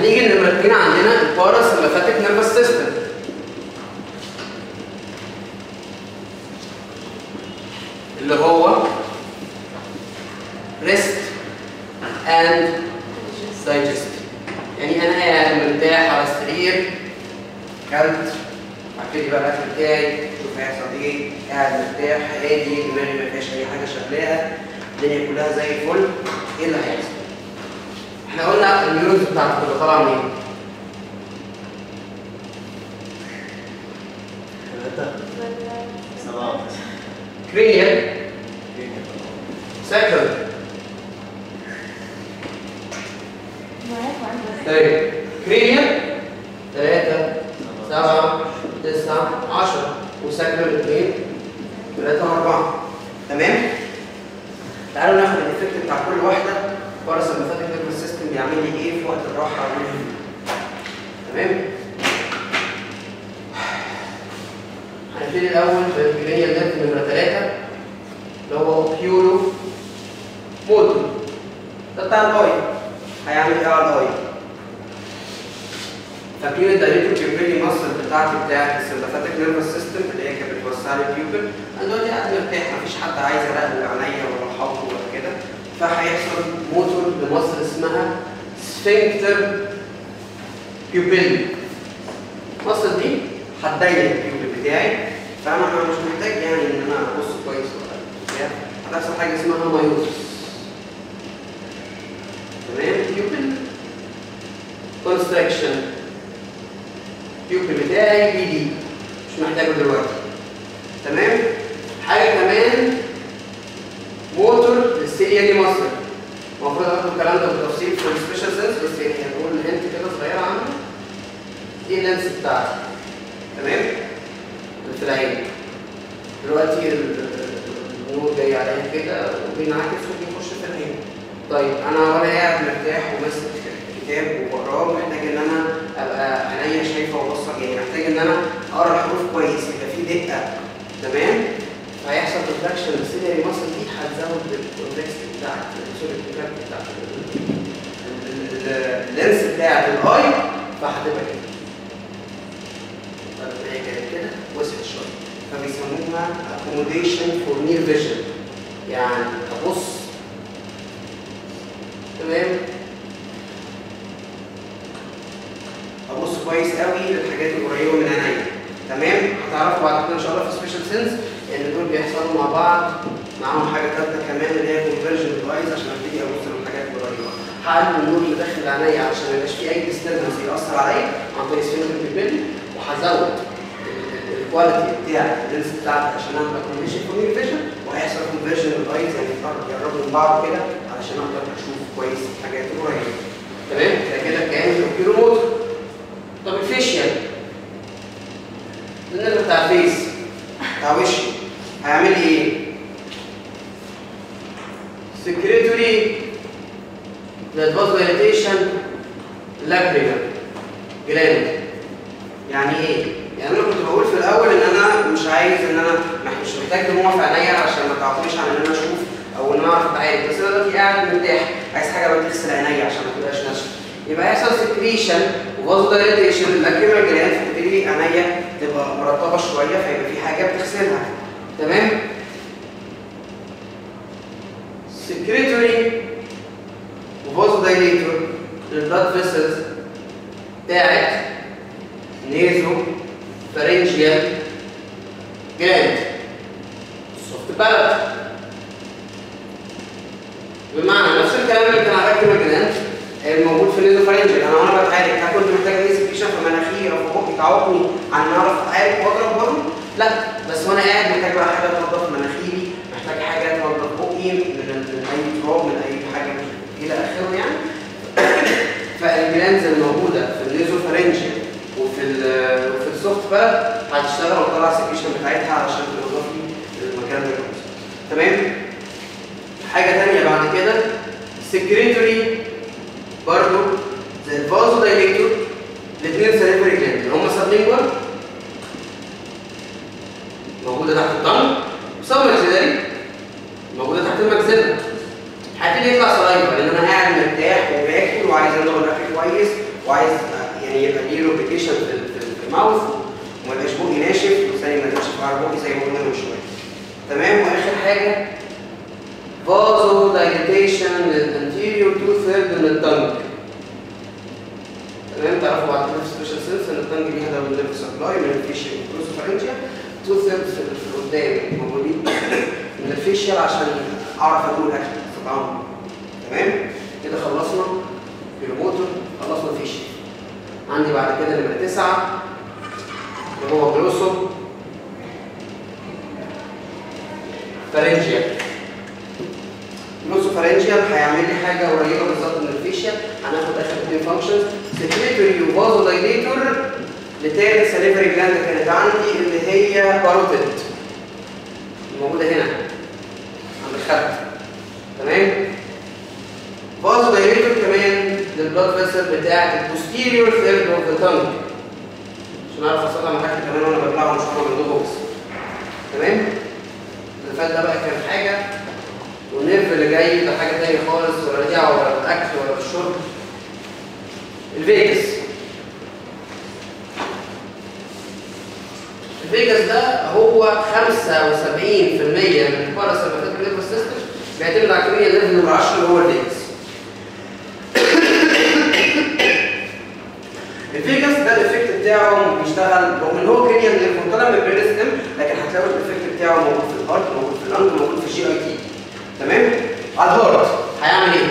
هنيجي نمرة اتنين عندنا الباراسمباثيك نيرفس سيستم اللي هو rest and digest يعني انا قاعد مرتاح على السرير كلت هبتدي بقى الاكل بتاعي شوف هيحصل ايه قاعد مرتاح هادي دماغي ما فيهاش اي حاجه شغلاها الدنيا كلها زي الفل ايه اللي هيحصل؟ احنا قلنا النيورونز بتاعتك اللي طالعه منين؟ ثلاثة سبعة كرينيال سكند طيب كرينيال ثلاثة سبعة تسعة عشرة وسكند اثنين ثلاثة أربعة تمام؟ تعالوا ناخد الإفكت بتاع كل واحدة باراسمباثيك نيرفس سيستم بيعمل لي إيه في وقت الراحة والهدوء تمام؟ هنبتدي الأول بالكرينيال نيرف نمرة ثلاثة اللي هو بيورو موتور ده بتاع الاي هيعمل ايه على الاي؟ فاكرين الدايريتور بيوبيلي مصر بتاعتي بتاعت السمباثيك نيرفس سيستم اللي هي كانت بتوسع لي البيوبل انا دلوقتي قاعد مرتاح مفيش حد عايز يراقب عينيا ولا حوض ولا كده فهيحصل موتور لمصر اسمها سفنكتر بيوبيلي مصر دي هتضيق البيوبل بتاعي فانا مش محتاج يعني ان انا ابص كويس ولا بتاع هتحصل حاجه اسمها مايوزس تمام بيوبل كونستراكشن بيوبل بتاعي بي دي مش محتاجه دلوقتي تمام حاجه كمان موتور للسيلياري مصر المفروض اخد الكلام ده بالتفصيل في السبيشال سنس بس يعني هنقول هنت كده صغيره عنه دي اللينس بتاعتي تمام اللي في العين دلوقتي ال- النور جاي عليا كده وبينعكس وبيخش في العين طيب انا وانا قاعد مرتاح وماسك كتاب وبقراه محتاج ان انا ابقى عينيا شايفه وبصه يعني محتاج ان انا اقرا الحروف كويس يبقى في دقه تمام فهيحصل ريفلكشن السيلياري ماسل دي هتزود الكونتكست بتاعت سوري الكونتكست بتاعت ال- ال- ال- اللينس بتاعت الاي فهتبقى كده طب هي كانت كده وسعت شويه فبيسموها accommodation for near vision يعني ابص تمام ابص كويس قوي للحاجات القريبه من عينيا تمام هتعرفوا بعد كده ان شاء الله في سبيشال سينس ان دول بيحصلوا مع بعض معاهم حاجه ثالثه كمان اللي هي كونفرجن ديفايس عشان ابتدي ابص للحاجات القريبه هقلل النور اللي داخل عينيا عشان ما يبقاش فيه اي ديستربنس ياثر عليا عن طريق سفنكتر بيبل وهزود الكواليتي بتاع اللينس بتاعتي عشان اعمل اكوموديشن فور نير فيجن وهيحصل كونفرجن ديفايس يعني يقربوا من بعض كده علشان اقدر اشوف كويس الحاجات القريبه تمام كده كده كان الكيلو موتور طب الفيشيال النرف بتاع الفيس بتاع وشي هيعمل لي ايه؟ سكريتوري للفازوليتيشن لاكريمال جلاند يعني ايه؟ يعني انا كنت بقول في الاول ان انا مش عايز ان انا مح- مش محتاج دموع في عينيا عشان ما تعطيش عن ان انا اشوف او ان انا اعرف اتعالج بس انا دلوقتي قاعد مرتاح عايز حاجه بقى تغسل عينيا عشان ما تبقاش ناشفه يبقى هيحصل سكريشن وفازودايليتيشن للاكريمال جلاند فتبتدي عينيا تبقى مرطبه شويه فيبقى في حاجه بتغسلها تمام؟ سكريتوري وفازودايليتور للبلاد فيسلز بتاعت نيزو فارنجيال جلاند سوفت بالات بمعنى نفس الكلام اللي كان على الاكريمال جلاند الموجود في النيزو فارنجيال انا وانا بتعالج هل كنت محتاج نيزو فيشن في مناخيري او في بقي تعوقني عن ان اعرف اتعالج واضرب برضه؟ لا بس وانا قاعد محتاج بقى حاجه تنظف مناخيري محتاج حاجه تنظف بقي من, من اي تراب من اي حاجه الى اخره يعني فالجلانز الموجوده في النيزوفارنجيال وفي ال- وفي السوفت بلد هتشتغل وتطلع السكريشن بتاعتها علشان تنظف لي المكان ده كويس تمام حاجه ثانيه بعد كده سكريتوري برضو زي الفازو دايليتور الاثنين سليفري جلاند اللي هم سبلينجوال موجوده تحت الطن وسب ماكسيلاري موجوده تحت الماكسيلا هبتدي يطلع سلايفا لان انا قاعد مرتاح وباكل وعايز انضغ الاكل كويس وعايز حاجه فازو دايليتيشن للانتيريور تو ثيرد من التنج تمام تعرفوا بعد كده في سبيشال سيلز ان التنج ليها دبل نيرف سبلاي من الفيشيال والكروسوفارنجيا تو ثيردز في قدام موجودين من الفيشيال عشان اعرف اقول الاكل طبعا تمام كده خلصنا بالموتور خلصنا الفيشيال عندي بعد كده نمرة تسعة اللي هو جلوسو فارنجيال جلوسو فارنجيال هيعمل لي حاجة قريبة بالظبط من الفيشيال هناخد آخر اتنين فانكشنز سكريتوري وفازو دايليتور لتالت سليفري جلاند كانت عندي اللي هي باروتيد موجودة هنا عند الخد تمام فازو دايليتور كمان للبلاد فيسل بتاعت البوستيريور ثيرد اوف ذا تانج عشان اعرف اصلح محاكي كمان وانا ببلعه مش وانا من بوكس تمام اللي فات ده بقى كان حاجه والنيرف اللي جاي ده حاجه تانية خالص ولا ليها ولا بالاكل ولا بالشرب الفيجاس الفيجاس ده هو 75% من الباراسمباتيك نيرفس سيستم بيعتمد على الكميه الليفل نمبر 10 اللي هو الفيجاس الفيجاس ده الايفكت بتاعه بيشتغل رغم ان هو كرينيال نيرف طالع من البرين ستيم لكن هتلاقوا الايفكت بتاعه موجود في الهارت موجود في اللنج موجود في الجي اي تي تمام على الهارت هيعمل ايه؟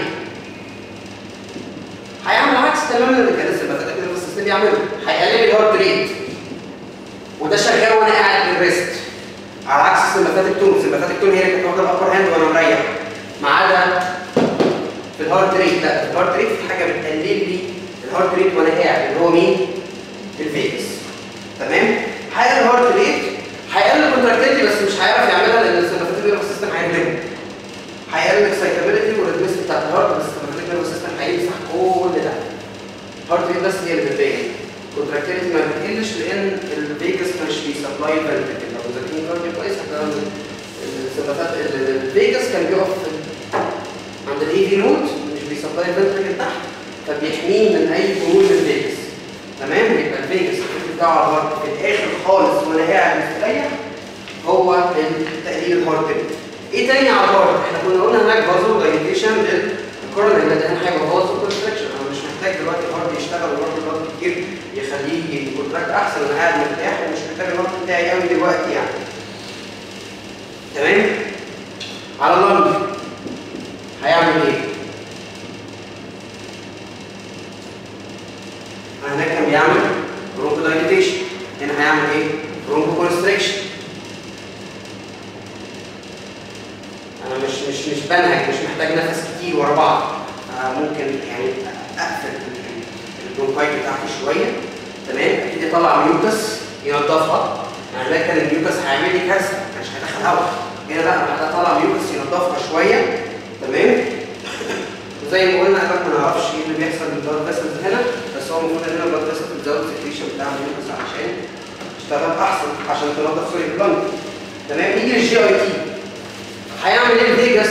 هيعمل عكس تماما اللي كان السمباتيك نيرفس سيستم بيعمله هيقلل الهارت ريت وده شغال وانا قاعد بالريست على عكس السمباتيك تون السمباتيك تون هي اللي كانت واخده الابر هاند وانا مريح ما عدا في الهارت ريت لا في الهارت ريت في حاجه بتقلل لي الهارت ريت وانا قاعد اللي هو مين؟ الفيجاس تمام؟ هيقلل الهارت ريت هيقلل الكونتراكتيلتي بس مش هيعرف يعملها لان السمباتيك نيرفس سيستم هيهمله هيقلل الاكسايتابيلتي والريدمس بتاعت الهارت بس السمباتيك نيرفس سيستم هيمسح كل ده الهارت ريت بس هي اللي بتبين الكونتراكتيلتي ما بتقلش لان الفيجاس مش بيسبلاي فنتركل لو ذاكرين كارديو كويس هتلاقوا السمباتيك الفيجاس كان بيقف عند الاي في نوت مش بيسبلاي فنتركل تحت فبيحميه من اي جمود الفيجاس تمام يبقى الفيجاس الفكر بتاعه على الهارت في الاخر خالص وانا قاعد مستريح هو تقليل الهارت ريت ايه تاني على الهارت احنا كنا قلنا هناك فازو دايليتيشن للكورونا اللي ده حاجه فازو كونستراكشن انا مش محتاج دلوقتي الهارت يشتغل والهارت الهارت كتير يخليه يكونتراكت احسن انا قاعد مرتاح ومش محتاج الهارت بتاعي قوي دلوقتي يعني تمام على اللنج هيعمل ايه؟ هناك كان بيعمل برونكو دايليتيشن هنا هيعمل ايه؟ برونكو كونستريكشن انا مش مش مش بنهج مش محتاج نفس كتير ورا بعض آه ممكن يعني اقفل البرونكايت بتاعتي شويه تمام ابتدي اطلع ميوكس ينضفها يعني ده كان الميوكس هيعمل لي كارثه ما كانش هيدخل هواء هنا لا انا هطلع ميوكس ينضفها شويه تمام وزي ما قلنا احنا ما نعرفش ايه اللي بيحصل بالبلاد فيسلز هنا بس هو المفروض ان البلاد فيسلز بتزود السكريشن بتاع الميوكس عشان تشتغل احسن عشان تنضف سوري البلانك تمام نيجي للجي اي تي هيعمل ايه الفيجاس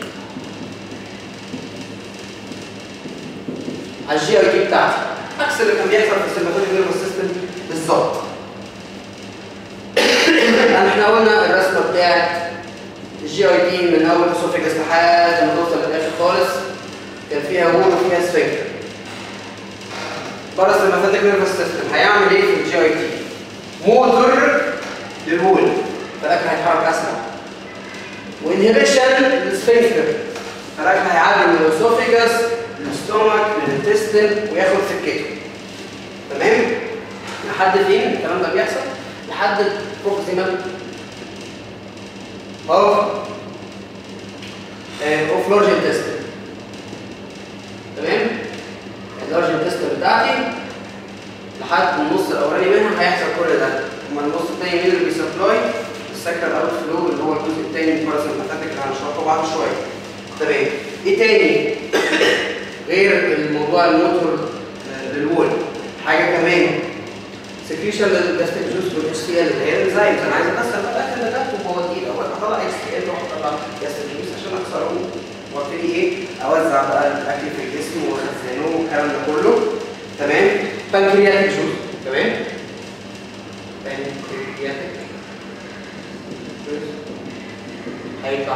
على الجي اي تي بتاعتي عكس اللي كان بيحصل في السيمباتيك نيرفس سيستم بالظبط احنا قلنا الرسمه بتاعت الجي اي تي من اول اسوفيجاس لحد ما توصل للاخر خالص كان فيها وول وفيها سفنكتر باراسيمباتيك نيرفس سيستم هيعمل ايه في الجي اي تي؟ موتور للوول فالاكل هيتحرك اسرع وانهبيشن للسفنكتر فالاكل هيعدي من الاسوفيجاس للستومك للانتستين وياخد سكته تمام؟ لحد فين الكلام ده بيحصل؟ لحد البروكسيمال اوف اوف لارج انتستين تمام؟ اللارج انتستين بتاعتي لحد النص الاولاني منها هيحصل كل ده اما النص الثاني مين اللي بيسبلاي السكر اوت فلو اللي هو الجزء الثاني من الباراسمباتيك اللي هنشرحه بعد شويه تمام ايه تاني غير الموضوع الموتور للوول حاجه كمان سكريشن للجاستيك جوز والاتش سي ال اللي هي الانزيمز انا عايز اكسر بقى الاكل اللي ده وهو تقيل اول اطلع اتش سي ال واطلع جاستيك جوز عشان اكسره وابتدي ايه اوزع بقى الاكل في الجسم واخزنه والكلام ده كله تمام بانكرياتيك جوز تمام بانكرياتيك جوز هيبقى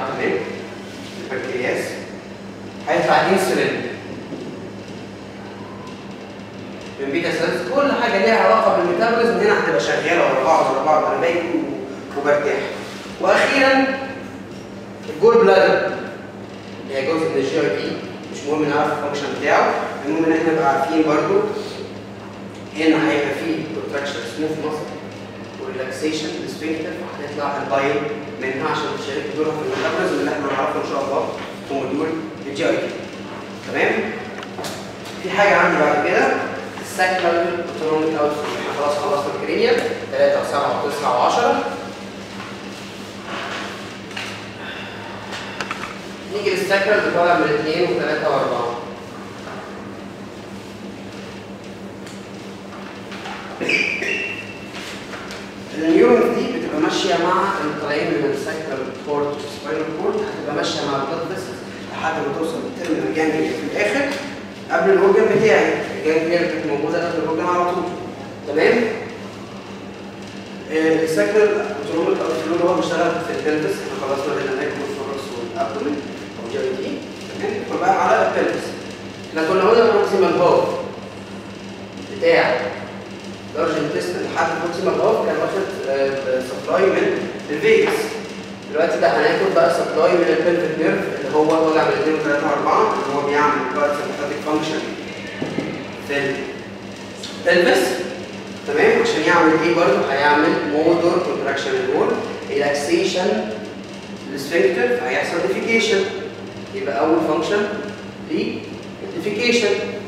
انسولين من بيتا سيلز كل حاجه ليها علاقه بالميتابوليزم هنا هتبقى شغاله ورا بعض ورا بعض انا باكل وبرتاح واخيرا الجول بلادر اللي هي جزء من الجي اي بي مش مهم نعرف الفانكشن بتاعه المهم ان احنا نبقى عارفين برضو هنا هيبقى فيه كونتراكشن سموث ماسل وريلاكسيشن للسفنكتر وهتطلع الباين منها عشان تشارك دورها في الميتابوليزم اللي احنا هنعرفه ان شاء الله في موديول الجي اي بي تمام في حاجه عندي بعد كده الساكرال اوتونوميك اوتفيت احنا خلاص خلصنا الكرينيال 3 و7 و9 و10 نيجي للساكرال اللي طالع من 2 و3 و4 النيورونز دي بتبقى ماشيه مع اللي طالعين من الساكرال كورد والسباينال كورد هتبقى ماشيه مع البلاد فيسلز لحد ما توصل للترمينال جانجليا في الاخر قبل الاورجن بتاعي الجانجليا اللي كانت موجوده قبل الاورجن على طول تمام آه، الساكرال اوتونوميك اوتفلو اللي هو بيشتغل في البلفس احنا خلصنا الاناك والفوركس والابدومين او جي اي تي تمام ندخل بقى على البلفس احنا كنا قلنا البروكسيمال هاف بتاع لارج انتستين لحد البروكسيمال هاف كان واخد سبلاي من الفيجاس دلوقتي ده هناخد بقى سبلاي من البلفيك نيرف اللي هو طالع من 2 و3 و4 اللي هو بيعمل دلوقتي سيمباثيك فانكشن في البلفس تمام عشان يعمل ايه برضه هيعمل موتور كونتراكشن الوول ريلاكسيشن للسفنكتر فهيحصل ديفيكيشن يبقى اول فانكشن للديفيكيشن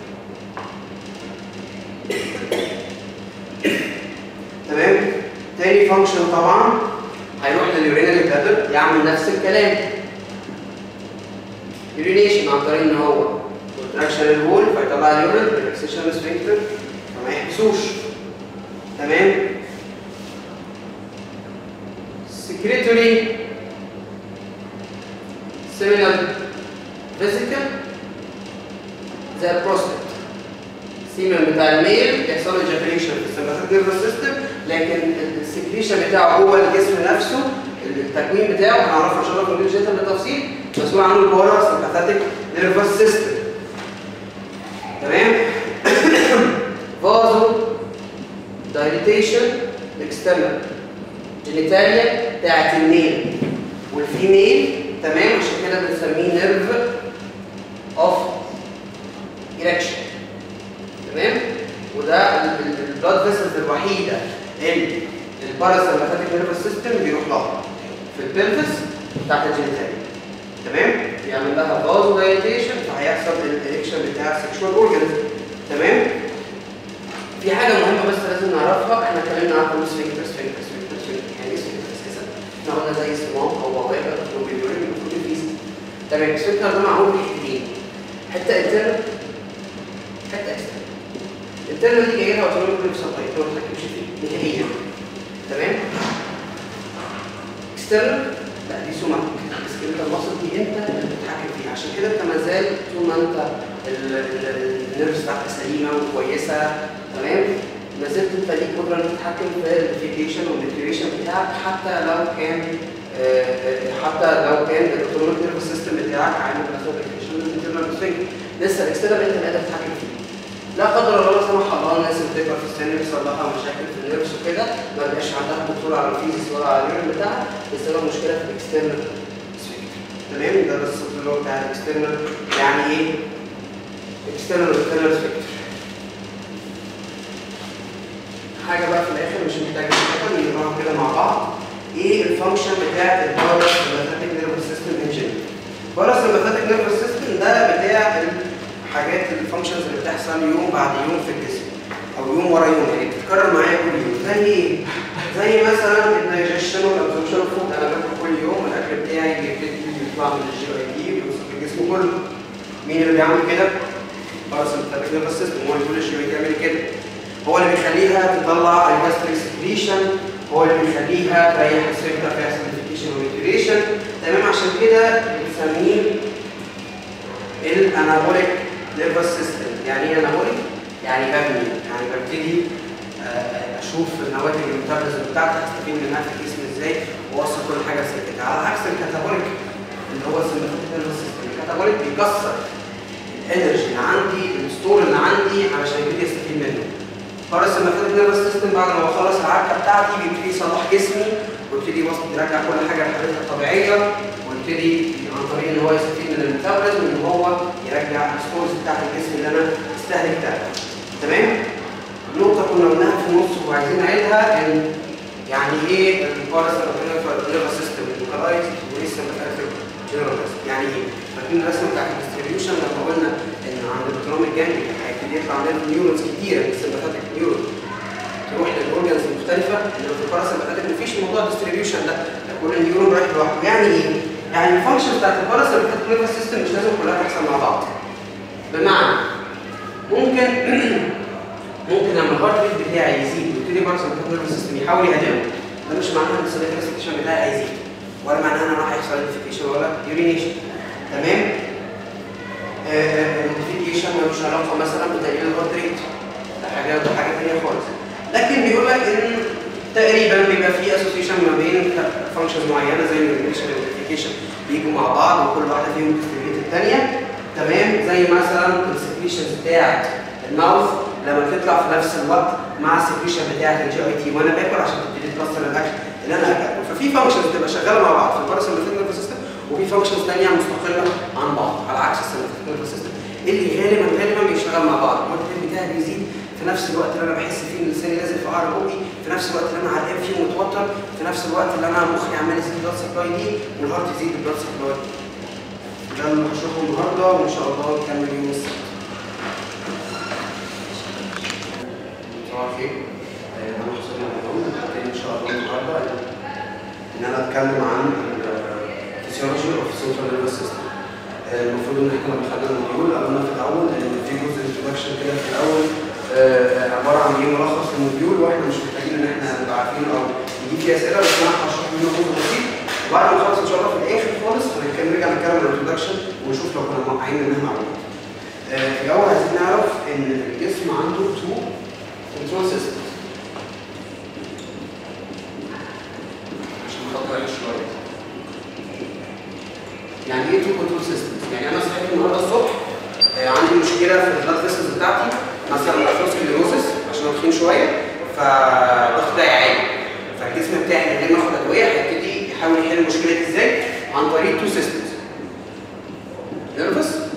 تمام تاني فانكشن طبعا هيروح لليورينال بلادر يعمل نفس الكلام يورينيشن عن طريق ان هو كونتراكشن الوول فيطلع اليورين ريلاكسيشن للسفنكتر فما يحبسوش تمام secretory seminal vesicle زي البروستات السيمن بتاع الميل بيحصل له ejaculation في السمباثيك نيرفس سيستم لكن السكريشن بتاعه جوه الجسم نفسه التكوين بتاعه هنعرفه ان شاء الله في الفيديو جدا بالتفصيل مسؤول عنه البارا سمباثيك نيرفس سيستم تمام فازو دايليتيشن الاكسترنال جينيتاليا بتاعت الميل والفيميل تمام عشان كده بنسميه نيرف اوف ايركشن تمام وده البلاد فيسلز الوحيده اللي الباراسمباثيك نيرفس سيستم بيروح لها في البلفس بتاعت الجينيتاليا تمام بيعمل لها فازو دايليتيشن فهيحصل الاريكشن بتاع السكشوال اورجانز تمام في حاجة مهمة بس لازم نعرفها احنا اتكلمنا عن كل سفنكتر سفنكتر سفنكتر سفنكتر يعني ايه سفنكتر اساسا؟ احنا قلنا زي صمام او بوابة او بيورين المفروض الفيس تمام السفنكتر ده معمول من حتتين حتة انترنال حتة اكسترنال الانترنال دي جايه لها اوتونوميك نيرف سبلاي ما بتركبش فيه نهائيا تمام اكسترنال لا دي سوماتيك السكيلتال ماسل دي انت اللي بتتحكم فيها عشان كده انت ما زال طول ما انت النيرفز بتاعتك سليمه وكويسه تمام ما زلت انت ليك قدره انك تتحكم في الديفيكيشن والديكريشن بتاعك حتى لو كان آه، آه، حتى لو كان الاوتونوميك نيرفس سيستم بتاعك عامل مثلا ديفيكيشن للانترنال سفنكتر لسه الاكسترنال انت اللي قادر تتحكم فيه لا قدر الله لا سمح الله الناس اللي بتكبر في السن بيحصل لها مشاكل في النيرفس وكده ما بيبقاش عندها كنترول على الفيزيس ولا على اليورين بتاعها بسبب مشكله في الاكسترنال تمام ده بس اللي هو بتاع الاكسترنال يعني ايه؟ اكسترنال واكسترنال سبيكتر حاجه بقى في الاخر مش محتاجه نتكلم نقراها كده مع بعض ايه الفانكشن بتاعت البارا سمباثيك نيرفس سيستم انجن البارا سمباثيك نيرفس سيستم ده بتاع الحاجات الفانكشنز اللي بتحصل يوم بعد يوم في الجسم او يوم ورا يوم يعني بتتكرر معايا كل يوم زي ايه؟ زي مثلا الدايجيشن والابزوربشن اوف فود انا باكل كل يوم الاكل بتاعي بيبتدي يطلع من الجي اي تي ويوصل للجسم كله مين اللي بيعمل كده؟ باراسمباثيك نيرفس سيستم هو اللي بيقول الجي اي تي يعمل كده هو اللي بيخليها تطلع الجاستريك سكريشن هو اللي بيخليها تريح السفنكتر في اسيديفيكيشن وريتيريشن تمام عشان كده بنسميه الانابوليك نيرفس سيستم يعني ايه انابوليك؟ يعني ببني يعني ببتدي آه، اشوف نواتج الميتابوليزم بتاعتي هستفيد منها في الجسم ازاي واوصل كل حاجه لسكتها على عكس الكاتابوليك اللي هو السمباثيك نيرفس سيستم الكاتابوليك بيكسر الانرجي اللي عندي الستور اللي عندي علشان يبتدي يستفيد منه باراسمباثيك نيرفس سيستم بعد ما بخلص العركه بتاعتي بيبتدي يصلح جسمي ويبتدي يوصل يرجع كل حاجه لحالتها الطبيعيه ويبتدي عن طريق ان هو يستفيد من الميتابوليزم ان هو يرجع الستورز بتاعت الجسم اللي انا استهلكتها تمام؟ نقطة كنا قلناها في النص وعايزين نعيدها ان يعني ايه الباراسمباثيك سيستم اللوكالايز والسمباثيك جنراليز يعني ايه؟ فاكرين الرسمة بتاعت الديستريبيوشن لما قلنا ان عند الاوتونوميك جانجلي هيبتدي يطلع لنا نيورونز كتيرة من السمباثيك نيورون تروح للاورجنز المختلفة انما في الباراسمباثيك مفيش موضوع الديستريبيوشن ده ده كل نيورون رايح لوحده يعني ايه؟ يعني الفانكشن بتاعت الباراسمباثيك سيستم مش لازم كلها تحصل مع بعض بمعنى ممكن ممكن لما الهارت ريت بتاعي يزيد ويبتدي باراسمباثيك نيرفس سيستم يحاول يهاجمه ده مش معناه ان السيركيشن بتاعي هيزيد ولا معناه ان انا راح يحصل ايدنتيفيكيشن ولا يورينيشن تمام الايدنتيفيكيشن ملوش علاقه مثلا بتقليل الهارت ريت ده حاجه ده حاجه ثانيه خالص لكن بيقول لك ان تقريبا بيبقى في اسوسيشن ما بين فانكشنز معينه زي اليورينيشن والايدنتيفيكيشن بيجوا مع بعض وكل واحده فيهم بتستفيد الثانيه تمام زي مثلا السكريشنز بتاعت الماوث لما بتطلع في نفس الوقت مع السكريشن بتاعت الجي اي تي وانا باكل عشان تبتدي تكسر الاكل اللي انا اكله ففي فانكشنز بتبقى شغاله مع بعض في الباراسمباثيك نيرفس سيستم وفي فانكشنز ثانيه مستقله عن بعض على عكس السمباثيك نيرفس سيستم اللي غالبا غالبا بيشتغل مع بعض الهارت ريت بتاعي بيزيد في نفس الوقت اللي انا بحس فيه ان لساني نازل في قعر بقي في نفس الوقت اللي انا عرقان فيه ومتوتر في نفس الوقت اللي انا مخي عمال يزيد البلاد سبلاي دي والهارت يزيد البلاد سبلاي ده اللي هشرحه النهارده وان شاء الله نكمل يوم السبت صباح الخير انا حسين محمود هبتدي ان شاء الله النهارده ان انا اتكلم عن الفسيولوجي اوف سنترال نيرفس سيستم المفروض ان احنا لما خدنا الموديول قلنا في الاول ان في جزء انتروداكشن كده في الاول آه، عباره عن ايه ملخص للموديول واحنا مش محتاجين ان احنا نبقى عارفين او يجي فيه اسئله بس انا هشرح منه جزء بسيط وبعد ما نخلص ان شاء الله في الاخر خالص هنتكلم نرجع نتكلم عن الانتروداكشن ونشوف لو كنا موقعين منها معلومات. آه، الاول عايزين نعرف ان الجسم عنده تو كنترول سيستم عشان نخطط عليه شويه. يعني ايه تو كنترول سيستم؟ يعني انا صحيت النهارده الصبح آه، عندي مشكله في البلاد فيسلز بتاعتي مثلا اثيروسكليروسس عشان أنا تخين شويه فالضغط بتاعي عالي فالجسم بتاعي من غير ما اخد ادويه هيبتدي يحاول يحل المشكله دي ازاي؟ عن طريق تو سيستمز نيرفس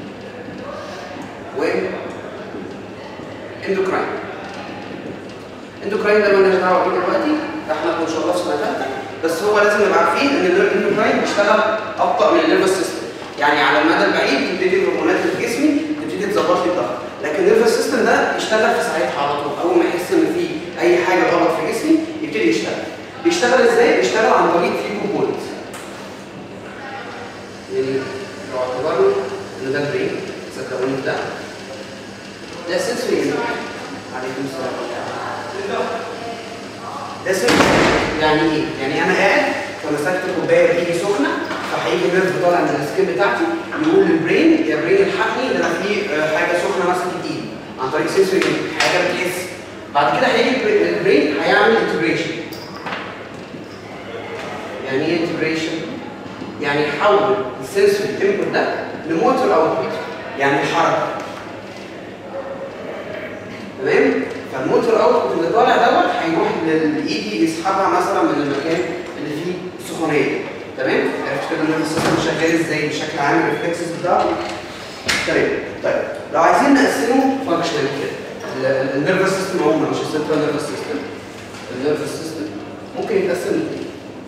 و اندوكراين اندوكراين ده مالناش دعوه بيه دلوقتي ده احنا ان شاء الله في سنه ثالثه بس هو لازم نبقى عارفين ان الاندوكراين بيشتغل ابطا من النيرفس سيستم يعني على المدى البعيد تبتدي الهرمونات اللي في جسمي تبتدي تظبط لي الضغط لكن النيرفس سيستم ده يشتغل في ساعتها على طول اول ما يحس ان في اي حاجه غلط في جسمي يبتدي يشتغل بيشتغل ازاي؟ بيشتغل عن طريق في كومبوننتس يعني لو اعتبرنا ان ده البرين صدقوني ده ده سنسوري عليكم السلام ده سنسوري يعني ايه؟ يعني انا قاعد فمسكت كوبايه بايدي سخنه فهيجي نيرف طالع من السكين بتاعتي يقول للبرين يا برين الحقني ده انا في آه، حاجه سخنه مسكت ايدي عن طريق سنسوري حاجه بتحس بعد كده هيجي البري- البرين هيعمل انتجريشن يعني ايه انتجريشن؟ يعني يحول السنسوري انبوت ده لموتور اوتبوت يعني حركه تمام؟ فالموتور اوتبوت اللي طالع دوت هيروح للايدي يسحبها مثلا من المكان اللي فيه سخونيه تمام؟ عرفت كده ان السيستم شغال ازاي بشكل عام الريفلكسز بتاعته تمام طيب لو عايزين نقسمه فانكشنال كده النيرفس سيستم عموما مش السنترال نيرفس سيستم النيرفس سيستم ممكن يتقسم لاثنين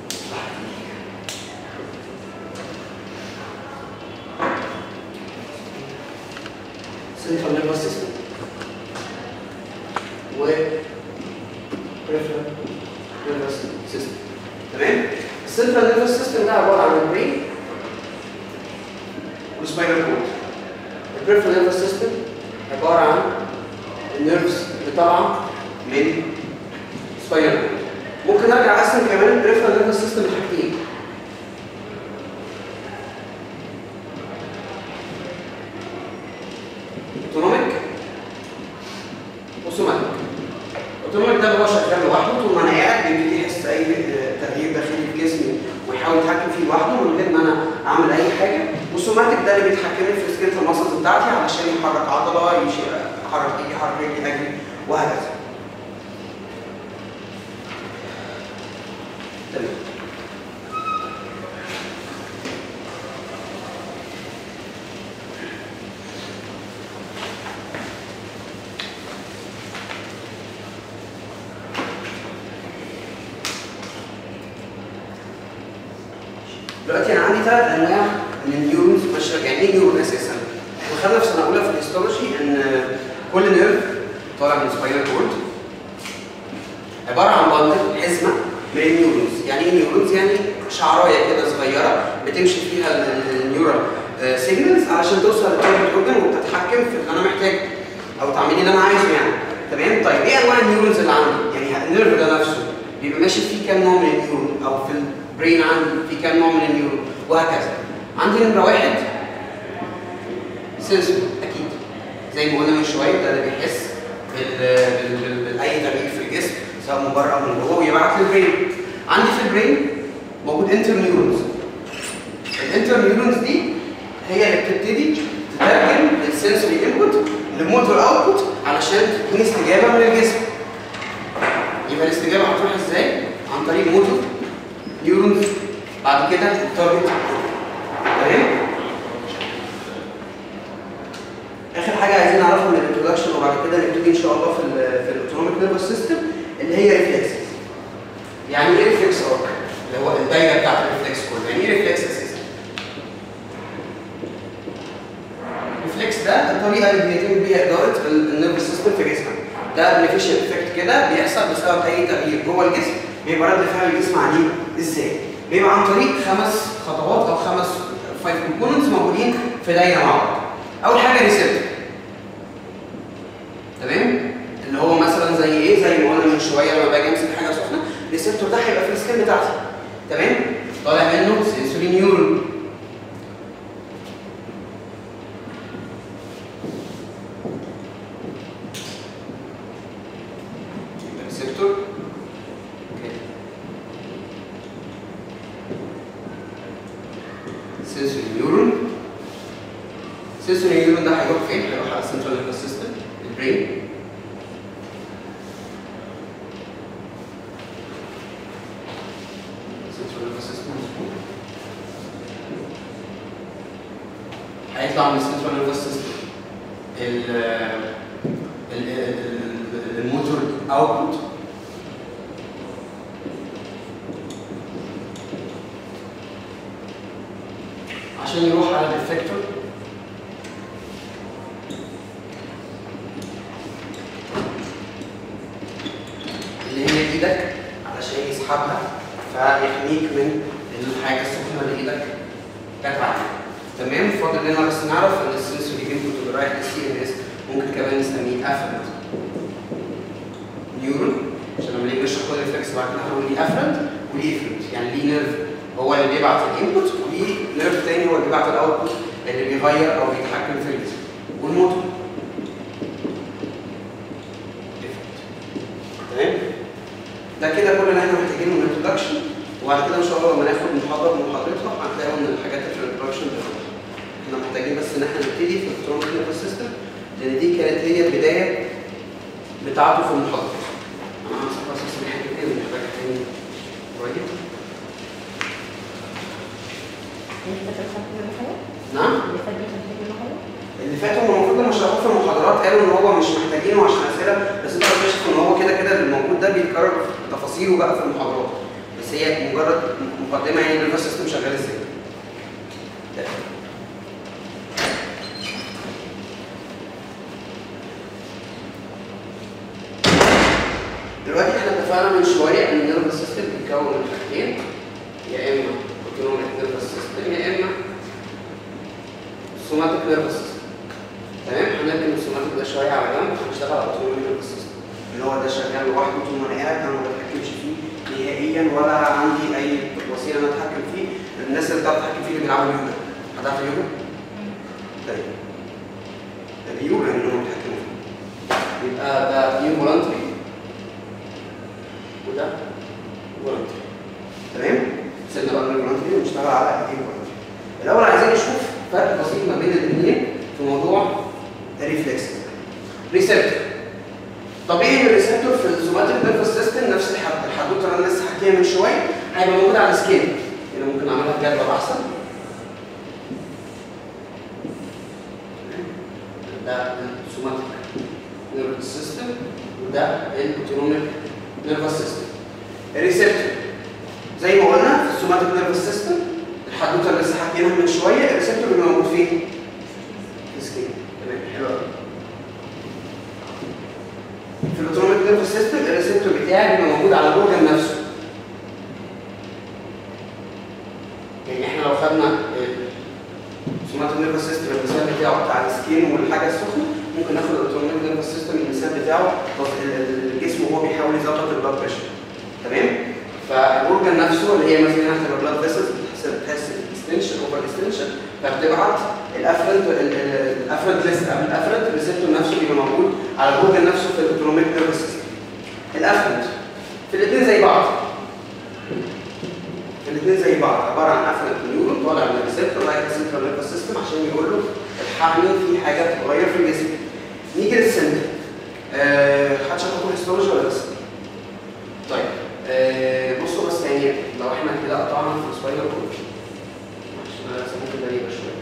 سنترال نيرفس سيستم و peripheral nervous system تمام السنترال نيرفس سيستم ده عباره عن البرين والسباينال كورد البريفرال نيرفس سيستم عباره عن النيرفز اللي طالعه من سباينال كورد ممكن ارجع اقسم كمان البريفرال نيرفس سيستم لحاجتين اوتونوميك وسوماتيك اوتوماتيك ده هو شغال لوحده طول ما انا قاعد بيبتدي يحس اي آه، تغيير داخلي في جسمي ويحاول يتحكم فيه لوحده من غير ما انا اعمل اي حاجه والسوماتيك ده اللي بيتحكم لي في سكيلتال ماسلز بتاعتي علشان يحرك عضله يشيل يحرك ايدي يحرك رجلي اجري وهكذا تمام دلوقتي انا عندي ثلاث انواع من النيورونز ماشيه يعني ايه نيورون اساسا؟ احنا خدنا في سنه اولى في الهيستولوجي ان كل نيرف طالع من سباينال كورد عباره عن بندل حزمه من النيورونز، يعني ايه نيورونز؟ يعني شعرايه كده صغيره بتمشي فيها النيورال سيجنالز علشان توصل للتارجت اورجن وبتتحكم في اللي انا محتاجه او تعملي اللي انا عايزه يعني تمام؟ طيب ايه انواع النيورونز اللي عندي؟ يعني النيرف ده نفسه بيبقى ماشي فيه كام نوع من النيورون او في البرين عندي في كام نوع من النيورون وهكذا. عندي نمره واحد سنسور اكيد زي ما قلنا من شويه ده اللي بيحس بال- بال- باي تغيير في الجسم سواء من بره او من جوه ويبعت للبرين عندي في البرين موجود انتر نيورونز الانتر نيورونز دي هي اللي بتبتدي تترجم السنسوري انبوت لموتور اوتبوت علشان تكون استجابه من الجسم يبقى الاستجابه هتروح ازاي؟ عن طريق موتور نيورونز بعد كده التارجت تمام؟ اخر حاجه عايزين نعرفها من الانترودكشن وبعد كده نبتدي ان شاء الله في ال في الاوتونوميك نيرفس سيستم اللي هي ريفلكسز يعني ايه ريفلكس ارك اللي هو الدايره بتاعت الريفلكس كله يعني ايه ريفلكس اساسا الريفلكس ده الطريقه اللي بيتم بيها اداره النيرفس سيستم في جسمك ده بنفيشن افكت كده بيحصل بسبب اي تغيير جوه الجسم بيبقى رد فعل الجسم عليه ازاي بيبقى عن طريق خمس خطوات او خمس فايف كومبوننتس موجودين في دايره مع بعض اول حاجه ريسبتور تمام اللي هو مثلا زي ايه زي ما قلنا من شويه لما باجي امسك حاجه سخنه الريسبتور ده هيبقى في السكين بتاعتي تمام طالع منه سنسوري نيورون ريسبتور سنسوري نيورون سنسوري نيورون ده هيروح فين؟ هيروح على السنترال نيرفس سيستم البرين السنترال نيرفس سيستم مظبوط هيطلع من السنترال نيرفس سيستم ال ال- ال- ال- الموتور اوتبوت عشان يروح على الافكتور اللي هي ايدك علشان يسحبها فيحميك من الحاجه السخنه اللي ايدك جت عليها تمام فاضل لنا بس نعرف ان السنسوري انبوت اللي رايح للسي ان اس ممكن كمان نسميه افرنت نيورون عشان لما نيجي نشرح كل الريفلكس بعد كده هنقول ليه افرنت وليه افرنت يعني ليه نيرف هو اللي بيبعت الانبوت وليه نيرف تاني هو اللي بيبعت الاوتبوت اللي بيغير او بيتحكم في الجسم والموتور تمام ده كده كل اللي احنا محتاجينه من الانترودكشن وبعد كده ان شاء الله لما ناخد محاضره من محاضرتها هتلاقوا ان الحاجات اللي في الانترودكشن احنا محتاجين بس ان احنا نبتدي في الالكترونيك نيرفس سيستم لان دي كانت هي البدايه بتاعته في المحاضره انا همسح بس بس الحته دي ونحتاجها تاني قريب نعم اللي فاتوا هم المفروض لما شرحوه في المحاضرات قالوا ان هو مش محتاجينه عشان اسئله بس انت اكتشف ان هو كده كده الموجود ده بيتكرر في تفاصيله بقى في المحاضرات بس هي مجرد مقدمه يعني النيرفس سيستم شغال ازاي دلوقتي احنا اتفقنا من شويه ان النيرفس سيستم بيتكون من حاجتين يا اما اوتونوميك نيرفس سيستم يا اما سوماتيك نيرفس سيستم تمام هنركن السوماتيك ده شويه على جنب هنشتغل على الاوتونوميك نيرفس سيستم اللي هو ده شغال لوحده طول ما انا قاعد انا ما بتحكمش فيه نهائيا ولا عندي اي وسيله ان اتحكم فيه الناس اللي بتعرف تتحكم فيه اللي بيلعبوا يوجا هتعرف يوجا؟ طيب اليوجا ان هم بيتحكموا فيه يبقى ده نيو فولنتري وده فولنتري تمام؟ سيبنا بقى من الفولنتري ونشتغل على ايه فولنتري الاول عايزين نشوف ريفلكسز ريسبتور طبيعي ان الريسبتور في السوماتيك نيرفس سيستم نفس الحد- الحدوته اللي انا لسه حكيها من شويه هيبقى موجود على السكين هنا ممكن اعملها بجدول احسن ده السوماتيك نيرفس سيستم وده الاوتونوميك نيرفس سيستم الريسبتور زي ما قلنا في السوماتيك نيرفس سيستم الحدوته اللي لسه حكيناها من شويه الريسبتور بيبقى موجود فين؟ في السكين تمام حلو قوي في الاوتونوميك نيرفس سيستم الريسبتور بتاعي بيبقى موجود على الاورجن نفسه يعني احنا لو خدنا السوماتيك نيرفس سيستم المثال بتاعه بتاع السكين والحاجه السخنه ممكن ناخد الاوتونوميك نيرفس سيستم المثال بتاعه بس ال- الجسم وهو بيحاول يظبط البلاد بريشر تمام فالاورجن نفسه اللي هي مثلا هتبقى بلاد فيسلز بتحس بتحس الاكستنشن اوفر اكستنشن فبتبعت الافرنت الافرنت ليست قبل الافرنت الريسبتور نفسه بيبقى موجود على الاورجن نفسه في الاوتونوميك نيرفس سيستم الافرنت في الاثنين زي بعض الاثنين زي بعض عباره عن افرنت نيورون طالع من الريسبتور رايح للسنترال نيرفس سيستم عشان يقول له الحقني في حاجه بتتغير في الجسم نيجي للسنتر أه حد شاف لكم هيستولوجي ولا لسه؟ طيب أه بصوا بس يعني لو احنا كده قطعنا في السباينال كورد معلش انا لسه ممكن غريبه شويه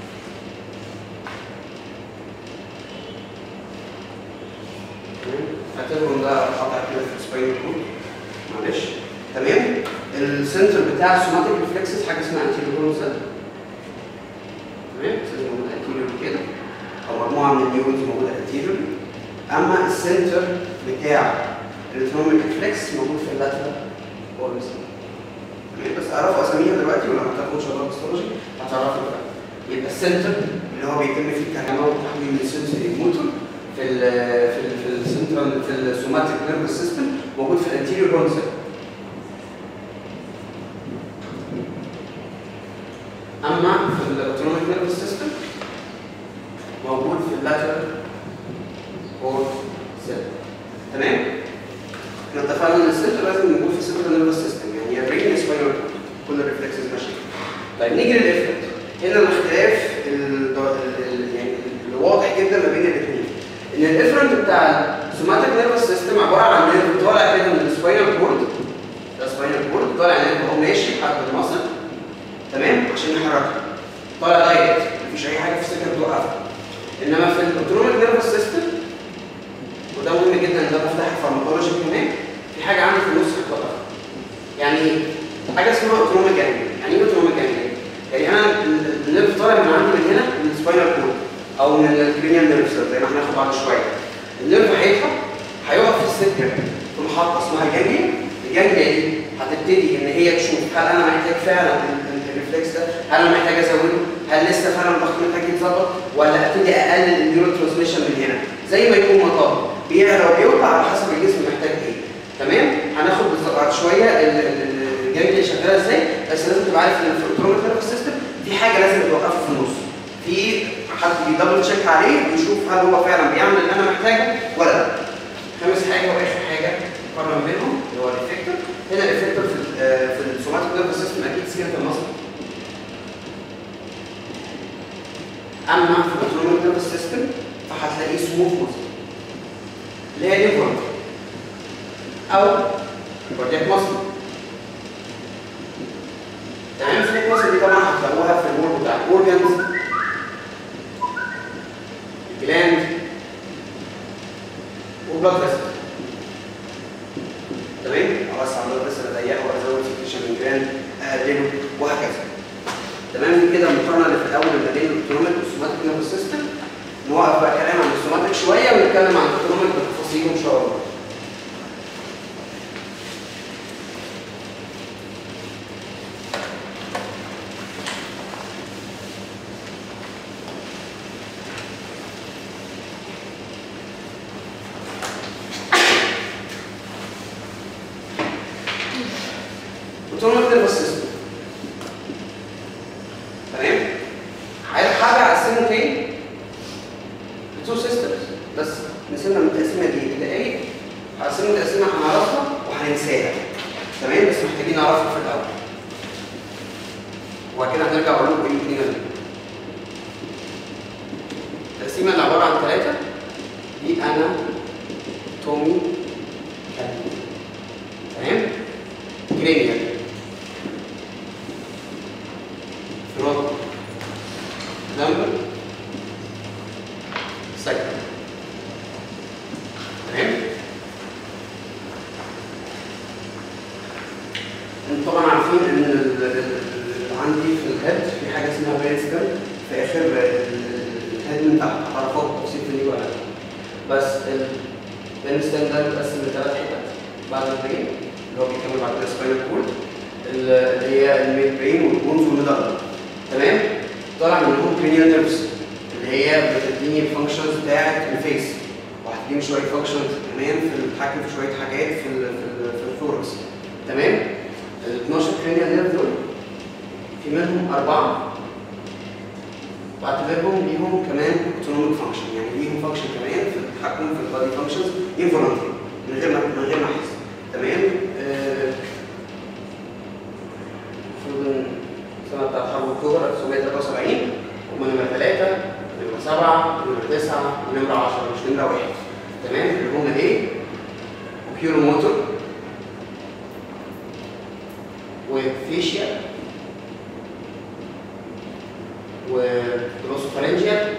تمام؟ اعتبروا ده قطع كده في السباينال كورد معلش تمام السنتر بتاع السوماتيك ريفلكسز حاجه اسمها انتيريور هورنزل تمام سنتر موجود انتيريور كده او مجموعه من النيورونز موجوده انتيريور اما السنتر بتاع الاوتونوميك ريفلكس موجود في اللاترال هورنزل تمام بس اعرفوا اساميها دلوقتي ولا هتعرفوا ان شاء الله باستولوجي هتعرفوا دلوقتي يبقى السنتر اللي هو بيتم فيه الترجمه وتحويل السنسوري موتور في ال في ال في السنترال في السوماتيك نيرفس سيستم موجود في الانتيريور هورنزل اما في الاوتونوميك نيرفس سيستم موجود في اللاترال اور سيل تمام احنا اتفقنا ان السنتر لازم موجود في السنترال نيرفس سيستم يعني يا برين يا سباينال كل الريفلكسز ماشيه طيب نيجي للافرنت هنا الاختلاف ال- ال- يعني الواضح جدا ما بين الاثنين ان الافرنت بتاع السوماتيك نيرفس سيستم عباره عن نيرف طالع كده من السباينال كورد ده سباينال كورد طالع نيرف هو ماشي لحد المصل تمام عشان نحركها طالع دايركت مفيش اي حاجه في السكه توقفها انما في الاوتونوميك نيرفس سيستم وده مهم جدا ده مفتاح الفارماكولوجي كمان في حاجه عندي في النص بتوقفها يعني ايه؟ حاجه اسمها اوتونوميك جانجليا يعني ايه اوتونوميك جانجليا؟ يعني انا ال- النيرف طالع من عندي من هنا من السباينال كورد او من الكرينيال نيرف زي ما احنا هناخد بعد شويه النيرف هيطلع هيقف في السكه في محطه اسمها جانجليا الجانجليا دي هتبتدي ان هي تشوف هل انا محتاج فعلا ال- ال- الريفلكس ده هل انا محتاج ازوده هل لسه فعلا الضغط محتاج يتظبط ولا ابتدي اقلل النيورو ترانسميشن من هنا زي ما يكون مطب بيعلى وبيوطى على حسب الجسم محتاج ايه تمام هناخد بالظبط بعد شويه ال- ال- ال- الجانجليا شغاله ازاي بس لازم تبقى عارف ان في الاوتونوميك نيرفس سيستم في حاجه لازم توقفه في النص في حد بيدبل تشيك عليه ويشوف هل هو فعلا بيعمل اللي انا محتاجه ولا لا خامس حاجه واخر حاجه نقارن بينهم اللي هو الافكتور هنا الافكتور في ال- آه، في السوماتيك نيرفس سيستم اكيد سكيلت المصل اما في الاوتونوميك نيرفس سيستم فهتلاقيه سموث مصل اللي هي ليفر او كاردياك مصل تمام سموث مصل دي طبعا هتلاقوها في الوول بتاع الاورجنز الجلاند وبلاد فيسل تمام اوسع البلاد فيسل اضيقه وازود سكريشن من جلاند اقلله وهكذا تمام دي كده المقارنه اللي في الاول ما بين الاوتونوميك والسوماتيك نيرفس سيستم نوقف بقى كلام عن السوماتيك شويه ونتكلم عن الاوتونوميك بتفاصيله ان شاء الله اوتونوميك نيرفس سيستم تمام عايز حاجه اقسمه تاني لتو سيستمز بس نسيبنا من التقسيمه دي دقايق هقسمه تقسيمه هنعرفها وهننساها تمام بس محتاجين نعرفها في الاول وبعد كده هنرجع اقول لكم ايه الاثنين دول التقسيمه اللي عباره عن ثلاثه دي انا تومي كان تمام جرينيال فروت لمبر سكر تمام انتوا طبعا عارفين ان ال- ال- ال- عندي في الهيد في حاجه اسمها برينستر في اخر ال- ال- الهيد من تحت حركات تفصيل دي ولا لا. بس البرينستر ده بيتقسم لثلاث حتت بعد البرين اللي هو بيكمل بعد كده سباينال كورد اللي هي الميد برين والبونز والميدال تمام طالع منهم كرينيال نيرفز اللي هي بتديني الفانكشنز بتاعت الفيس وهتديني شويه فانكشنز كمان في التحكم في شويه حاجات في ال في, ال في الثوركس تمام ال 12 كرينيال نيرف دول في منهم اربعه بعتبرهم ليهم كمان اوتونوميك فانكشن يعني ليهم فانكشن كمان في التحكم في البادي فانكشنز انفولنتري من غير ما من غير ما احس تمام آه، المفروض ان السنه بتاعت حرب اكتوبر 1973 هم نمره ثلاثه نمره سبعه نمره تسعه ونمره 10 مش نمره واحد تمام اللي هم ايه؟ اوكيولو موتور وفيشيا وجلوسوفارنجيا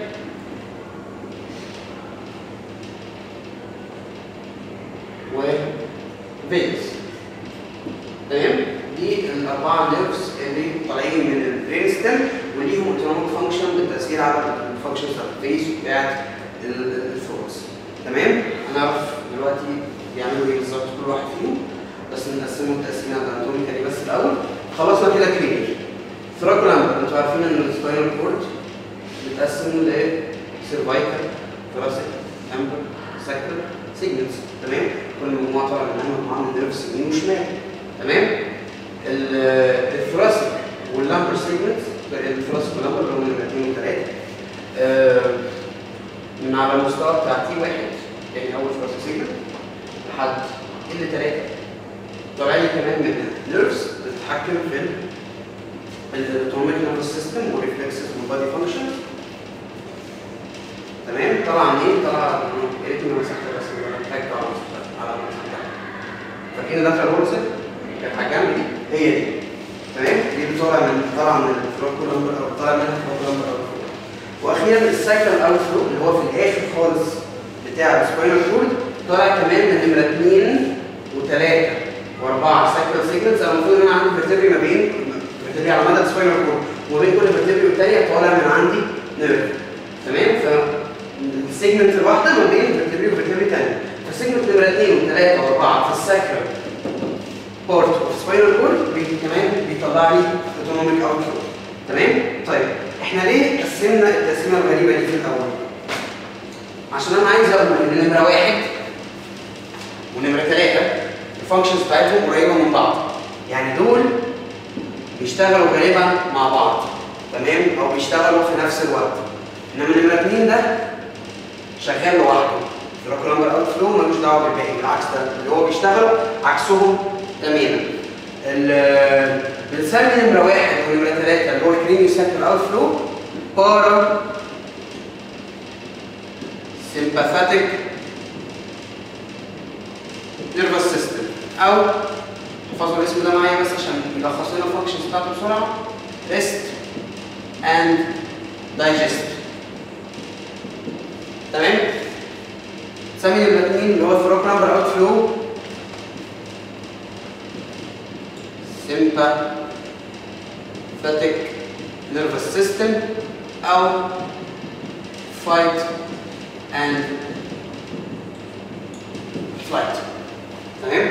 وفيجاس تمام دي الاربعه نيرفز اللي طالعين من البرين ستيم وليهم اوتونوميك فانكشن بالتاثير على الفانكشنز بتاعت الفيس وبتاعت الثوركس تمام هنعرف دلوقتي بيعملوا ايه بالظبط كل واحد فيهم بس نقسمهم تقسيمه اناتوميكالي بس الاول خلصنا كده كلينيك ثراكولامبر انتوا عارفين ان السباينال كورد بيتقسم لسيرفايكال ثراسيك امبر ساكرال سيجمنتس تمام كل مجموعه طالعه منها مجموعه من نيرفز يمين وشمال تمام ال- الثراسيك واللامبر سيجمنتس الثراسيك واللامبر اللي هم نمره 2 و3 من على المستوى بتاع تي واحد يعني اول ثراسيك سيجمنت لحد ال 3 طالع لي كمان من النيرفز بتتحكم في الاوتوميك نيرفس سيستم والريفلكسز والبادي فانكشنز تمام طبعا ايه طلع يا ريتني ما مسحت بس انا محتاج طبعا على المسح فاكرين اللاترال هورسل كانت على الجنب دي هي دي تمام دي بتطلع من طالعه من الفروكولومبر او طالع منها الفروكولومبر او واخيرا السايكل اوت فلو اللي هو في الاخر خالص بتاع السباينال كورد طالع كمان من نمره 2 و3 و4 سايكل سيجنالز انا المفروض ان انا عندي فيرتبري ما بين فيرتبري على مدى السباينال كورد وما بين كل فيرتبري والثانيه طالع من عندي نيرف تمام فالسيجمنت الواحده ما بين فيرتبري وفيرتبري ثانيه فالسيجمنت نمره 2 و3 و4 في السايكل بورت اوف سباينال كورد بي كمان بيطلع لي اوتونوميك اوت فلو تمام طيب احنا ليه قسمنا التقسيمه الغريبه دي في الاول عشان انا عايز اقول ان نمره واحد ونمره ثلاثه الفانكشنز بتاعتهم قريبه من بعض يعني دول بيشتغلوا غالبا مع بعض تمام او بيشتغلوا في نفس الوقت انما نمره اثنين ده شغال لوحده الراكولامبر اوت فلو ملوش دعوه بالباقي بالعكس ده اللي هو بيشتغلوا عكسهم تماما ال- بنسمي نمره واحد ونمره ثلاثه اللي هو الكريمي ساكر اوت فلو بارا sympathetic nervous system او احفظوا الاسم ده معايا بس عشان يلخص لنا الفانكشنز بتاعته بسرعه rest and digest تمام سمي الاثنين اللي هو الفروك نمبر اوت فلو sympathetic nervous system او fight and flight تمام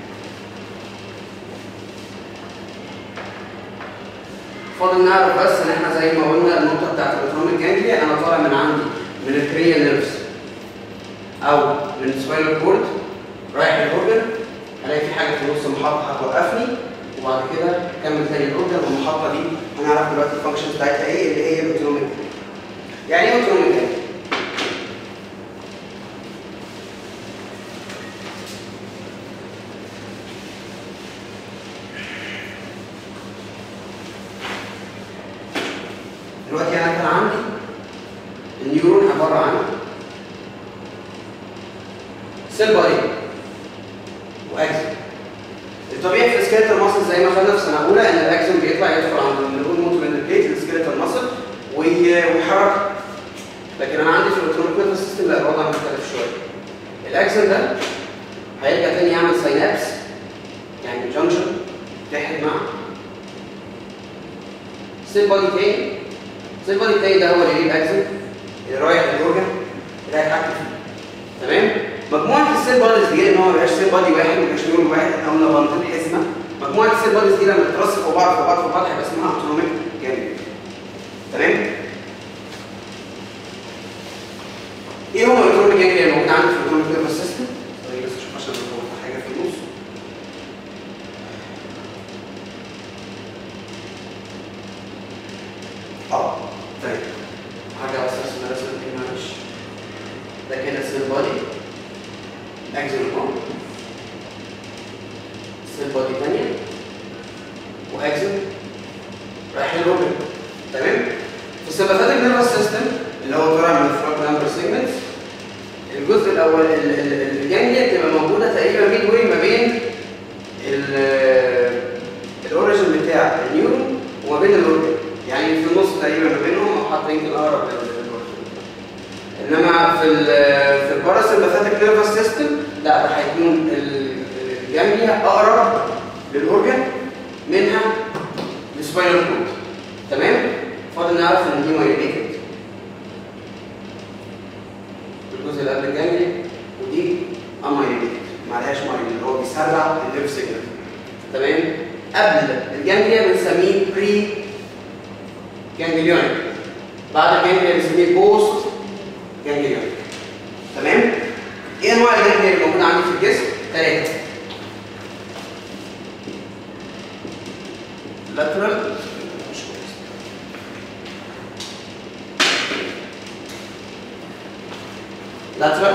فاضل نعرف بس ان احنا زي ما قلنا النقطه بتاعت الاوتونوميك جانجليا انا طالع من عندي من الكريا نيرفز او من السباينال كورد رايح الاورجن هلاقي في حاجه في النص محطه هتوقفني وبعد كده كمل تاني الاورجن والمحطه دي هنعرف دلوقتي الفانكشن بتاعتها ايه اللي هي الاوتونوميك يعني ايه اوتونوميك جانجليا؟ دلوقتي انا كان عندي النيورون عباره عن سيل بادي واكسون الطبيعي في السكيلتال ماسل زي ما خدنا في سنه اولى ان الاكسون بيطلع يدخل عند النقول موتور اندربليت السكيلتال ماسل ويحرك لكن انا عندي في الالكترونيك نيرفس سيستم لا الوضع مختلف شويه الاكسون ده هيرجع تاني يعمل ساينابس يعني جنكشن يتحد مع سيل بادي تاني سيل بادي التاني ده هو اللي ليه الاكسون اللي رايح للاورجن اللي هيتحكم فيه تمام مجموعه السيل باديز دي ان هو ما بيبقاش سيل بادي واحد ما بيبقاش نيورون واحد احنا قلنا بنطل حزمه مجموعه السيل باديز دي لما تترص في بعض في بعض في بعض هيبقى اسمها اوتونوميك جامد تمام ايه هو الاوتونوميك جامد اللي موجود عندي في الاوتونوميك نيرفس سيستم طيب بس اشوف عشان هو حاجه في النص اه طيب حاجه بس اسمها رسمه دي معلش ده كده السيل بادي اكزون اهو سيل بادي ثانيه واكزون رايح للروبن تمام في السمباثيك نيرفس سيستم اللي هو طالع من الفراج نمبر سيجمنتس الجزء الاول ال- ال- الجانجليا بتبقى موجوده تقريبا ميد واي ما بين ال- الاوريجن بتاع النيورون وما بين الاورجن يعني في النص تقريبا ما بينهم او حتى يمكن اقرب للاورجن انما في ال في الباراسمباثيك نيرفس سيستم لا ده هيكون ال- الجانجليا اقرب للاورجن منها السباينال كورد تمام فاضل نعرف ان دي مايليتد الجزء اللي قبل الجانجليا ودي امايليتد معلهاش مايل اللي هو بيسرع النيرف سيجنال تمام قبل الجانجليا بنسميه بري جانجليونيك بعد الجانجليا بنسميه بوست جانجليونيك تمام ايه انواع الجانجليا اللي موجوده عندي في الجسم ثلاثه lateral مش كويس lateral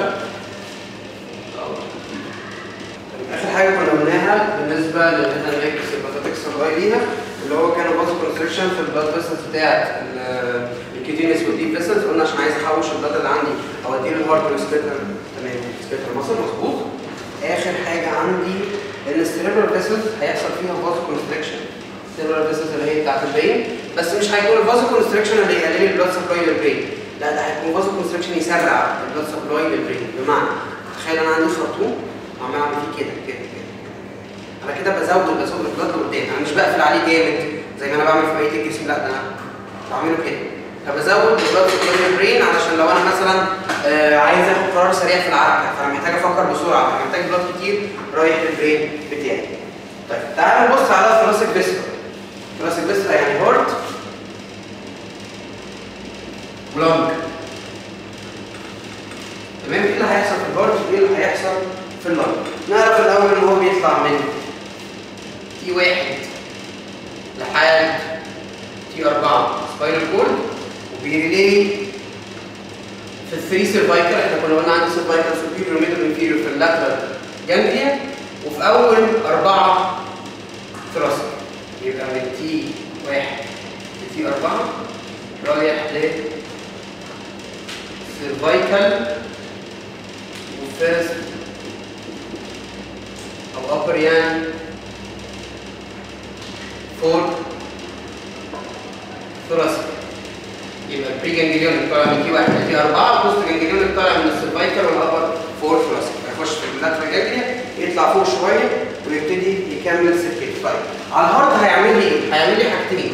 اخر حاجه كنا قلناها بالنسبه للهيدانيك سيمباثيك سبلاي ليها اللي هو كانوا باز كونستريكشن في البلاد فيسلز بتاعت الكيتينيس والديب فيسلز قلنا عشان عايز احوش البلاد اللي عندي اوديه للهارت والسبيتر تمام سبيتر مصر مظبوط اخر حاجه عندي ان السيريبرال فيسلز هيحصل فيها باز كونستريكشن السيريبرال فيسلز اللي هي بتاعت البرين بس مش هيكون الفاز كونستريكشن اللي يقلل لي البلاد سبلاي للبرين لا ده هيكون فاز كونستريكشن يسرع البلاد سبلاي للبرين بمعنى تخيل انا عندي خرطوم وعمال اعمل فيه كده كده كده انا كده بزود بزود البلاد لقدام انا مش بقفل عليه جامد زي ما انا بعمل في بقيه الجسم لا ده انا بعمله كده فبزود البلاد سبلاي للبرين علشان لو انا مثلا آه عايز اخد قرار سريع في العركه فانا محتاج افكر بسرعه فانا محتاج بلاد كتير رايح للبرين بتاعي طيب تعالوا نبص على ثراسك فيسرا ثراسك فيسرا يعني هارت ولانج تمام ايه اللي هيحصل في الهارت وايه اللي هيحصل في اللنج نعرف الاول ان هو بيطلع من تي واحد لحد تي أربعة سباينال كورد وبيريلي في الثري سيرفايكل احنا كنا قلنا عندي سيرفايكل سوبيريور ميدل انفيريور في اللاترال جانجليا وفي اول أربعة ثراسك يبقى من تي واحد لتي أربعة رايح ل سيرفايكل وفيرست او upper يعني فور ثوراسيك يبقى البري جانجليون طالع من تي 1 لتي 4 البوست جانجليون طالع من السيرفايكال والابر فور ثوراسيك هيخش في اللاترال جانجليا يطلع فوق شويه ويبتدي يكمل سيركيت طيب على الهارت هيعمل لي ايه؟ هيعمل لي حاجتين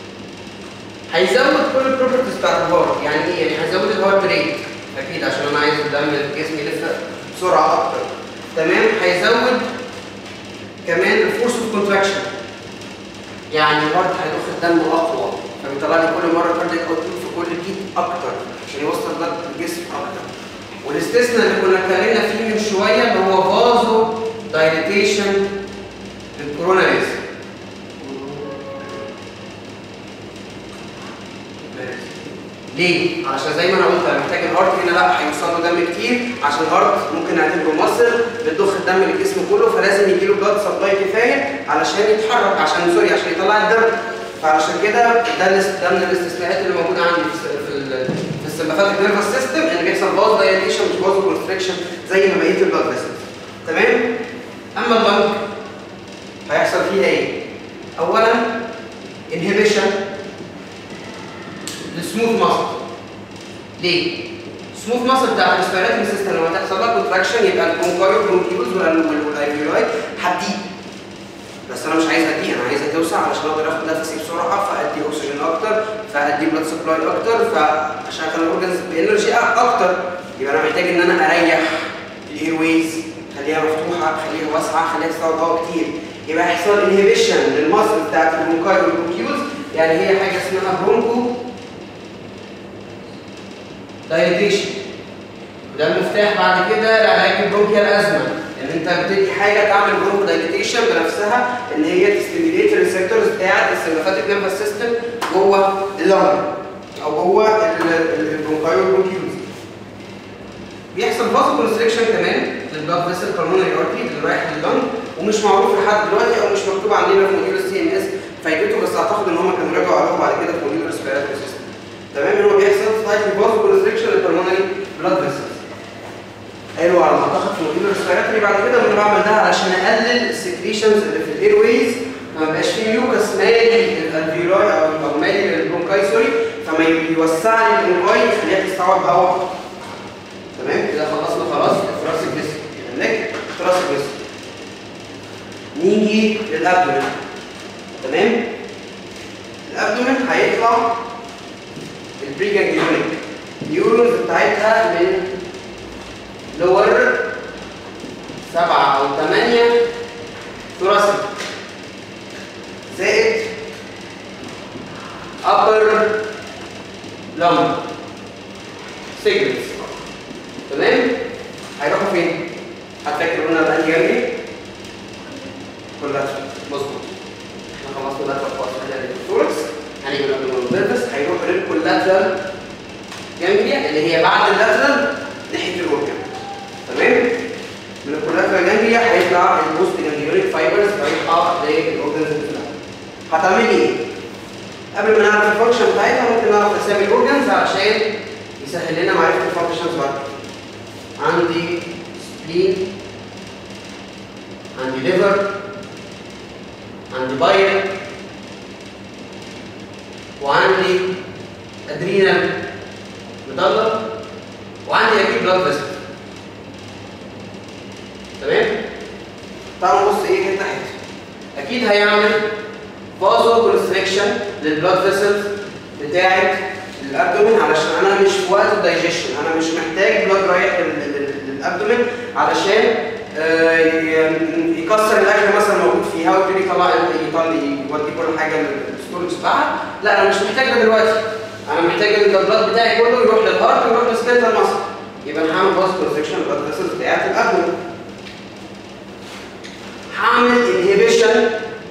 هيزود كل البروبرتيز بتاعت الهارت يعني ايه؟ يعني هيزود الهارت ريت اكيد عشان انا عايز الدم الجسم يلف بسرعه اكتر تمام هيزود كمان الفورس اوف كونتراكشن يعني الهارت هيضخ الدم اقوى فبيطلع لي كل مره كاردياك اوتبوت في كل بيت اكتر عشان يوصل البلد للجسم اكتر والاستثناء اللي كنا اتكلمنا فيه من شويه اللي هو فازو دايليتيشن للكوروناريز ليه؟ علشان زي ما انا قلت انا محتاج الهارت هنا لا هيوصل له دم كتير عشان الهارت ممكن نعتبره مصر بتضخ الدم للجسم كله فلازم يجي له بلاد سبلاي كفايه علشان يتحرك عشان سوري عشان يطلع الدم فعشان كده ده الاست- ده من الاستثناءات اللي موجوده عندي في الس- في ال- في السمباثيك نيرفس سيستم ان بيحصل فاز دايليشن مش فاز كونستريكشن زي ما بقيه البلاد فيسلز تمام اما اللنج هيحصل فيها ايه اولا انهبيشن للسموث ماسل ليه السموث ماسل بتاع الريسبيراتوري سيستم لما تحصل لها كونتراكشن يبقى البرونكايو برونكيوز والايفيولاي هتضيق بس انا مش عايز ادي انا عايزها توسع علشان اقدر اخد نفسي بسرعه فادي اكسجين اكتر فادي بلاد سبلاي اكتر فاشغل الاورجنز بانرجي اكتر يبقى انا محتاج ان انا اريح الاير ويز خليها مفتوحه خليها واسعه خليها تستوعب هواء كتير يبقى هيحصل انهبيشن للمصل بتاعت البرونكاي والبرونكيوز يعني هي حاجه اسمها برونكو دايليتيشن ده المفتاح بعد كده لعلاج البرونكيال ازمه ان انت بتدي حاجه تعمل برونكو دايليتيشن بنفسها ان هي تستيميليت الريسبتورز بتاعت السيمباثيك نيرفس سيستم جوه اللنج او جوه البرونكاي والبرونكيوز بيحصل فازو كونستريكشن كمان للبلاد فيسل بالمونري ارتري اللي رايح لللنج ومش معروف لحد دلوقتي او مش مكتوب عندنا في موديول السي ام اس فايدته بس اعتقد ان هم كانوا رجعوا قالوها بعد كده في موديول الريسبيراتوري سيستم تمام ان هو بيحصل سلايتلي فازو كونستريكشن للبالمونري بلاد فيسلز حلو على ما اعتقد في موديول الريسبيراتوري بعد كده انا بعمل ده علشان اقلل السكريشنز اللي في الاير ويز ما يبقاش فيه ميوكس مالي الالفيولاي او أو مالي للبرونكاي سوري فما يوسع لي البرونكاي يخليها تستوعب هواء تمام كده خلصنا خلاص الفراس الجسم النك فراس الجسم نيجي للابدومين تمام الابدومين هيطلع البريجانجليونيك نيورونز بتاعتها من لور سبعة أو ثمانية ثراسي زائد upper lumbar segments تمام هيروحوا فين؟ هتفكر قلنا بقى جنبي كولاترال مظبوط احنا خلصنا لاترال فاست الثوركس هنيجي للابدومينال بيرفس هيروح للكولاترال جانجليا اللي هي بعد اللاترال ناحيه الاورجن تمام؟ من الكولاترال جانجليا هيطلع البوست جانجليونيك فايبرز رايحه للاورجنز بتاعتها هتعملي ايه؟ قبل ما نعرف الفانكشن بتاعتها ممكن نعرف اسامي الاورجنز علشان يسهل لنا معرفه الفانكشنز بعد كده عندي سبلين عندي ليفر عندي بايل وعندي ادرينال مضلة وعندي اكيد بلاد فيسل تمام تعالوا نبص ايه حته حته اكيد هيعمل فازو كونستريكشن للبلاد فيسلز بتاعت الابدومين علشان انا مش في وقت الدايجيشن انا مش محتاج بلاد رايح لل- لل- للابدومين علشان آه، ي- يكسر الاكل مثلا موجود فيها ويبتدي يطلع يطلع يودي كل حاجه للستورج بتاعها لا انا مش محتاج ده دلوقتي انا محتاج ان البلاد بتاعي كله يروح للهارت ويروح للسكيلتال ماسل يبقى انا هعمل باس كونستريكشن للبلاد فيسلز بتاعت الابدومين هعمل انهبيشن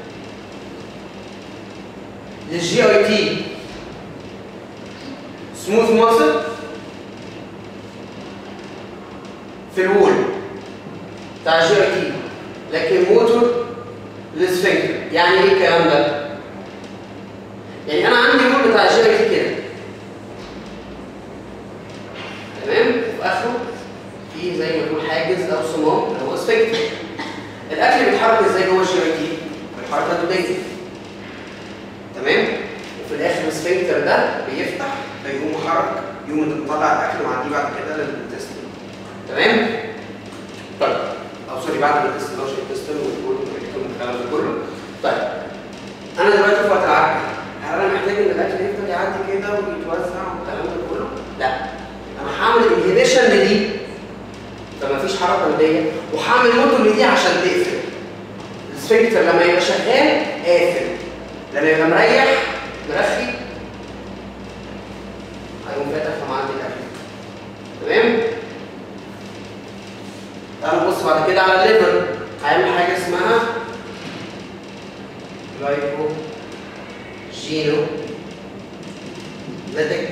للجي اي تي سموث ماسل في الوول بتاع الجي اي تي لكن موتور للسفنكتر يعني ايه الكلام ده؟ يعني انا عندي الوول بتاع الجي اي تي كده تمام وفي اخره في زي ما تقول حاجز او صمام اللي هو سفنكتر الاكل بيتحرك ازاي جوه الجي اي تي؟ بالحركه الدوديه تمام وفي الاخر السفنكتر ده بيفتح فيقوم حرك يقوم تطلع الاكل وعديه بعد كده للانتستين تمام طيب او سوري بعد الانتستين او الانتستين والكل والكلام ده كله طيب انا دلوقتي في وقت العك هل انا محتاج ان الاكل يفضل يعدي كده ويتوزع والكلام ده كله؟ لا انا هعمل انهبيشن لدي فما فيش حركه ماديه وهعمل موتور لدي عشان تقفل السفنكتر لما يبقى شغال قافل لما يبقى مريح مرخي هيقوم فاتح فمعدي الاكل تمام تعالوا نبص بعد كده على الليفر هيعمل حاجه اسمها جلايكو جينو لاتك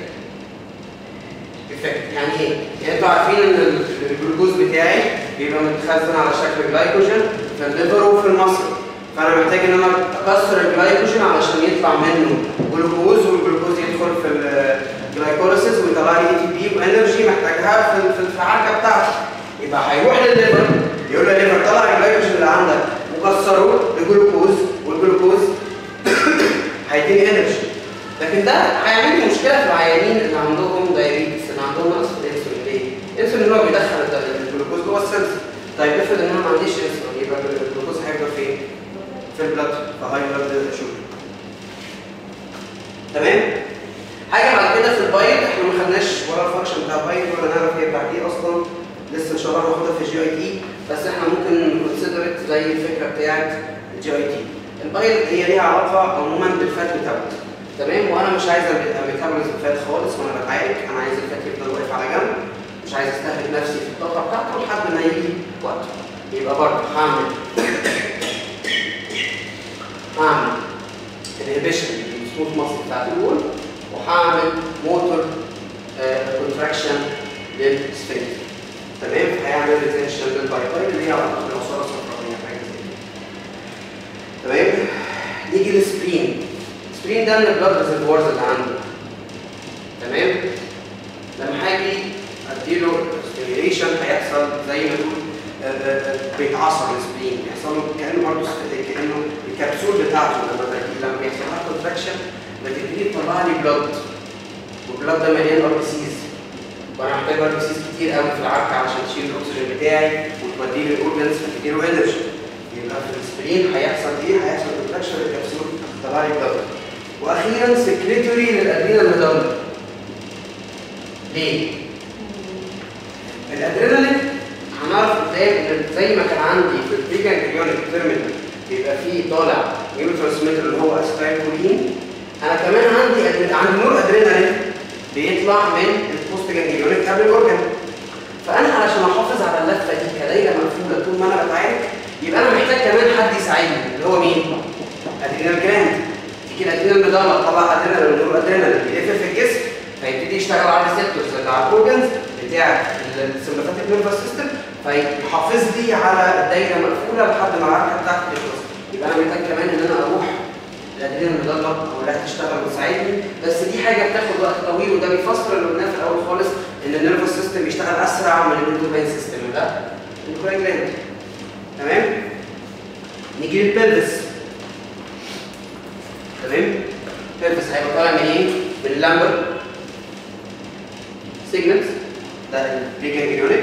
افكت يعني ايه؟ يعني انتوا عارفين ان ال- الجلوكوز بتاعي بيبقى متخزن على شكل جلايكوجين في الليفر وفي المصل فانا محتاج ان انا اكسر الجلايكوجين علشان يطلع منه جلوكوز والجلوكوز يدخل في جلايكوليسيس ويطلع لي اي تي بي وانرجي محتاجها في في الحركه بتاعتي يبقى هيروح للليفر يقول له يا ليفر طلع الجلايكوجين اللي عندك وكسره لجلوكوز والجلوكوز هيديني انرجي لكن ده هيعمل لي مشكله في العيانين اللي عندهم دايابيتس اللي عندهم نقص في الانسولين ليه؟ الانسولين اللي هو بيدخل الد- الجلوكوز جوه السيلز طيب افرض ان انا ما عنديش انسولين يبقى الجلوكوز هيفضل فين؟ في البلد في هاي بلد شوجر تمام؟ حاجه بعد كده في البايض احنا ما خدناش ولا الفانكشن بتاع البايض ولا نعرف هي بتاعت ايه اصلا لسه ان شاء الله هناخدها في الجي اي تي بس احنا ممكن نكونسيدر زي الفكره بتاعت الجي اي تي البايض هي ليها علاقه عموما بالفات ميتابوليزم تمام وانا مش عايز ابقى ميتابوليزم فات خالص وانا بتعالج انا عايز الفات يفضل واقف على جنب مش عايز استهلك نفسي في الطاقه بتاعته لحد ما يجي وقته يبقى برضه هعمل هعمل انهبيشن للسموث ماسل بتاعت الوول وهعمل موتور كونتراكشن للسفنكتر تمام هيعمل ريتنشن للبايبايل اللي هي علاقه بالعصاره الصفراويه حاجه زي كده تمام نيجي للسبرين السبرين ده من البلاد ريزرفوارز اللي عنده تمام لما هاجي اديله ستيميوليشن هيحصل زي ما تقول آه، آه، آه، بيتعصر السبرين بيحصل له كانه برضه س- كانه الكبسول بتاعته لما بيجي- لما بيحصل لها كونتراكشن بتبتدي تطلع لي بلاد والبلاد ده مليان ار بي سيز وانا محتاج ار بي سيز كتير قوي في العركه عشان تشيل الاكسجين بتاعي وتوديه للاورجنز فتديله انرجي يبقى في السبرين هيحصل ايه؟ هيحصل كونتراكشن للكبسول تطلع لي بلاد واخيرا سكريتوري للادرينال ميدان ليه؟ الادرينالين هنعرف قدام ان زي ما كان عندي في البري جانجليونيك تيرمينال بيبقى فيه طالع نيورو ترانسميتر اللي هو اسبايركولين انا كمان عندي أدري- عندي نور ادرينالين بيطلع من البوست جانجليونيك قبل الاورجن فانا علشان احافظ على اللفه دي كدايره مقفوله طول ما انا بتعالج يبقى انا محتاج كمان حد يساعدني اللي هو مين؟ ادرينال جراند يجي الادرينال مدلع طلع ادرينال ونور ادرينال يلف في الجسم فيبتدي يشتغل على الريسبتورز اللي على الاورجنز بتاع السمباثيك نيرفس سيستم فيحافظ لي على الدايره مقفوله لحد ما العركه بتاعتي تخلص يبقى انا محتاج كمان ان انا اروح الادرينال مدلع او اللي هتشتغل وتساعدني بس دي حاجه بتاخد وقت طويل وده بيفسر اللي قلناه في الاول خالص ان النيرفس سيستم بيشتغل اسرع من الاندوكراين سيستم ده الاندوكراين جلاند تمام نيجي للبلفس تمام بلفس هيبقى طالع من ايه؟ من اللامبر سيجنالز ده البيجانجليونيك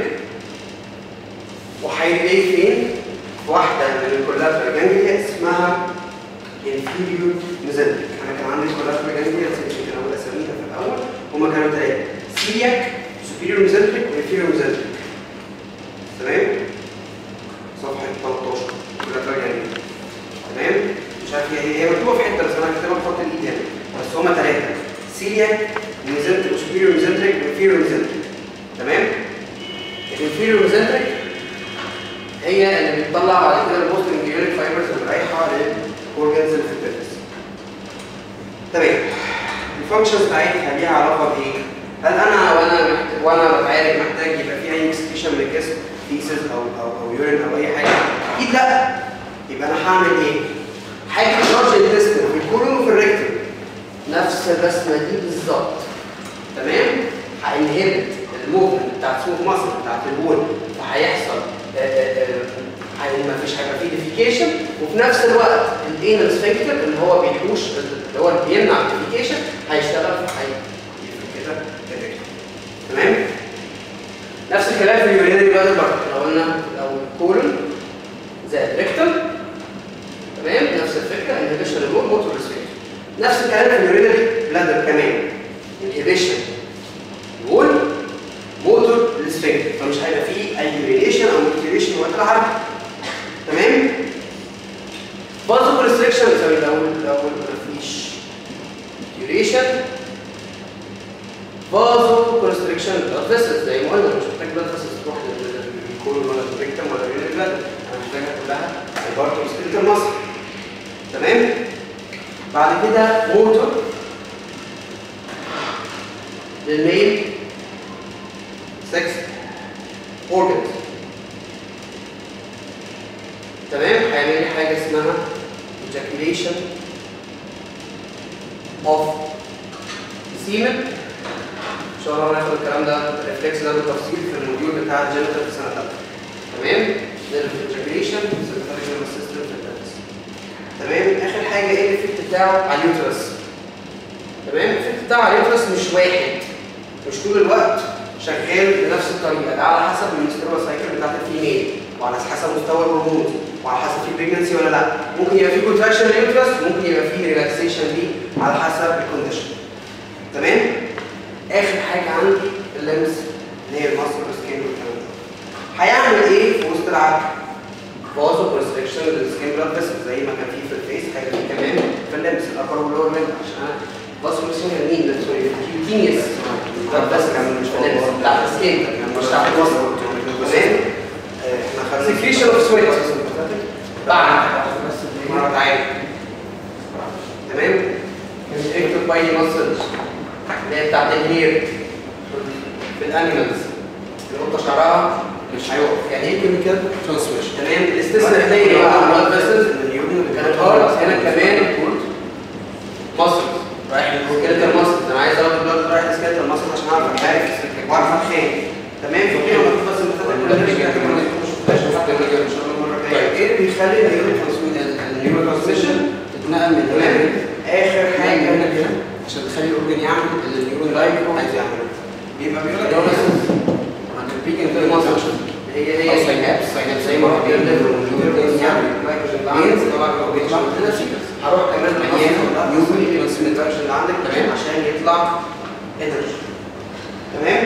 وهيلاقي فين؟ في واحده من الكولاترال جانجليا اسمها انفيريور ميزنتريك انا كان عندي كولاترال جانجليا بس يمكن اقول اساميها في الاول هما كانوا ثلاثه سيلياك سوبيريور ميزنتريك وانفيريور ميزنتريك تمام؟ صفحه 13 كولاترال جانجليا تمام؟ مش عارف هي هي مكتوبه في حته بس انا كاتبها بخط الايد يعني بس هما ثلاثه سيلياك ميزنتريك وسوبيريور ميزنتريك وانفيريور ميزنتريك تمام؟ الانفيريور ميزنتريك هي اللي بتطلع بعد كده البوست انجيونيك فايبرز اللي رايحه للاورجنز اللي في البيرس تمام الفانكشنز بتاعتها ليها علاقه بايه؟ هل انا وانا محتاج وانا بتعالج محتاج يبقى في اي اكسكريشن من الجسم فيسز او او او يورين او اي حاجه؟ اكيد لا يبقى انا هعمل ايه؟ حاجه لارج انتستين في الكولون وفي الريكتوم نفس الرسمه دي بالظبط تمام؟ هينهبت الموفمنت بتاعت سموث ماسل بتاعت الوول فهيحصل ما فيش هيبقى فيه ديفيكيشن وفي نفس الوقت الانال سفنكتر اللي هو بيحوش اللي هو اللي بيمنع الديفيكيشن هيشتغل في حي كده كده تمام نفس الكلام في اليورينري بلاد برضه لو قلنا لو الكولون زائد ريكتم تمام نفس الفكره انهبيشن الوول موتور ريسبيكت نفس الكلام في اليورينري بلادر كمان انهبيشن الوول موتور السفنكتر فمش هيبقى فيه اي يورينيشن او موتيليشن وقت العرض تمام فازو كونستريكشن بيساوي لو لو مفيش يوريشن فازو كونستريكشن بلاد فيسلز زي ما قلنا مش محتاج بلاد فيسلز تروح للكولون ولا الريكتم ولا اليورين بلاد انا محتاجها كلها عباره عن سكيلتال مصر تمام بعد كده موتور للميل 6 organs تمام هيعمل لي حاجه اسمها ejaculation of semen شاء الله هناخد الكلام ده الريفلكس ده بالتفصيل في الموديول بتاع الجينيتال في سنه ثالثه تمام نيرف انتجريشن سيرفيكال نيرفس سيستم في الدرس تمام اخر حاجه ايه الايفكت بتاعه على اليوترس تمام الايفكت بتاعه على اليوترس مش واحد مش طول الوقت شغال بنفس الطريقه ده على حسب المستوى سايكل بتاعت الفيميل وعلى حسب مستوى الهرمونز وعلى حسب في بريجنسي ولا لا ممكن يبقى في كونتراكشن لليوترس ممكن يبقى في ريلاكسيشن ليه على حسب الكونديشن تمام اخر حاجه عندي اللمس اللي هي المصل والسكين والكلام ده هيعمل ايه في وسط العقل فازو كونستريكشن للسكين بلاد فيسل زي ما كان في في الفيس هيبقى في كمان في اللمس الابر واللور لمس عشان انا فازو كونستريكشن يعني مين سوري الكيوتينيوس بلاد فيسل مش في اللمس بتاع السكين مش بتاع الوسط تمام احنا خدنا سكريشن اوف سويت بعد مرة عين تمام اكتب باي ماسلز اللي هي بتاعت الهير في الانيمالز القطه شعرها مش هيقف يعني ايه كيميكال ترانسميشن تمام الاستثناء الثاني بقى البلاد فيسلز كانت هارت هنا كمان ماسلز رايح للسكيلتال ماسلز انا عايز اخد البلاد رايح للسكيلتال ماسلز عشان اعرف اتعرف واعرف اتخان تمام فكده ما بس ان شاء الله المره الجايه ايه اللي بيخلي النيورو ترانسميشن تتنقل من تمام اخر حاجه عشان تخلي الاورجن يعمل اللي النيورون لايف عايز يعمله بيبقى بيقول لك عند البيكنج في المصر هي هي ساينابس ساينابس زي ما هو بيعمل والنيورون يعمل جلايكوجين طبعا لو بيطلع من هنا هروح كمان مليان نيورون ترانسميترز اللي عندك تمام عشان يطلع انرجي تمام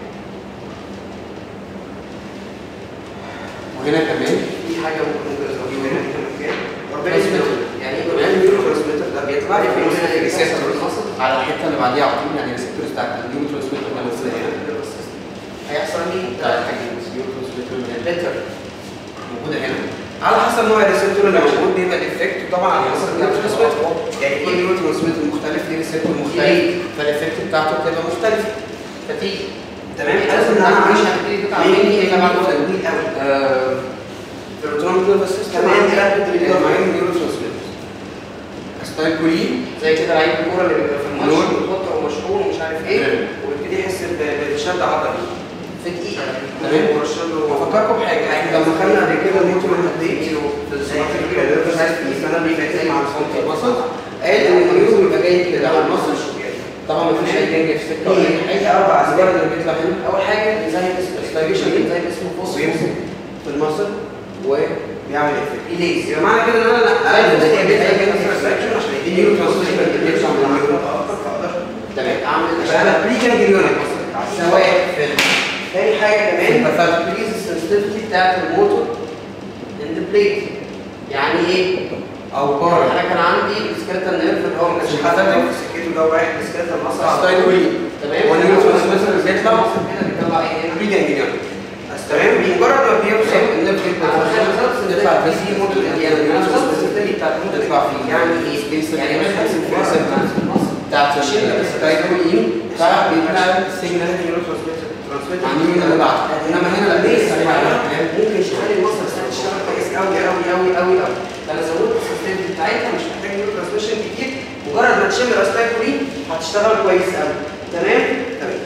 وهنا كمان في حاجه ممكن نزودها هنا كمان ربنا يسمعنا يعني ايه كمان النيورو ترانسميتر ده بيطلع لي في هنا ريسبتور على الحته اللي بعديها على طول يعني الريسبتورز بتاعت النيورو ترانسميتر ده موجوده هنا هيحصل ليه بتاع الحاجه النيورو ترانسميتر من الليتر موجوده هنا على حسب نوع الريسبتور اللي موجود بيبقى الايفكت طبعا على حسب النيورو ترانسميتر يعني كل نيورو ترانسميتر مختلف ليه ريسبتور مختلف فالايفكت بتاعته بتبقى مختلفه فتيجي تمام لازم ان انا مش هبتدي تطلع مني الا بعد وقت طويل قوي الالكترونيك نيرفس سيستم كمان رابد ريليز معين نيورو ترانسميترز ستايل كولين زي كده لعيب الكوره اللي بيبقى في الماتش متوتر ومشحون ومش عارف ايه ويبتدي يحس ب- بشد عضلي في دقيقه تمام وافكركم بحاجه لما خدنا قبل كده الموتور الهديت في السماتيك نيرفس سيستم انا بيفكر مع الصوت الوسط قال ان النيورو بيبقى جاي كده على المصل طبعا مفيش اي جنج في سكه ولا اي حاجه اربع اسباب اللي بيطلع هنا اول حاجه زي اسمه ستايليشن زي اسمه فوسفورس في المصل وبيعمل افكت إليز يبقى معنى كده ان انا اقل زي كده زي كده ترانسفيكشن عشان يديني نيورو ترانسميشن اللي بيطلع من النيورون فاقدر تمام اعمل اشتغل بري جانجليونيك سواء في تاني حاجه كمان بفريز السنسيتيفيتي بتاعت الموتور ان ذا بليت يعني ايه؟ او بار انا كان عندي السكيلتال نيرف اللي هو مش حضرتك في سكته ده رايح للسكيلتال مصر ستايل كولين تمام والنيورو ترانسميشن اللي بيطلع كده بيطلع ايه هنا؟ بري جانجليونيك تمام مجرد ما بيوصل النيرف يطلع بس في موتور يعني السنسيتيفيتي بتاعت الموتور يطلع فيه يعني ايه؟ يعني مثلا بتاعت ستايل كولين فبيطلع السيجنال نيورو ترانسميشن عاملين اللي بعد انما هنا لا ليه ممكن يخلي المصر تشتغل كويس قوي قوي قوي قوي قوي فانا زودت السيستم بتاعتها مش محتاج نيورو ترانسميشن كتير مجرد ما تشم الاستايكولين هتشتغل كويس قوي تمام تمام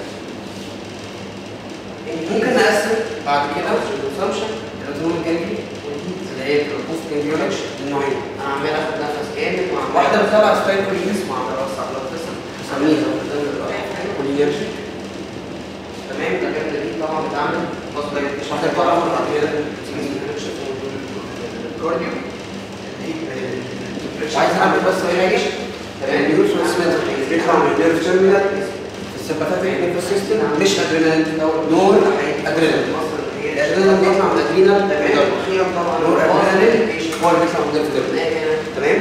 ممكن نقسم بعد كده الكونسمشن الاوتونوم الجانبي اللي هي البوست جانبيونكش النوعين انا عمال اخد نفس جامد وعمال واحده بتطلع ستايكولين اسمها عمال اوسع بلاد فيسل بسميها كولينرجي تمام ده كان دي طبعا بتعمل مصدر الشحن طبعا بعد كده الكارديو عايز اعمل بس حاجه تمام نيورو ترانسميتر بيطلع من النيرف تيرمينال السمباثيك نيرفس سيستم مش ادرينالين نور ادرينالين الادرينالين بيطلع من الادرينال تمام اخيرا طبعا نور ادرينالين هو اللي بيطلع من النيرف تيرمينال تمام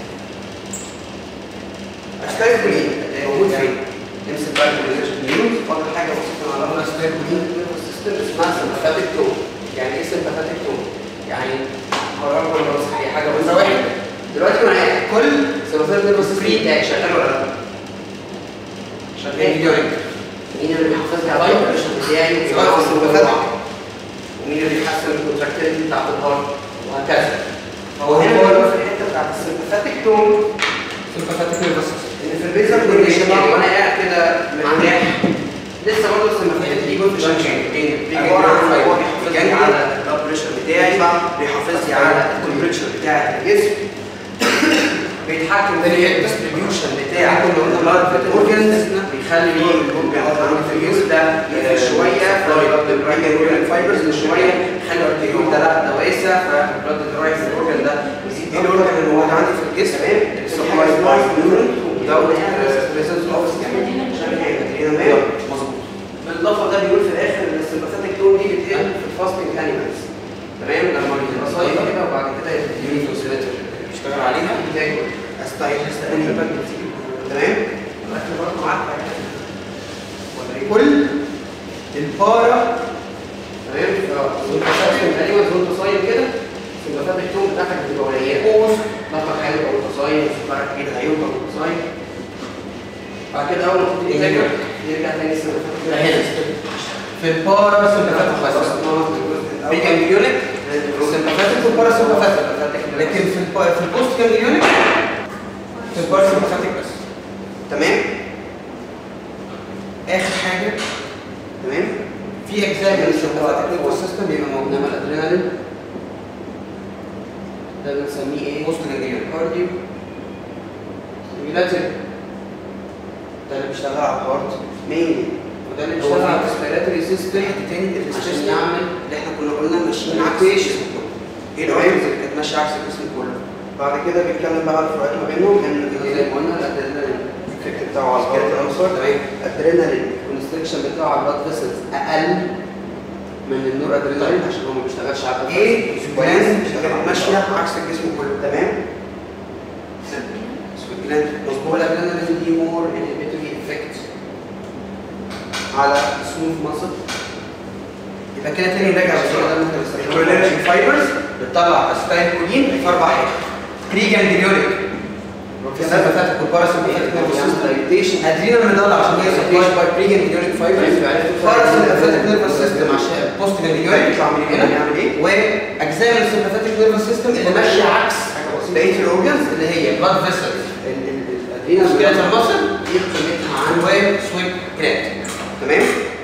اشكال كلين موجود فين؟ نمسك بقى النيوز فاضل حاجه بسيطه على رغم اسمها كلين سيستم اسمها سمباثيك تون يعني ايه سمباثيك تون؟ يعني قرار ولا بس هي حاجه بس واحد دلوقتي وانا قاعد كل سمباثيك نيرفس فري ده شغال ولا لا؟ شغال فيديوريك مين اللي بيحافظ لي على الفايبريشن بتاعي سواء في السمباثيك ومين اللي بيحسن الكونتراكتيليتي بتاعت الهارت وهكذا فهو هنا بقى في الحته بتاعت السمباثيك تون سمباثيك نيرفس ان في البيزل كونديشن يعني وانا قاعد كده مرتاح لسه برضه السماثات دي جزء شغال عباره عن هو بيحافظ لي على البلاد بريشر بتاعي بيحافظ لي على التمبريتشر بتاع الجسم بيتحكم في الديستريبيوشن بتاع البلاد اورجنز بيخلي الاورجن عندي في الجسم ده يقفل شويه فالبلاد فايبرز من شويه يخلي الارتيول ده لا ده واسع فالبلاد اللي رايح في الاورجن ده يزيد ايه الاورجن اللي موجود عندي في الجسم السبلاي باي نيورون ودوت بريزنس اوف تمام مظبوط بالاضافه ده بيقول في الاخر ان السمباثيك تون دي بتقل في الفاستنج انيمالز تمام لما بتبقى صايمه كده وبعد كده يبتدي اوسيليتور يشتغل عليها بتاكل استايل استايل تمام الاكل برضه معاك كل البارا تمام وانت صايم تقريبا وانت صايم كده السمباثيك تون بتاعتك بتبقى قليله قوس ضغطك حلو وانت صايم سكرك كده هيوطى وانت صايم بعد كده اول ما تبتدي تاكل يرجع تاني السمباثيك ده هنا في البارا سمباثيك بس بيجن يونت السمباثيك والبارا سمباثيك لكن في الب... في البوست كان في البارا سمباثيك بس تمام اخر حاجه تمام في اجزاء من السمباثيك السمباثيك سيستم بيبقى موجود انما الادرينالين ده بنسميه ايه؟ بوست جانجليون كارديو ستيميلاتيف ده اللي بيشتغل على الهارت مين وده اللي هو بيشتغل على في- الريسبيراتوري سيستم حته تاني عشان الريسبشن يعمل اللي احنا كنا قلنا ماشيين عكس Rotation. الجسم كله ايه الاورجنز اللي كانت ماشيه عكس الجسم كله بعد كده بيتكلم بقى على الفروقات ما بينهم ان زي ما قلنا الادرينالين الافكت بتاعه على الهارت عنصر تمام ادرينالين الكونستريكشن بتاعه على البلاد فيسلز اقل من النور ادرينالين عشان هو ما بيشتغلش على البلاد ايه vessels. جلاند كانت ماشيه عكس الجسم كله تمام سويت جلاند هو مظبوط الادرينالين دي مور انهبيتوري افكت على سموث ماسل يبقى كده تاني راجع بسرعه ده ممكن نستخدمه. الكولينرجين فايبرز بتطلع اسيتايل كولين في اربع حتت بري جانجليونيك في السمباثيك والباراسمباثيك نيرفس سيستم ادرينال مدلع عشان هي سبلاي باي بري جانجليونيك فايبرز باراسمباثيك نيرفس سيستم عشان بوست جانجليونيك يطلع من هنا يعمل ايه؟ واجزاء من السمباثيك نيرفس سيستم اللي ماشيه عكس بقيه الاورجنز اللي هي بلاد فيسلز الادرينالين سكيلتال ماسل دي قيمتها عن وسويب جلاند تمام؟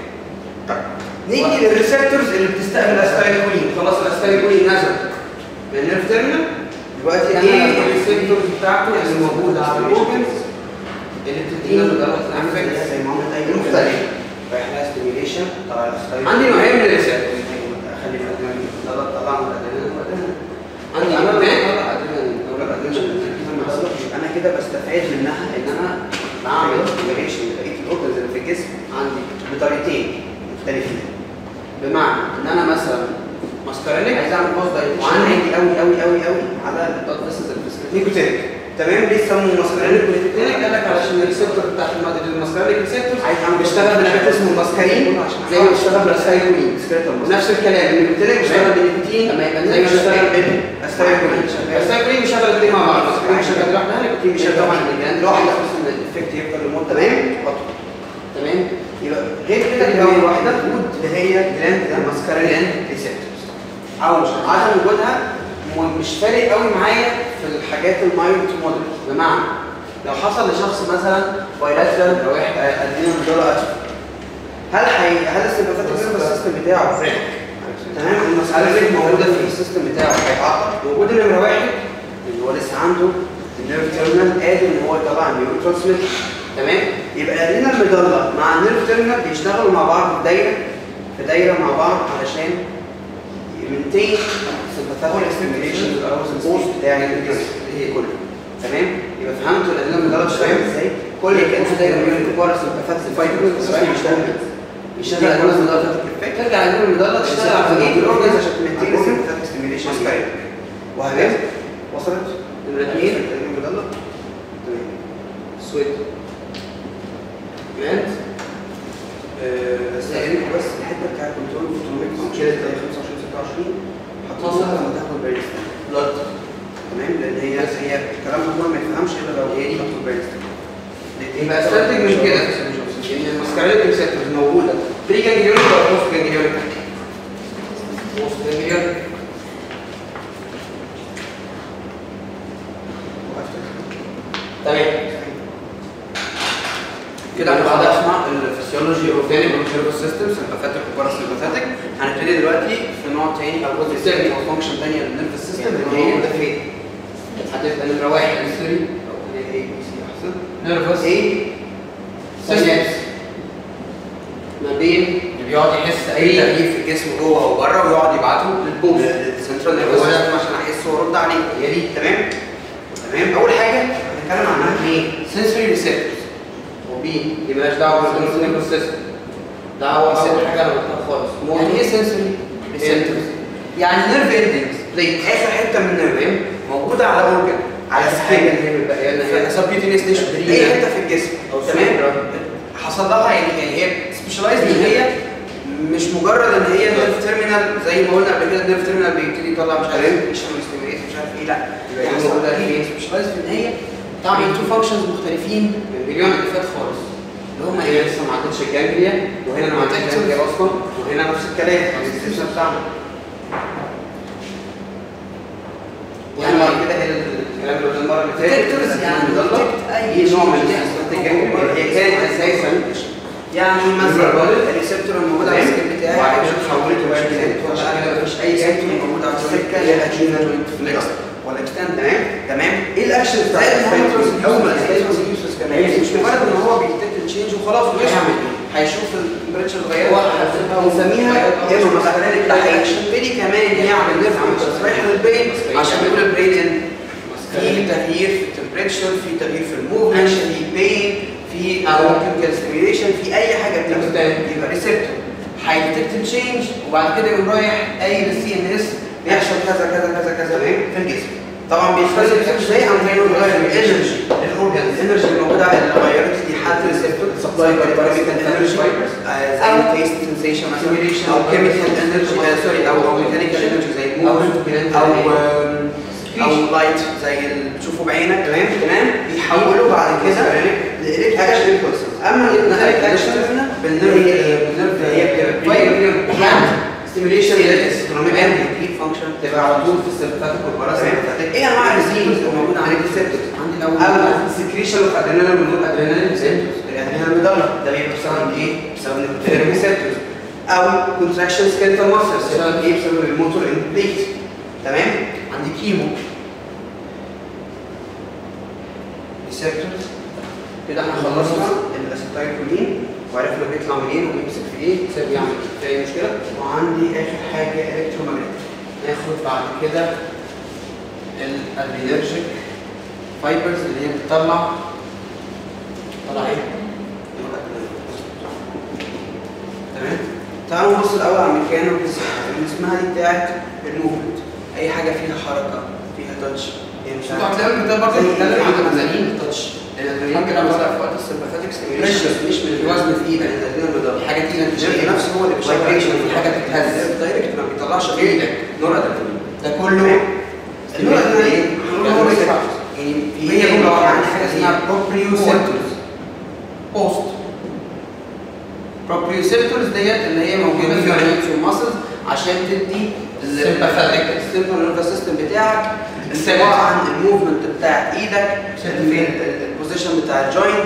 طيب نيجي للريسبتورز اللي بتستقبل اسيتايل كولين خلاص الاستايكولين نزل من النيرف تيرمينال دلوقتي انا ايه الريسبتورز بتاعته اللي موجوده على الاورجنز اللي بتدينا مجرد افكت زي ما قلنا اي مختلف فاحنا ستيميليشن طبعا الاسيتايل عندي نوعين من الريسبتورز خلي الادرينالين طلع طلع من الادرينالين والادرينالين عندي نوعين طلع ادرينالين او الادرينالين انا كده بستفاد منها ان انا بعمل ستيميليشن لبقيه الاورجنز اللي في الجسم عندي بطريقتين مختلفين بمعنى ان انا مثلا ماسكارينيك عايز اعمل باص دايركت وعندي عندي قوي قوي قوي قوي على البلاد فيسلز الفيسكريتيك نيكوتينيك تمام ليه سموا ماسكارينيك الكلينيك قال لك علشان الريسبتور بتاعت المادة الماسكارينيك ريسبتور عايز اعمل بيشتغل بنبات اسمه الماسكارين زي ما بيشتغل بالاسايكولين نفس الكلام النيكوتينيك بيشتغل بالنيكوتين لما يبقى زي ما بيشتغل بالاسايكولين الاسايكولين بيشغل الاثنين مع بعض الاسايكولين بيشغل لوحدها النيكوتين بيشغل طبعا الجلاند لوحدها الافكت يفضل لمده تمام؟ فتره تمام يبقى غير كده يبقى أول واحده وجود اللي هي جلاند ماسكارينيك ريسبتورز او عدم وجودها م- مش فارق قوي معايا في الحاجات المايلد تو مودريت بمعنى لو حصل لشخص مثلا بايلاترال لو واحد ادينا مدوره اتروفي هل حي... هل السيمباثيك نيرفس سيستم بتاعه فريك تمام المسألة موجودة في السيستم بتاعه هيتعطل موجود نمرة واحد اللي هو لسه عنده النيرف تيرمينال قادر ان هو يطلع النيورو ترانسميتر تمام يبقى الادرينال المدلة مع النيرف تيرمينال بيشتغلوا مع بعض في دايرة في دايرة مع بعض علشان يمنتين sympathetic stimulation البوست بتاع الجسم اللي هي كله تمام يبقى فهمتوا الادرينال المدلة شوية ازاي كل كان في دايرة من الكبار sympathetic fibers بيشتغل يشغل الجلوس المدلة ترجع الجلوس المدلة تشتغل على بقية الاورجنز عشان تمنتين sympathetic stimulation وهكذا وصلت نمرة اثنين المدلة تمام سويت مانت بس بس الحته بتاع الكنترول اوتوماتيك فانكشن 25 26 حطها لما تاخد بريس بلاد تمام لان هي هي الكلام ده كله ما يفهمش الا لو هي دي تاخد بريس يبقى استنتج من كده ان الماسكارينيك ريسبتورز موجوده بري جانجليونيك ولا بوست جانجليونيك؟ بوست جانجليونيك تمام كده احنا بعدها اسمع الفسيولوجي اوف نيرفس سيستم سمباثيك وباراسمباثيك هنبتدي دلوقتي في نوع تاني او جزء تاني او فانكشن تانية للنيرفس سيستم اللي هي ده فين؟ هتبقى نمرة واحد السوري او اللي هي اي بي سي احسن نيرفس ايه سينابس ما بين اللي بيقعد يحس اي تغيير في الجسم جوه او بره ويقعد يبعته للبوم للسنترال نيرفس هو ده. سيستم عشان احسه وارد عليه هي دي تمام تمام اول حاجه هنتكلم عنها ايه سنسوري ريسبتورز وبي دي مالهاش دعوه بالنيرفس سيستم دعوه اول حاجه انا قلتها خالص يعني ايه سنسوري ريسبتورز يعني نيرف اندنجز زي اخر حته من النيرف موجوده على اورجن على الحاجه سكين اللي هي متبقيه لنا هنا سبيوتينيس تيشو تدريجاً. اي حته في الجسم أو تمام سنترال. حصل لها يعني يعني هي سبيشالايزد ان هي مش مجرد ان هي نيرف تيرمينال زي ما قلنا قبل كده النيرف تيرمينال بيبتدي يطلع مش عارف ايه ستيميوليت مش عارف ايه لا يبقى يعني دي موجودة هي فين؟ سبيشالايزد ان هي تعمل تو فانكشنز مختلفين من مليون اللي فات خالص اللي هم هنا ايه؟ لسه ما عدتش الجانجليا وهنا انا ما عدتش الجانجليا اصلا وهنا نفس الكلام السيستم بتاعنا يعني بعد كده هي الكلام اللي قلنا المره اللي فاتت Detectors يعني بتطلع detect أي اي نوع من شيء السيستمات بيحصل. الجانبيه هي كانت اساسا يعني مثلا الريسبتور الموجود على السكين بتاعي وبعدين اتحولت بقى وبقت كده. ولا مفيش اي سيستم موجود على السكه هي ادجينا جوينت فليكس ولا اكستند تمام تمام ايه الاكشن بتاع اول ما الفيتوس كمان مش مجرد ان هو بيديتكت التشينج وخلاص ويعمل هيشوف التمبريتشر اتغيرت هو هيحسبها بنسميها ويغيرها. اما مسكرينك تحريكشن بيدي كمان يعمل نيرف رايح للبرين عشان يقول البرين في تغيير في التمبريتشر في تغيير في الموفمنت في بين في أو كيميكال ستيميوليشن في اي حاجه بتحصل يبقى ريسبتور هيديتكت التشينج وبعد كده يقوم رايح قايل للسي ان اس بيحصل كذا كذا كذا كذا في الجسم طبعا بيختلف ازاي عن زي ما غير الانرجي الاورجنز الانرجي الموجوده على اللي غيرت دي حاله ريسبتور سبلاي باي كيميكال انرجي زي تيست سنسيشن مثلا او كيميكال انرجي سوري او او ميكانيكال انرجي زي الموفمنت او او لايت زي اللي بتشوفه بعينك تمام تمام بيحولوا بعد كده لإلكتريك اكشن اما الإلكتريك اكشن بالنيرف بالنيرف هي بتبقى يعني ستيميوليشن للاسترونوميك اند فانكشن تبقى على طول في السيمباتيك والباراسيمباتيك ايه انواع الريزينز اللي موجوده عند الريسبتورز عندي الاول اول سكريشن اوف ادرينالين من ادرينالين ريسبتورز الادرينالين مدلع ده بيبقى بسبب ايه؟ بسبب الريسبتورز او كونتراكشن سكيلتال ماسلز بسبب ايه؟ بسبب الموتور اندبليت تمام؟ عندي كيمو ريسبتورز كده احنا خلصنا الاسيتايلكولين وعرفنا بيطلع منين وبيمسك في ايه سيب يعمل في اي مشكله وعندي اخر حاجه الكترومagnetic ناخد بعد كده الادرينرجيك فايبرز اللي هي بتطلع طلع ايه؟ تمام تعالوا نبص الاول على الميكانيكس اللي اسمها دي بتاعت الموفمنت اي حاجه فيها حركه فيها تاتش هي مش انتوا هتلاقوا الكتاب برضه بيتكلم عن الادرينالين التاتش الادرينالين كده مثلا في وقت السيمباثيك ستيميوليشن مش من الوزن في ايدك الادرينالين حاجه تقيله انت الجيم شايفها نفسه هو اللي بيشغل Vibration، في حاجه بتتهز الدايركت ما بيطلعش في ايدك نور ادرينالين ده كله النور ادرينالين هنقول هو بيدفع يعني في هي جمله واحده عندي حاجه اسمها بروبريوسيبتورز بوست بروبريوسيبتورز ديت اللي هي موجوده في الجوينتس والماسلز عشان تدي Sympathetic. السيمبل نيرفس سيستم بتاعك انطباع عن الموفمنت بتاعت ايدك فين البوزيشن بتاع الجوينت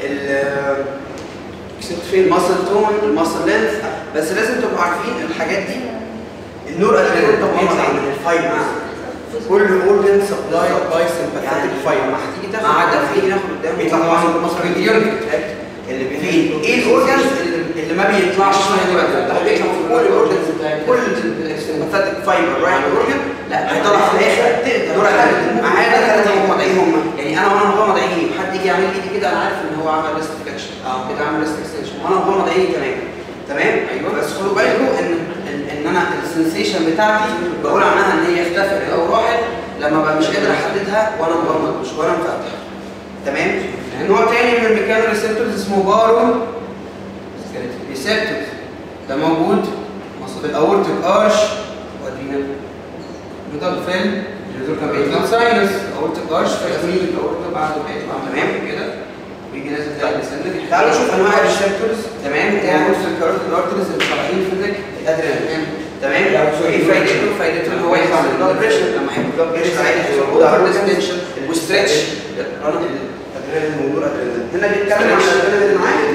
كسبت فين ماسل تون الماسل لينث بس لازم تبقوا عارفين الحاجات دي النور ادرينالين طبعا بيطلع من الفايبرز كل اورجن سبلاي باي سمباثيك فايبر ما هتيجي تاخد ما عدا في ناخد قدام بيطلع طبعا من المصل اليونت اللي بي- ايه الاورجنز اللي, اللي ما بيطلعش فيها دلوقتي هو بيطلع في كل الاورجنز كل السمباثيك فايبر رايح الاورجن لا هيطلع في الاخر تقدر تحدد ما عدا ثلاثه هم ايه هم يعني انا وانا مغمض عيني وحد يجي يعمل لي ايدي كده انا عارف ان هو عمل ريست فليكشن اه كده عمل ريست اكستنشن وانا مغمض عيني تمام تمام ايوه بس خدوا بالكم ان ان, إن انا السنسيشن بتاعتي بقول عنها ان هي اختفت او راحت لما بقى مش قادر احددها وانا مغمض مش وانا مفتح تمام نوع تاني من الميكانو ريسبتورز اسمه بارو ريسبتورز ده موجود مصاب الاورتيك ارش وادرينال ميدال فيل اللي كان بيطلع ساينس اورتيك ارش في تكوين الاورتا بعد ما يطلع تمام كده ويجي نازل تاني سنة تعالوا نشوف انواع الريسبتورز تمام موجود في الكاروتيد ارتريز اللي طالعين في النك الادرينال تمام ايه فايدته؟ فايدته ان هو يرفع البلاد بريشر لما يبقى البلاد بريشر عالي هيزود هارد ديستنشن وستريتش الادرينال موجود ادرينال هنا بيتكلم عن الادرينال اللي معاه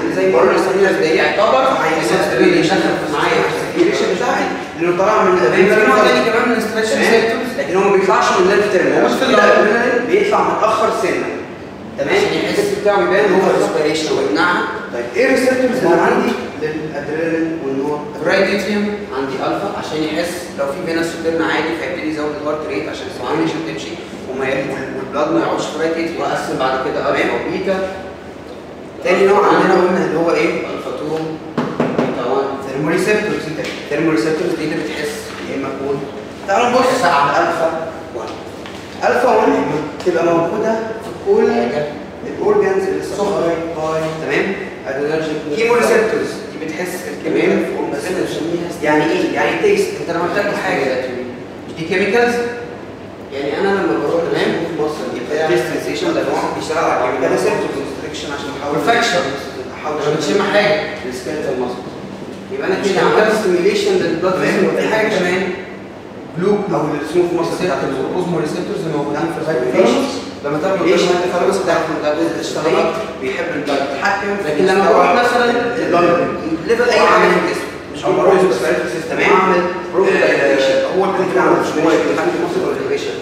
زي بره بره الستيمولس ده يعتبر هيحصل ستيميوليشن stimulation معايا في السيركيوليشن بتاعي لانه طالع من تمام في نوع الادرينالين تاني كمان من الستريتش ريسبتورز لكن هو ما بيطلعش من الليف تيرم هو مش في الادرينالين بيطلع متاخر سنه تمام عشان يحس بتاعه يبان هو الريسبيريشن ويمنعها طيب ايه الريسبتورز اللي عندي للادرينالين والنور الرايديتريوم عندي الفا عشان يحس لو في فينس سوتيرن عالي فيبتدي يزود الهارت ريت عشان السمعان مش تمشي وما يعمل- والبلاد ما يقعدش في رايت ويقسم بعد كده الفا وبيتا تاني نوع عندنا قلنا اللي هو ايه الفا 2 بيتا 1 ثيرموريسبتورز الثيرموريسبتورز دي اللي بتحس يا اما كول تعالوا نبص على الفا 1 الفا 1 تبقى موجوده في كل حاجه الاورجانز اللي سبلاي باي تمام كيموريسبتورز دي بتحس الكميه بس احنا بنسميها يعني ايه يعني تيست انت لما بتاكل حاجه مش دي كيميكالز يعني انا لما بروح تمام في مصر يبقى تيست سنسيشن ده نوع بيشتغل على كيميكال ريسبتورز كونستريكشن عشان احاول Perfection. احاول لما بتشم حاجه السكيلتال ماسل يبقى انا كده عملت ستيميوليشن للبلاد تمام. وفي حاجه كمان بلوك او السموث ماسل بتاعت ريسبتورز والاوزمو ريسبتورز موجودين في ليش؟ الهايبوثالاموس لما تاكل ليش ليش التفرس بتاعت ده جزء تشتغل اكتر بيحب البلد يتحكم في لكن لما بروح مثلا ليفل اي حاجه في الجسم مش أو بروح بروح سيستم اعمل bronchodilation. هو اللي كنت بعمل هو يتحكم في الجلوكوزيشن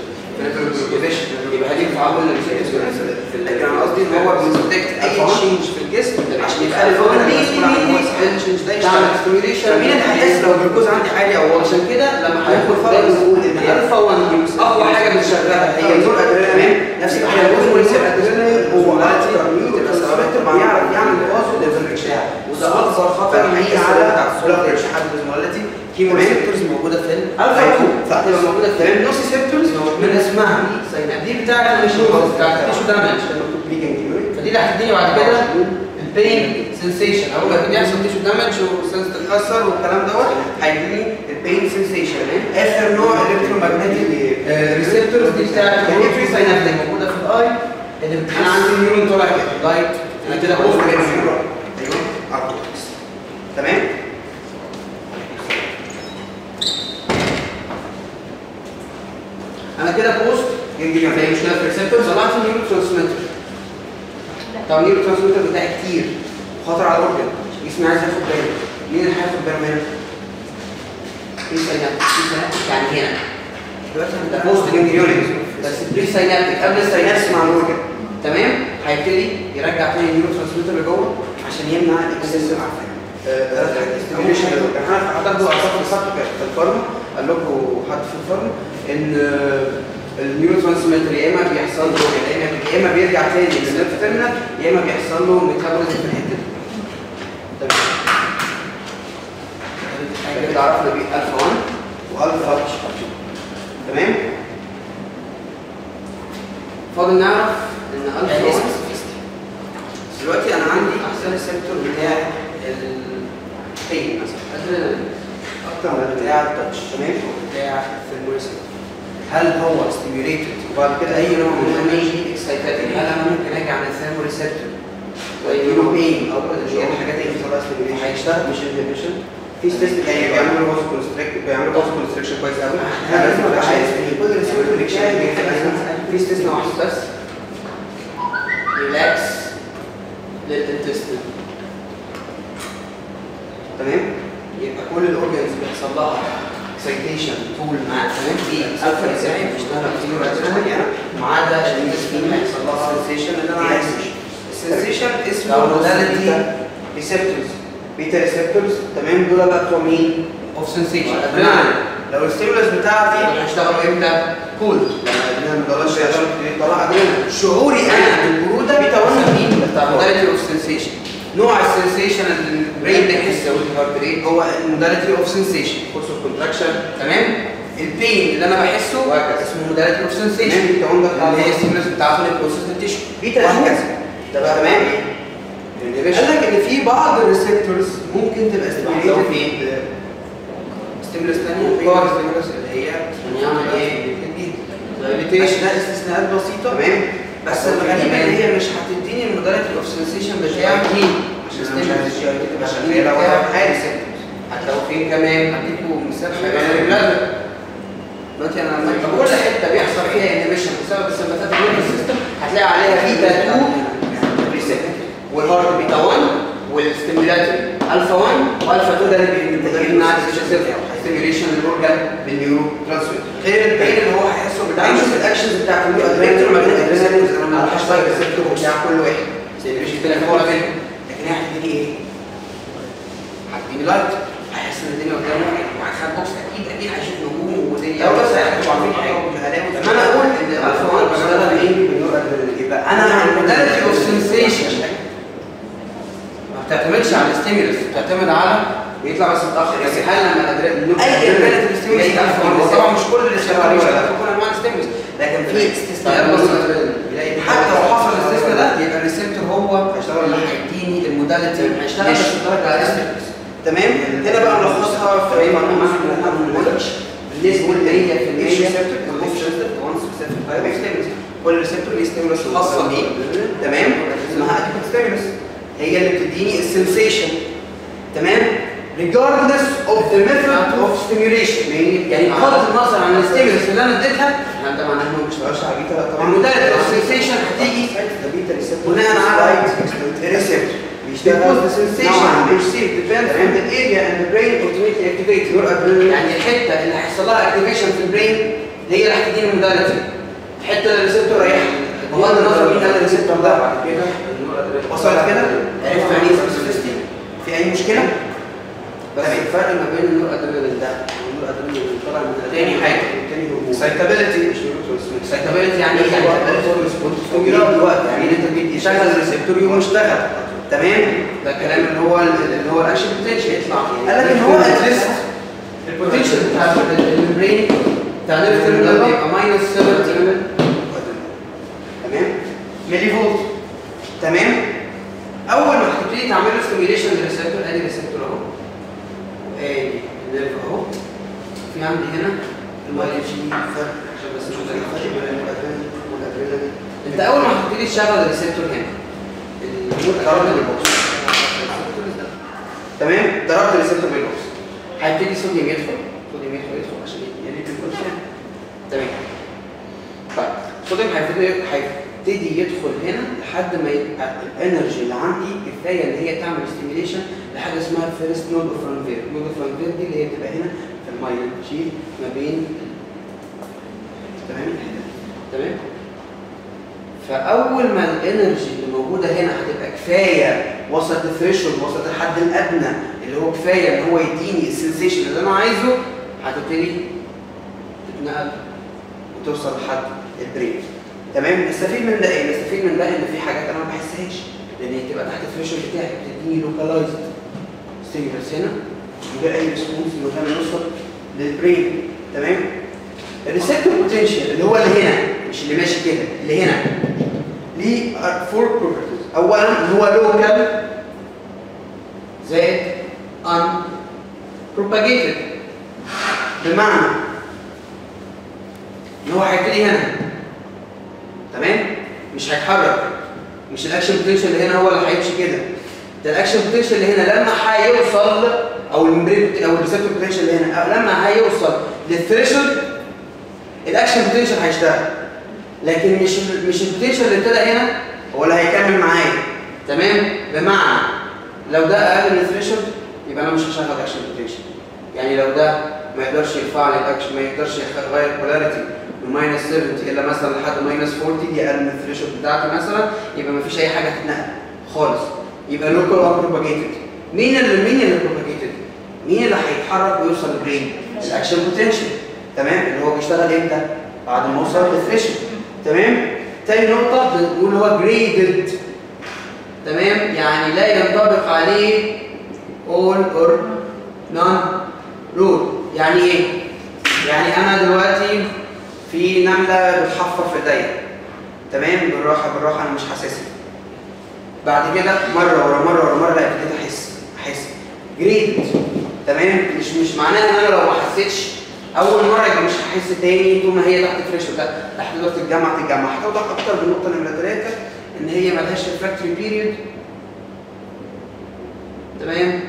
يبقى دي في عضله لكن انا قصدي ان هو بيديتكت اي تشينج في الجسم عشان يخلي هو الفوق مين المسؤول عن ان هو يسحب مين التشينج ده تعمل يشتغل ستيميوليشن فمين اللي هيحس لو الجلوكوز عندي عالي او واطي عشان كده لما هيدخل فرق فرق نقول ان الفا 1 اقوى حاجه بتشغلها هي النور ادرينالين نفس الحاجه الجزء اللي ادرينالين هو عادي تبقى ثوابت يعرف يعمل باص للاشعاع وده اكبر خطر هيجي على بلاد بريشر حد بالمولاتي كيمو ريسبتورز موجوده في الفا 2 فتبقى موجوده في تمام نوسي سيبتورز من اسمها دي بتاعت الشغل بتاعت التيشو دامج فدي اللي هتديني بعد كده البين سنسيشن اول ما يحصل تيشو دامج وسنس تتكسر والكلام دوت هيديني البين سنسيشن اخر نوع الكترومagnetic الريسبتورز دي بتاعت يعني الفري ساينابتيك موجوده في الاي اللي بتكون عندي نيورون طالع كده لايت انا كده بوست تمام انا كده بوست يجي زي مشكله في الريسبتورز طلعت النيورو ترانسميتر طب النيورو ترانسميتر بتاعي كتير خطر على الاورجن جسمي عايز ياخد باله مين اللي هياخد باله منه؟ بري ساينابتيك بري ساينابتيك يعني هنا دلوقتي ده هنبدا بوست جنجليونيك بس بس بري ساينابتيك قبل الساينابس السينابس مع الاورجن تمام هيبتدي يرجع تاني النيورو ترانسميتر لجوه عشان يمنع الاكسس عارفين ثلاث حاجات ستيميوليشن هتاخدوا اعصاب الصف في الفارما قال لكم حد في الفارما ان النيورو ترانسميتر يا اما بيحصل له يا اما يا اما بيرجع تاني للنيرف تيرمينال يا اما بيحصل له ميتابوليزم في الحته دي تمام حاجه كده عرفنا بيه الفا 1 والفا 2 تمام فاضل نعرف ان الفا 1 دلوقتي انا عندي احسن السنتور بتاع البين مثلا ادرينالين اكتر من بتاع التاتش تمام بتاع الثيرموريسبتور هل هو ستيميوليتد وبعد كده اي نوع من لما انواع يجي اكسايتاتيك هل انا ممكن اجي على الثيرمو ريسبتور يجيله بين او اللي هي الحاجات اللي بتطلع ستيميوليشن هيشتغل مش انهبيشن في ستيست تاني بيعملوا باز كونستريكت بيعملوا باز كونستريكشن كويس قوي انا لازم ابقى عارف ان كل ريسبتور بيتشال في استثناء واحد بس ريلاكس للانتستين تمام يبقى كل الاورجنز بيحصل لها اكسايتيشن طول مع تمام في الفا ريسبتور بيشتغل كتير معينه ما عدا الانسولين هيحصل لها سنسيشن اللي انا عايزه السنسيشن اسمه لو موداليتي ريسبتورز بيتا ريسبتورز تمام دول بقى بتوع مين؟ اوف سنسيشن بمعنى لو الستيمولس بتاعتي هيشتغلوا امتى؟ كول لما الادرينالين ما بيطلعش بيطلع ادرينالين شعوري انا بالبروده بيتولد مين؟ بتاع موداليتي اوف سنسيشن نوع السنسيشن اللي البرين بيحس او الهارت ريت هو الموداليتي اوف سنسيشن فورس اوف كونتراكشن تمام البين اللي انا بحسه اسمه موداليتي اوف سنسيشن اللي هي السيمنس بتاعته اللي بروسيس التيشو بيتا وهكذا ده بقى تمام قال لك ان في بعض الريسبتورز ممكن تبقى بيحصلوا ستيميوليتد فين؟ ستيمولس ثانيه ممكن. بعض الستيمولس اللي هي عشان يعمل ايه؟ ماشي ده استثناءات بسيطه تمام بس بس الغريبه كمان- ان هي مش هتديني الموداليتي اوف سنسيشن بتاع بتاعي مين؟ عشان انا مش عايز الجي اي تي تبقى عشان شغاله بتاع ولا حاجه ريسبتورز هتلاقوا فين كمان؟ هديكوا مثال حاجه بلازر دلوقتي انا لما يبقى كل حته بيحصل فيها انيبيشن بسبب السمباتات النيرفس سيستم هتلاقي عليها بيتا 2 ريسبتور والهارت بيتا 1 والستيمولاتوري الفا 1 والفا 2 ده اللي بيمنع ستيميوليشن الاورجان بالنيورو ترانسميتر غير البين اللي هو هيحسه تعمل بالعكس الاكشنز بتاعت النيو ادرينالين ما بين الادرينالين انا ما بعرفش بقى الريسبتور بتاع كل واحد مش اختلاف ما بينهم لكن هي هتديني ايه؟ هتديني لايت هيحس ان الدنيا قدامه وهيخرج بوكس اكيد اكيد هيشوف نجوم ودنيا لو بس هيحسوا عارفين حاجه لما انا اقول ان الالفا 1 بشتغل ايه بالنيو ادرينالين يبقى انا الموداليتي اوف سنسيشن ما بتعتمدش على الستيمولس بتعتمد على بيطلع بس متاخر بس هل لما الادرينالين اي ريلاتيف ستيمولس جاي ألفا 1 هو طبعا مش كل الاستيمولس ولا لا. كل انواع الستيمولس لكن في استثناءات استثناءات بسيطه بسيطه حتى لو حصل الاستثناء ده يبقى الريسبتور هو هيشتغل اللي معاك. هيديني الموداليتي هيشتغل بس بدرجه اقل تمام هنا بقى نلخصها في قانون مثلا النولج بالنسبه ل 100% كل ريسبتور ليه ستيمولس خاصه بيه تمام اسمها اكتيف ستيمولس هي اللي بتديني السنسيشن تمام regardless of the method of stimulation يعني بغض النظر عن الستيمولس اللي انا اديتها احنا طبعا احنا ما بنشتغلش على بيتا طبعا الموداليتي اوف سنسيشن هتيجي بناء على الريسبتور Because the sensation perceived depends on the area and the brain ultimately activates your adrenaline. يعني الحته اللي هيحصل لها اكتيفيشن في البرين هي اللي هتديني الموداليتي الحته اللي الريسبتور رايحها بغض النظر مين ده الريسبتور ده بعد كده وصلت كده؟ عرفت يعني ايه سبيسيفيستي في أي مشكلة؟ بس الفرق ما بين النور ادرينالين ده والنور ادرينالين اللي طالع من تاني حاجة. تاني هرمون Excitability مش اكسايتابيلتي يعني ايه؟ يعني يعني دلوقتي يعني انت بيشغل الريسبتور يقوم يشتغل تمام؟ ده الكلام اللي هو اللي هو الاكشن بوتنشال يطلع قال لك ان هو اتليست البوتنشال بتاع الممبرين بتاع النيرف ده بيبقى ماينس 70 تمام؟ ملي فولت تمام؟ اول ما هتبتدي تعمل له ستيميوليشن للريسبتور ادي الريسبتور اهو ادي النيرف اهو في عندي هنا الواي جي فرق عشان بس نشوف الفرق بين الادرينالين والادرينالين انت اول ما هتبتدي تشغل الريسبتور هنا النور ضربت بالبوكس تمام؟ ضربت الريسبتور بالبوكس هيبتدي صوديوم يدخل صوديوم يدخل يدخل عشان يليك الكونشن تمام طيب الصوديوم هيبتدي هيبتدي يدخل هنا لحد ما يبقى الانرجي اللي عندي كفايه ان هي تعمل ستيميليشن لحاجه اسمها فيرست نود اوف فرانفير نود اوف فرانفير دي اللي هي بتبقى هنا في المايل تشيل ما بين تمام تمام فاول ما الانرجي اللي موجوده هنا هتبقى كفايه وسط الثريشولد وسط الحد الادنى اللي هو كفايه ان هو يديني السنسيشن اللي انا عايزه هتبتدي تتنقل وتوصل لحد البرين تمام نستفيد من ده ايه نستفيد من ده ان في حاجات انا ما بحسهاش لان هي تبقى تحت الثريشولد بتاعي بتديني لوكالايزد ستيمولس هنا من غير اي ريسبونس انه كان يوصل للبرين تمام الريسبتور بوتنشال اللي هو اللي هنا مش اللي ماشي كده اللي هنا ليه فور بروبرتيز اولا هو لوكال زائد ان propagated بمعنى ان هو هيبتدي هنا تمام مش هيتحرك مش الاكشن بوتنشال اللي هنا هو اللي هيمشي كده ده الاكشن بوتنشال اللي هنا لما هيوصل او الممبرين او الريسبتور بوتنشال اللي هنا أو لما هيوصل للثريشولد الاكشن بوتنشال هيشتغل لكن مش مش البوتنشال اللي ابتدى هنا هو اللي هيكمل معايا تمام بمعنى لو ده اقل من الثريشولد يبقى انا مش هشغل اكشن بوتنشال يعني لو ده ما يقدرش يرفع لي الاكشن ما يقدرش يغير البولاريتي من ماينس 70 الا مثلا لحد ماينس 40 دي اقل من الثريشولد بتاعتي مثلا يبقى ما فيش اي حاجه تتنقل خالص يبقى لوكال اور بروباجيتد مين اللي مين اللي بروباجيتد مين اللي هيتحرك ويوصل للبرين الاكشن بوتنشال تمام اللي هو بيشتغل امتى بعد ما اوصل للثريشولد تمام تاني نقطه بنقول هو جريدد تمام يعني لا ينطبق عليه all or none rule يعني ايه يعني انا دلوقتي في نمله بتحفر في ايديا تمام بالراحه بالراحه انا مش حاسسها بعد كده مره ورا مره ورا مره لا ابتديت احس احس جريد تمام مش مش معناها ان انا لو ما حسيتش اول مره يبقى مش هحس تاني طول ما هي تحت فريش ده هتقدر تتجمع تتجمع هتوضح اكتر بالنقطه نمره ثلاثه ان هي ملهاش ريفراكتوري بيريود تمام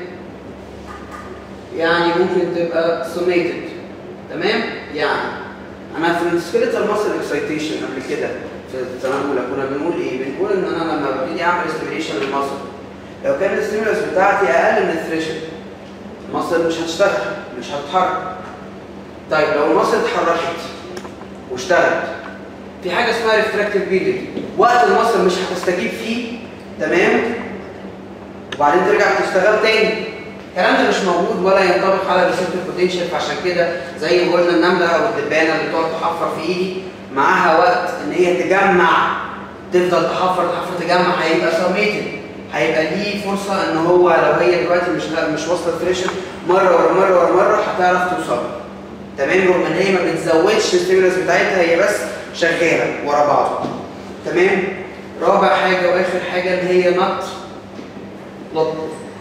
يعني ممكن تبقى سوميتد تمام يعني انا في السكيلتال ماسل اكسايتيشن قبل كده في السنه الاولى كنا بنقول ايه بنقول ان انا لما ببتدي اعمل استيميليشن للماسل لو كان الستيمولس بتاعتي اقل من الثريشولد المصل مش هتشتغل مش هتتحرك طيب لو المصل اتحركت واشتغلت في حاجه اسمها ريفراكتيف بيريد وقت المصل مش هتستجيب فيه تمام وبعدين ترجع تشتغل تاني الكلام ده مش موجود ولا ينطبق على الريسبتور بوتنشال فعشان كده زي ما قلنا النمله او الدبانه اللي بتقعد تحفر في ايدي معاها وقت ان هي تجمع تفضل تحفر تحفر تجمع هيبقى سميتد هيبقى ليه فرصه ان هو لو هي دلوقتي مش لا مش واصله فريشن مره ورا مره ورا مره هتعرف توصل تمام رغم ان هي ما بتزودش الستيمولس بتاعتها هي بس شغاله ورا بعض تمام رابع حاجه واخر حاجه اللي هي نط لط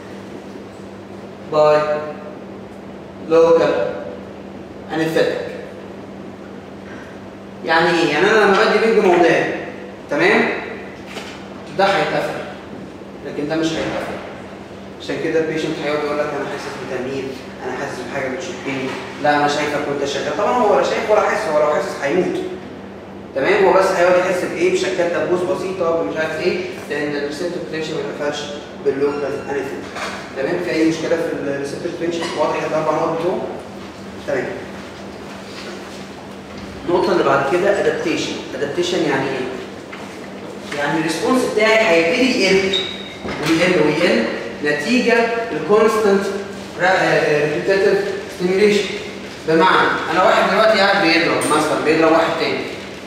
باي لوكال انستيك يعني ايه يعني انا لما بدي بنج موضعي تمام ده هيتقفل لكن ده مش هيتقفل عشان كده البيشنت هيقعد يقول لك انا حاسس بتنميل انا حاسس بحاجه بتشكني لا انا شايفك وانت شغال طبعا هو ولا شايف ولا حاسس هو لو حاسس هيموت تمام هو بس هيقعد يحس بايه بشكات دبوس بسيطه بمش عارف ايه لان الريسبتور بوتنشال ما اتقفلش باللوكال انستيك تمام في اي مشكله في الريسبتور بوتنشال واضح الاربع نقط بتوعه تمام النقطة اللي بعد كده ادابتيشن، ادابتيشن يعني ايه؟ يعني الريسبونس بتاعي هيبتدي يقل ويقل ويقل نتيجة الكونستنت ريبيتيتيف ستيميوليشن بمعنى انا واحد دلوقتي قاعد بيضرب مثلا بيضرب واحد تاني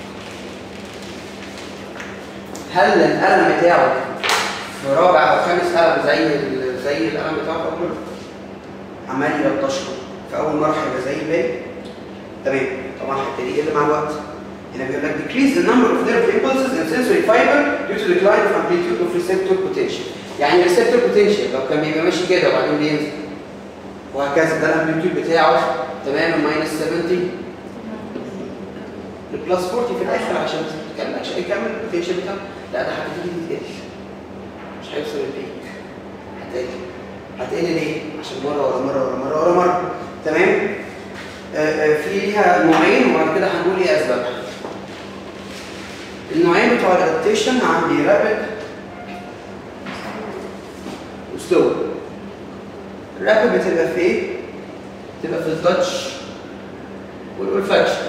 هل القلم بتاعه في رابع او خامس قلم زي ال- زي القلم بتاعه في اول مرة؟ عمال يلطشه في اول مرة هيبقى زي الباقي تمام طبعا هيبتدي يقل مع الوقت هنا بيقول لك decrease the number of nerve impulses in sensory fiber due to decline of amplitude of receptor potential يعني receptor potential لو كان بيبقى ماشي كده وبعدين بينزل وهكذا ده الامبليتيود بتاعه تمام ماينس 70 البلس 40 في الاخر عشان تكمل عشان يكمل البوتنشال بتاعه لا ده هتبتدي تقل مش هيوصل البيك هتقل هتقل ليه؟ عشان مره ورا مره ورا مره ورا مره تمام؟ آه، آه، في ليها نوعين وبعد كده هنقول ايه اسبابها. النوعين بتوع الادابتيشن عندي رابد وسلو. الرابد بتبقى في ايه؟ بتبقى في التاتش والاولفاكشن.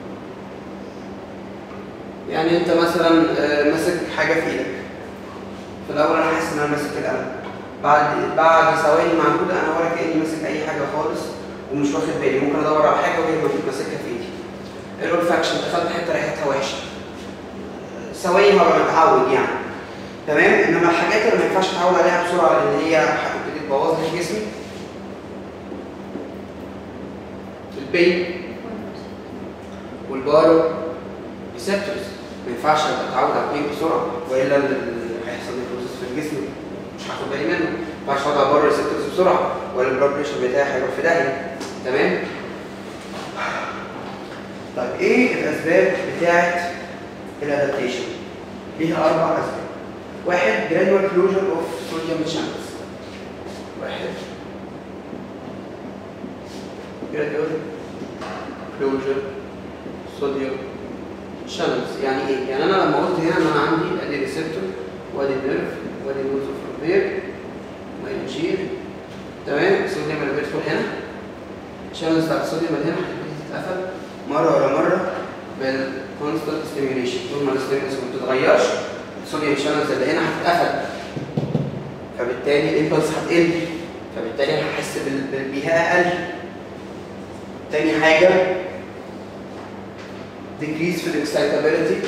يعني انت مثلا آه، ماسك حاجه في ايدك. في الاول انا حاسس ان انا ماسك القلم. بعد بعد ثواني معدوده انا ولا كاني ماسك اي حاجه خالص ومش واخد بالي ممكن ادور على حاجه وهي موجود ماسكها في ايدي الاولفاكشن دخلت حته ريحتها وحشه ثواني هبقى متعود يعني تمام انما الحاجات اللي ما ينفعش اتعود عليها بسرعه لان هي هتبتدي تبوظ لي جسمي البين والبارو ريسبتورز ما ينفعش ابقى اتعود على البين بسرعه والا ال- ال- هيحصل لي بروسيس في الجسم مش هاخد بالي منه ما ينفعش اتعود على البارو ريسبتورز بسرعه ولا البلاد بريشر بتاعي هيروح في داهيه تمام طيب ايه الاسباب بتاعت الادابتيشن ليها اربع اسباب واحد gradual closure of sodium channels واحد gradual closure sodium channels يعني ايه؟ يعني انا لما قلت هنا ان انا عندي ادي ريسبتور وادي نيرف وادي نوز اوف ريبير ماينجير تمام الصوديوم اللي بيدخل هنا الشانلز بتاعت الصوديوم اللي هنا هتبتدي تتقفل مره ورا مره بالكونستنت ستيميوليشن طول ما الستيموليشن ما بتتغيرش الصوديوم شانلز اللي هنا هتتقفل فبالتالي الامبلس هتقل فبالتالي هحس بال- بالبيئه اقل تاني حاجه decrease في الاكسايتابيلتي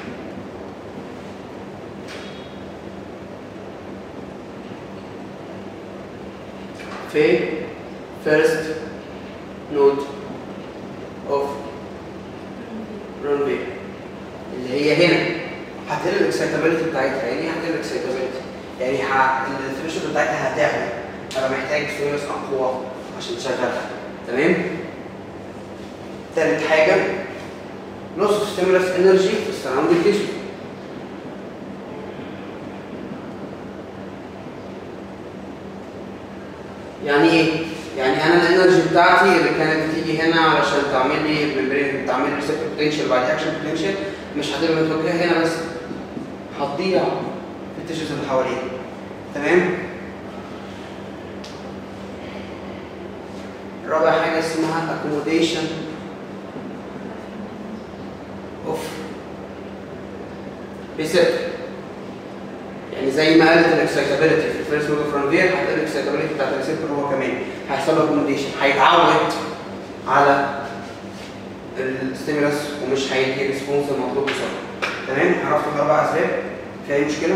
في first node of runway اللي هي هنا هتقل الاكسايتابيلتي بتاعتها يعني ايه هتقل الاكسايتابيلتي؟ يعني الثريشولد بتاعتها هتعلى انا محتاج ستيمولس اقوى عشان تشغلها تمام؟ تالت حاجه loss of stimulus energy في السراوندينج تيشو يعني ايه؟ يعني انا الانرجي بتاعتي اللي كانت بتيجي هنا علشان تعمل لي ممبرين تعمل لي ريسبتور بوتنشال بعد اكشن بوتنشال مش هتبقى متوجهه هنا بس هتضيع في التيشوز اللي حواليها تمام رابع حاجه اسمها accommodation of receptor يعني زي ما قالت الاكسايتابيلتي في الفيرست موفر فرونتير هتلاقي الاكسايتابيلتي بتاعت الريسبتور هو كمان هيحصل له اكوموديشن هيتعود على الستيمولس ومش هيدي ريسبونس المطلوب بسرعه تمام عرفت الاربع اسباب في اي مشكله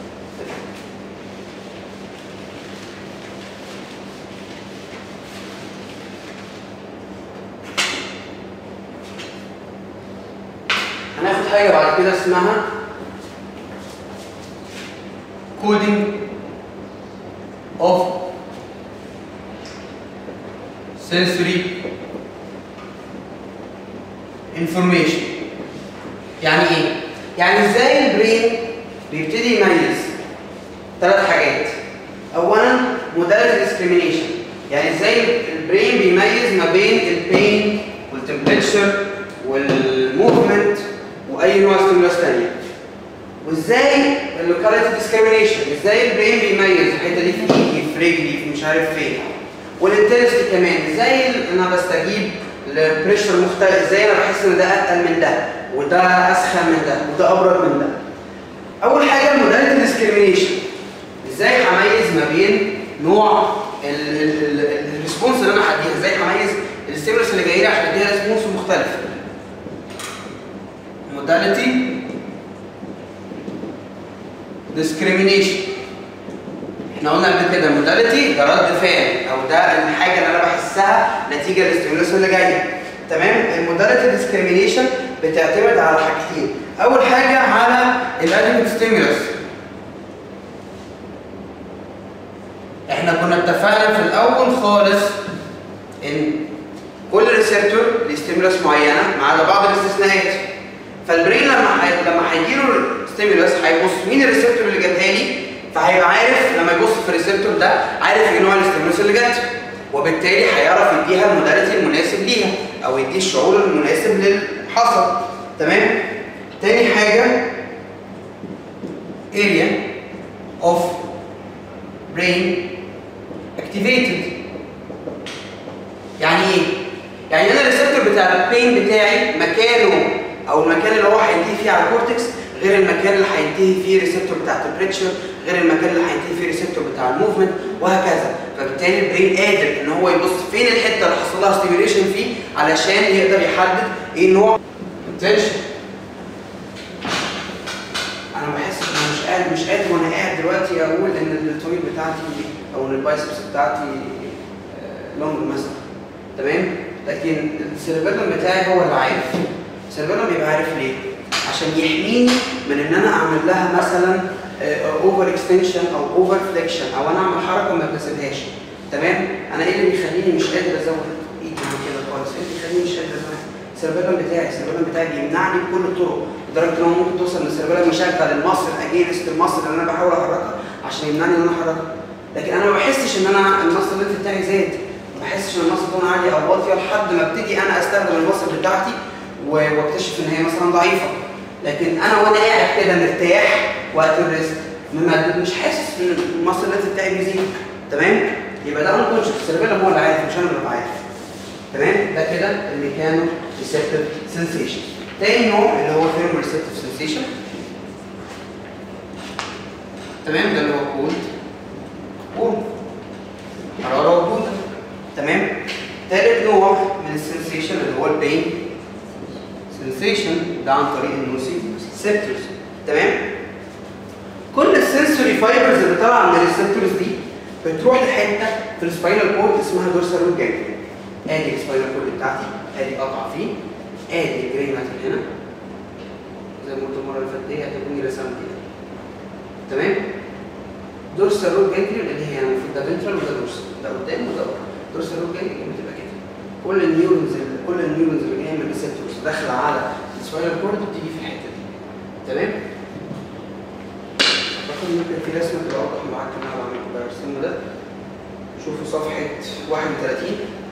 هناخد حاجه بعد كده اسمها coding of sensory information يعني ايه؟ يعني ازاي البرين بيبتدي يميز ثلاث حاجات اولا modality discrimination يعني ازاي البرين بيميز ما بين البين والتمبريتشر والموفمنت واي نوع ستيمولاس ثانيه وازاي اللوكاليتي ديسكريميشن ازاي البرين بيميز الحته دي في ايدي في رجلي في مش عارف فين والانتنسيتي كمان ازاي انا بستجيب لبريشر مختلف ازاي انا بحس ان ده اتقل من ده وده اسخن من ده وده ابرد من ده اول حاجه الموداليتي ديسكريميشن ازاي هميز ما بين نوع الريسبونس اللي انا هديها ازاي هميز الستيمولس اللي جاي لي عشان اديها ريسبونس مختلف modality discrimination احنا قلنا قبل كده modality ده رد فعل او ده الحاجه اللي انا بحسها نتيجه للاستيمولس اللي جاي تمام الموداليتي discrimination بتعتمد على حاجتين اول حاجه على الاديكوت ستيمولس احنا كنا اتفقنا في الاول خالص ان كل ريسبتور ليه ستيمولس معينه ما عدا بعض الاستثناءات فالبرين لما حي... لما هيجي له ستيمولس هيبص مين الريسبتور اللي جابها لي فهيبقى عارف لما يبص في الريسبتور ده عارف ايه نوع الاستيمولس اللي جت وبالتالي هيعرف يديها الموداليتي المناسب ليها او يديه الشعور المناسب للحصل تمام تاني حاجه area of brain activated يعني ايه يعني انا الريسبتور بتاع البين بتاعي مكانه او المكان اللي هو هينتهي فيه على الكورتكس غير المكان اللي هينتهي فيه ريسبتور بتاع التمبريتشر غير المكان اللي هينتهي فيه ريسبتور بتاع الموفمنت وهكذا فبالتالي البرين قادر ان هو يبص فين الحته اللي حصل لها ستيميوليشن فيه علشان يقدر يحدد ايه نوع التنشن انا بحس ان انا مش قادر مش قادر وانا قاعد دلوقتي اقول ان التويل بتاعتي او ان البايسبس بتاعتي لونج مثلا تمام لكن السيربيلم بتاعي هو اللي عارف السيربيلم بيبقى عارف ليه عشان يحميني من ان انا اعمل لها مثلا اوفر اكستنشن او اوفر فليكشن او انا اعمل حركه ما تناسبهاش تمام انا ايه اللي بيخليني مش قادر ازود ايدي عن كده خالص ايه اللي بيخليني مش قادر ازود السيربيلم بتاعي السيربيلم بتاعي بيمنعني بكل الطرق لدرجه ان هو ممكن توصل ان السيربيلم مشغل المصل اجينست المصل اللي انا بحاول احركها عشان يمنعني ان انا احركها لكن انا ما بحسش ان انا المصل اللينث بتاعي زاد ما بحسش ان المصل تكون عاليه او واطيه لحد ما ابتدي انا استخدم المصل بتاعتي واكتشف ان هي مثلا ضعيفه لكن انا وانا قاعد كده مرتاح وقت الريست مش حاسس ان المصل اللينث بتاعي بيزيد تمام يبقى ده انكونشس السيربيلم هو اللي عارف مش انا اللي ببقى عارف تمام ده كده الميكانو ريسبتيف سنسيشن تاني نوع اللي هو ثيرمو ريسبتيف سنسيشن تمام ده اللي هو كولد كولد حراره وبروده تمام تالت نوع من السنسيشن اللي هو البين سنسيشن ده عن طريق النوسي سيبتورز تمام كل السنسوري فايبرز اللي طالعه من الريسبتورز دي بتروح لحته في السباينال كورد اسمها دورسال روت جانجليون ادي السباينال كورد بتاعتي ادي قطع فيه ادي الجرين ماتر هنا زي ما قلت المره اللي فاتت دي هتكوني رسمت كده تمام دورسال روت جانجليون اللي هي المفروض ده فنترال وده دورسال ده قدام وده ورا دورسال روت جانجليون بتبقى كده كل النيورونز كل النيورونز اللي جايه من الريسبتورز داخله على السباينال كورد بتيجي في الحته دي تمام باخد ممكن في رسمه تبقى اوضح معاك ان انا بعمل برسمه ده شوفوا صفحه 31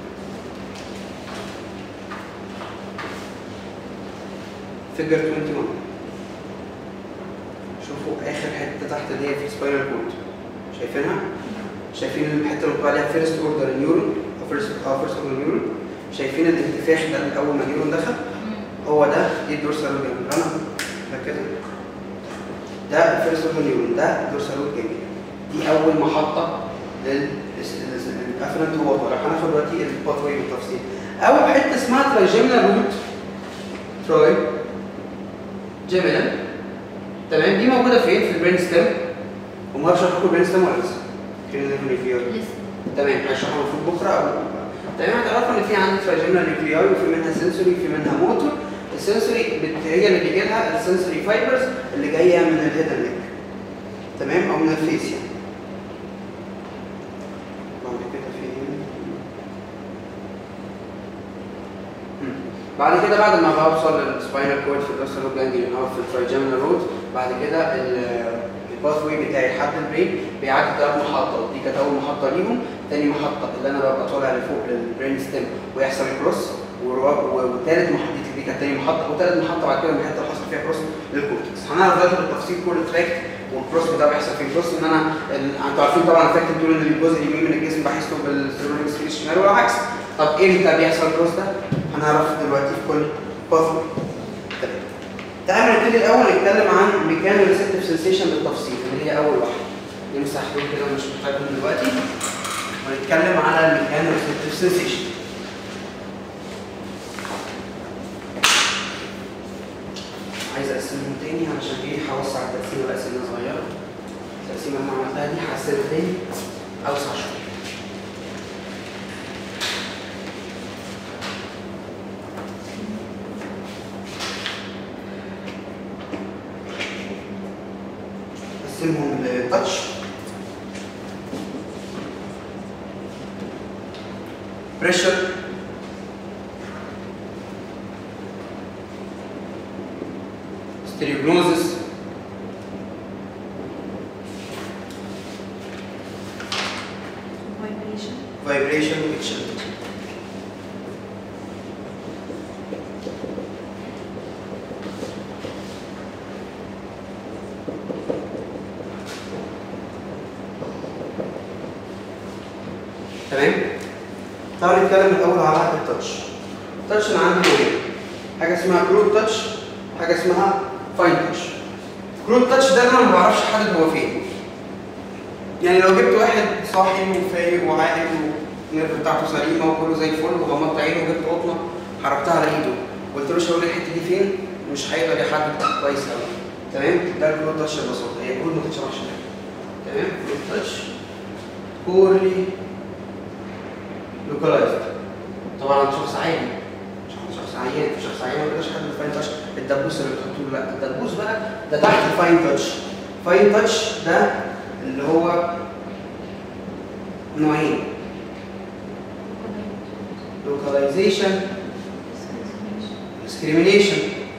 فيجر 21 شوفوا اخر حته تحت اللي هي في سباينال كورد شايفينها؟ شايفين الحته اللي مكتوب عليها فيرست اوردر نيورون او فيرست اه فيرست اوردر نيورون شايفين الانتفاخ ده اول ما النيورون دخل هو ده دي الدورسال روت جانجليون انا ركزوا ده الفيرست اوردر نيورون ده الدورسال روت جانجليون دي اول محطه لل الافرنت ووتر هناخد دلوقتي الباث واي بالتفصيل اول حته اسمها تراجيمنال روت تراي جيمينال تمام دي موجوده فين في البرين ستيم وما اعرفش اشرح لكم البرين ستيم ولا لسه كده نيوكليار لسه تمام هشرحها المفروض بكره او تمام هتعرفوا ان في عندي تراجيمنال نيوكليار وفي منها سنسوري وفي منها موتور السنسوري بت- هي اللي بيجي لها السنسوري فايبرز اللي جايه من الهيد نيك تمام او من الفيس يعني بعد كده في مم. بعد كده بعد ما بوصل للسباينال كورد في الدوسال جانجليون او في الترايجيمنال روت بعد كده الباث واي بتاعي لحد البرين بيعدي ثلاث محطات دي كانت اول محطه ليهم تاني محطه اللي انا ببقى طالع لفوق للبرين ستيم ويحصل كروس وثالث محطه دي كانت تاني محطه وثالث محطه بعد كده الحته اللي حصل فيها كروس للكورتكس هنعرف دلوقتي بالتفصيل كل تراك والكروس ده بيحصل فيه كروس ان انا ال- انتوا عارفين طبعا فاكر بتقول ان الجزء اليمين من الجسم بحس له بالسيرولوجي سبيس الشمال والعكس طب امتى بيحصل كروس ده؟ هنعرف دلوقتي في كل باث تعالوا نبتدي الاول نتكلم عن ميكانو ريسبتيف سنسيشن بالتفصيل اللي هي اول واحده نمسح دول كده مش محتاجهم دلوقتي ونتكلم على الميكانو ريسبتيف سنسيشن عايز اقسمهم تاني علشان ايه هوسع التقسيمه لاسئله صغيره التقسيمه اللي انا عملتها دي هقسمها تاني اوسع شويه نقسمهم لتاتش بريشر ستيريوجنوزس vibration فايبريشن وإكشن تمام؟ تعالوا نتكلم الأول على التاتش التاتش أنا عندي نوعين حاجة اسمها كرود تاتش حاجة اسمها فاين تاتش كرود تاتش ده أنا ما بعرفش أحدد هو فين يعني لو جبت واحد صاحي وفايق وعاقل والنيرف بتاعته سليمه وكله زي الفل وغمضت عينه وجبت قطنه حركتها على ايده وقلت له شاور لي الحته دي فين مش هيقدر يحدد كويس قوي تمام ده الكرود تاتش ببساطه هي كرود ما تتشرحش هناك. تمام كرود تاتش كورلي لوكالايزد طبعا عند شخص عادي مش عند شخص عيان في شخص عيان ما يقدرش يحدد الفاين تاتش الدبوس اللي بتحطه له لا الدبوس بقى ده تحت الفاين تاتش فاين تاتش ده اللي هو نوعين localization discrimination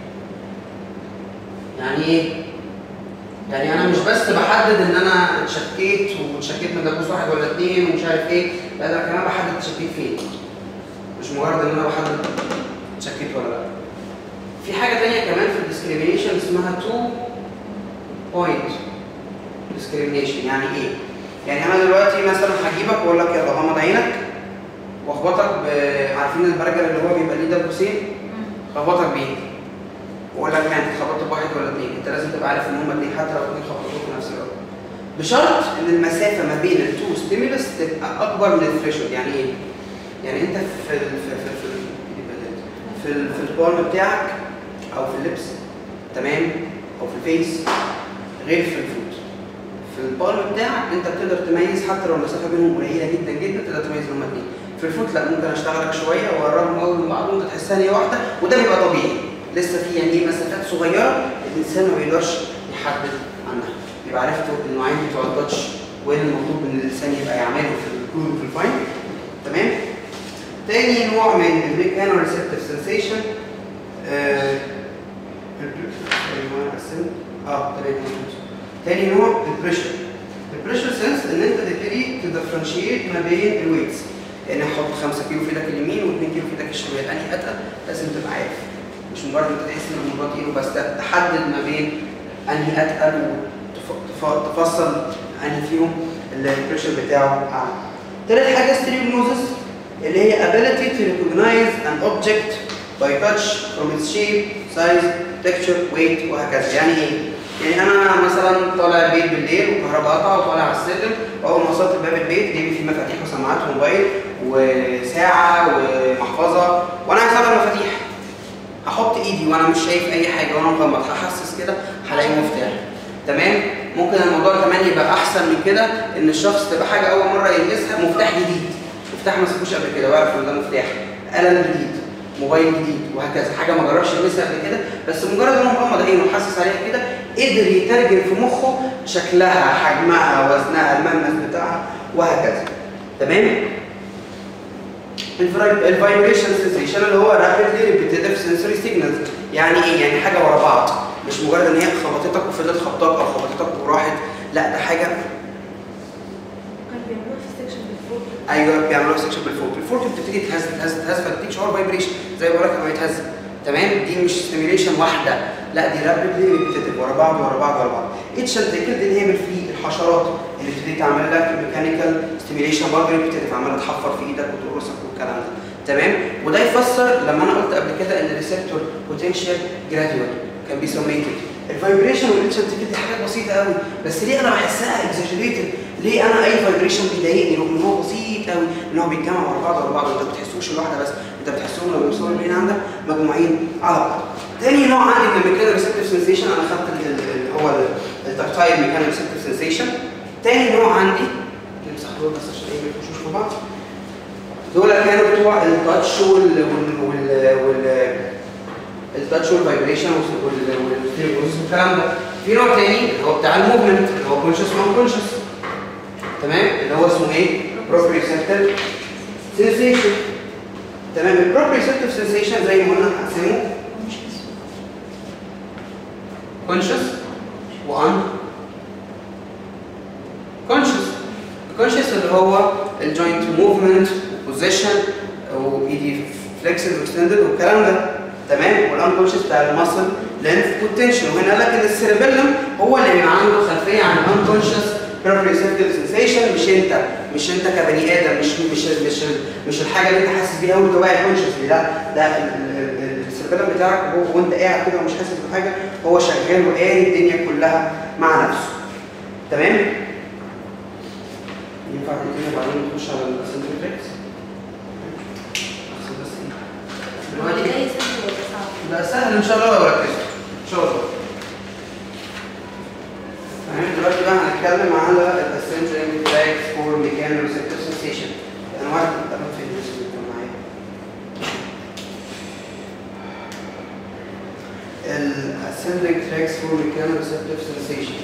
يعني ايه؟ يعني انا مش بس بحدد ان انا اتشكيت واتشكيت من دبوس واحد ولا اتنين ومش عارف ايه لا ده كمان بحدد اتشكيت فين مش مجرد ان انا بحدد اتشكيت ولا لا في حاجه تانية كمان في الديسكريميشن اسمها تو بوينت discrimination يعني ايه؟ يعني انا دلوقتي مثلا هجيبك واقول لك يلا غمض عينك واخبطك ب عارفين البرجر اللي هو بيبقى ليه دبوسين؟ خبطك بيه واقول لك يعني انت خبطت بواحد ولا اثنين انت لازم تبقى عارف ان هما اثنين حتى لو اثنين خبطوك في نفس الوقت بشرط ان المسافه ما بين التو ستيمولس تبقى اكبر من الثريشولد يعني ايه؟ يعني انت في ال في في في ال- في, ال في البالم بتاعك او في اللبس تمام او في الفيس غير في الفوت في البالم بتاعك انت بتقدر تميز حتى لو المسافه بينهم قليله جدا جدا تقدر تميز ان هما اتنين في الفوت لا ممكن اشتغلك شويه واقربهم قوي من بعض وانت تحسها هي واحده وده بيبقى طبيعي لسه في يعني ايه مسافات صغيره الانسان ما بيقدرش يحدد عنها يبقى عرفت النوعين بتوع التاتش وايه اللي المطلوب ان الانسان يبقى يعمله في الكود وفي الفاين تمام تاني نوع من الميكانو ريسبتيف سنسيشن اه تمام تاني نوع البريشر البريشر سنس ان انت تبتدي تدفرنشيت ما بين الويتس يعني احط 5 كيلو في ايدك اليمين و2 كيلو في ايدك الشمال انهي اتقل لازم تبقى عارف مش مجرد انت تحس ان الموضوع تقيل وبس لا تحدد ما بين انهي اتقل وتفصل انهي فيهم البريشر بتاعه اعلى تالت حاجه ستيريوجنوزس اللي هي ability to recognize an object by touch from its shape, size, texture, weight وهكذا يعني ايه؟ يعني انا مثلا طالع البيت بالليل والكهرباء قطع وطالع على السلم واول ما وصلت باب البيت جايب فيه مفاتيح وسماعات وموبايل وساعه ومحفظه وانا عايز اغير المفاتيح هحط ايدي وانا مش شايف اي حاجه وانا مغمض هحسس كده هلاقي مفتاح تمام ممكن الموضوع كمان يبقى احسن من كده ان الشخص تبقى حاجه اول مره يلمسها مفتاح جديد مفتاح ما سابوش قبل كده ويعرف ان ده مفتاح قلم جديد موبايل جديد وهكذا حاجه ما جربش يلمسها قبل كده بس مجرد ان هو مغمض عينه وحاسس عليها كده قدر يترجم في مخه شكلها حجمها وزنها الملمس بتاعها وهكذا تمام الفايبريشن سنسيشن اللي هو رابيدلي ريبيتيتيف سنسوري سيجنالز يعني ايه يعني حاجه ورا بعض مش مجرد ان هي خبطتك وفضلت خبطك او خبطتك وراحت لا ده حاجه كان بيعملوها في السكشن بالفوق ايوه بيعملوها سكشن بالفورت الفورت بتبتدي تهز تهز تهز فتديك شعور فايبريشن زي ما بقول لك لما بيتهز تمام دي مش ستيميوليشن واحده لا دي رابيدلي ريبيتيتيف ورا بعض ورا بعض ورا بعض اتش اند كده اللي هي بالفري الحشرات اللي بتبتدي تعمل لك ميكانيكال ستيميوليشن برضه ريبيتيتيف عماله تحفر في ايدك وتقرصك والكلام ده تمام وده يفسر لما انا قلت قبل كده ان الريسبتور بوتنشال جراديوال كان بيسميتد الفايبريشن والاتش اند دي حاجات بسيطه قوي بس ليه انا بحسها اكزاجريتد ليه انا اي فايبريشن بيضايقني رغم ان هو بسيط قوي ان هو بيتجمع ورا بعض ورا بعض انت ما بتحسوش الواحده بس انت بتحسهم لو بيوصلوا البين عندك مجموعين على بعض تاني نوع عندي من الميكانيكال ريسبتيف سنسيشن انا خدت ال- ال- اللي هو التكتايل ميكانيكال ريسبتيف سنسيشن تاني نوع عندي نمسح دول بس عشان ايه ما يخشوش في بعض دول كانوا بتوع التاتش وال وال وال, وال التاتش والفايبريشن والكلام ده في نوع تاني اللي هو بتاع الموفمنت اللي هو كونشس وان كونشس تمام اللي هو اسمه ايه؟ بروبريسبتيف سنسيشن تمام البروبريسبتيف سنسيشن زي ما قلنا هنقسمه كونشس وان كونشس الكونشس اللي هو الجوينت موفمنت وبوزيشن وايدي فليكسد واكستندد والكلام ده تمام والانكونشس بتاع المسل لينث والتنشن وهنا قال لك ان السيربيلم هو اللي بيبقى عنده خلفيه عن الانكونشس بروبريسبتيف سنسيشن مش انت مش انت كبني ادم مش مش مش مش الحاجه اللي انت حاسس بيها وانت واعي كونشسلي لا ده ال- ال- ال- السيربيلم بتاعك هو وانت قاعد كده ومش حاسس بحاجه هو شغال وقاري الدنيا كلها مع نفسه تمام ينفع تدينا بعدين نخش على السنتريكس بس ايه هو دلوقتي ده سهل ولا صعب؟ لا سهل ان شاء الله لو ركزت ان شاء الله تمام دلوقتي بقى هنتكلم على الاسنجرينج تراكس فور ميكانو ريسبتور سنسيشن انواع التقرب في الناس اللي كانوا معايا الاسنجرينج تراكس فور ميكانو ريسبتور سنسيشن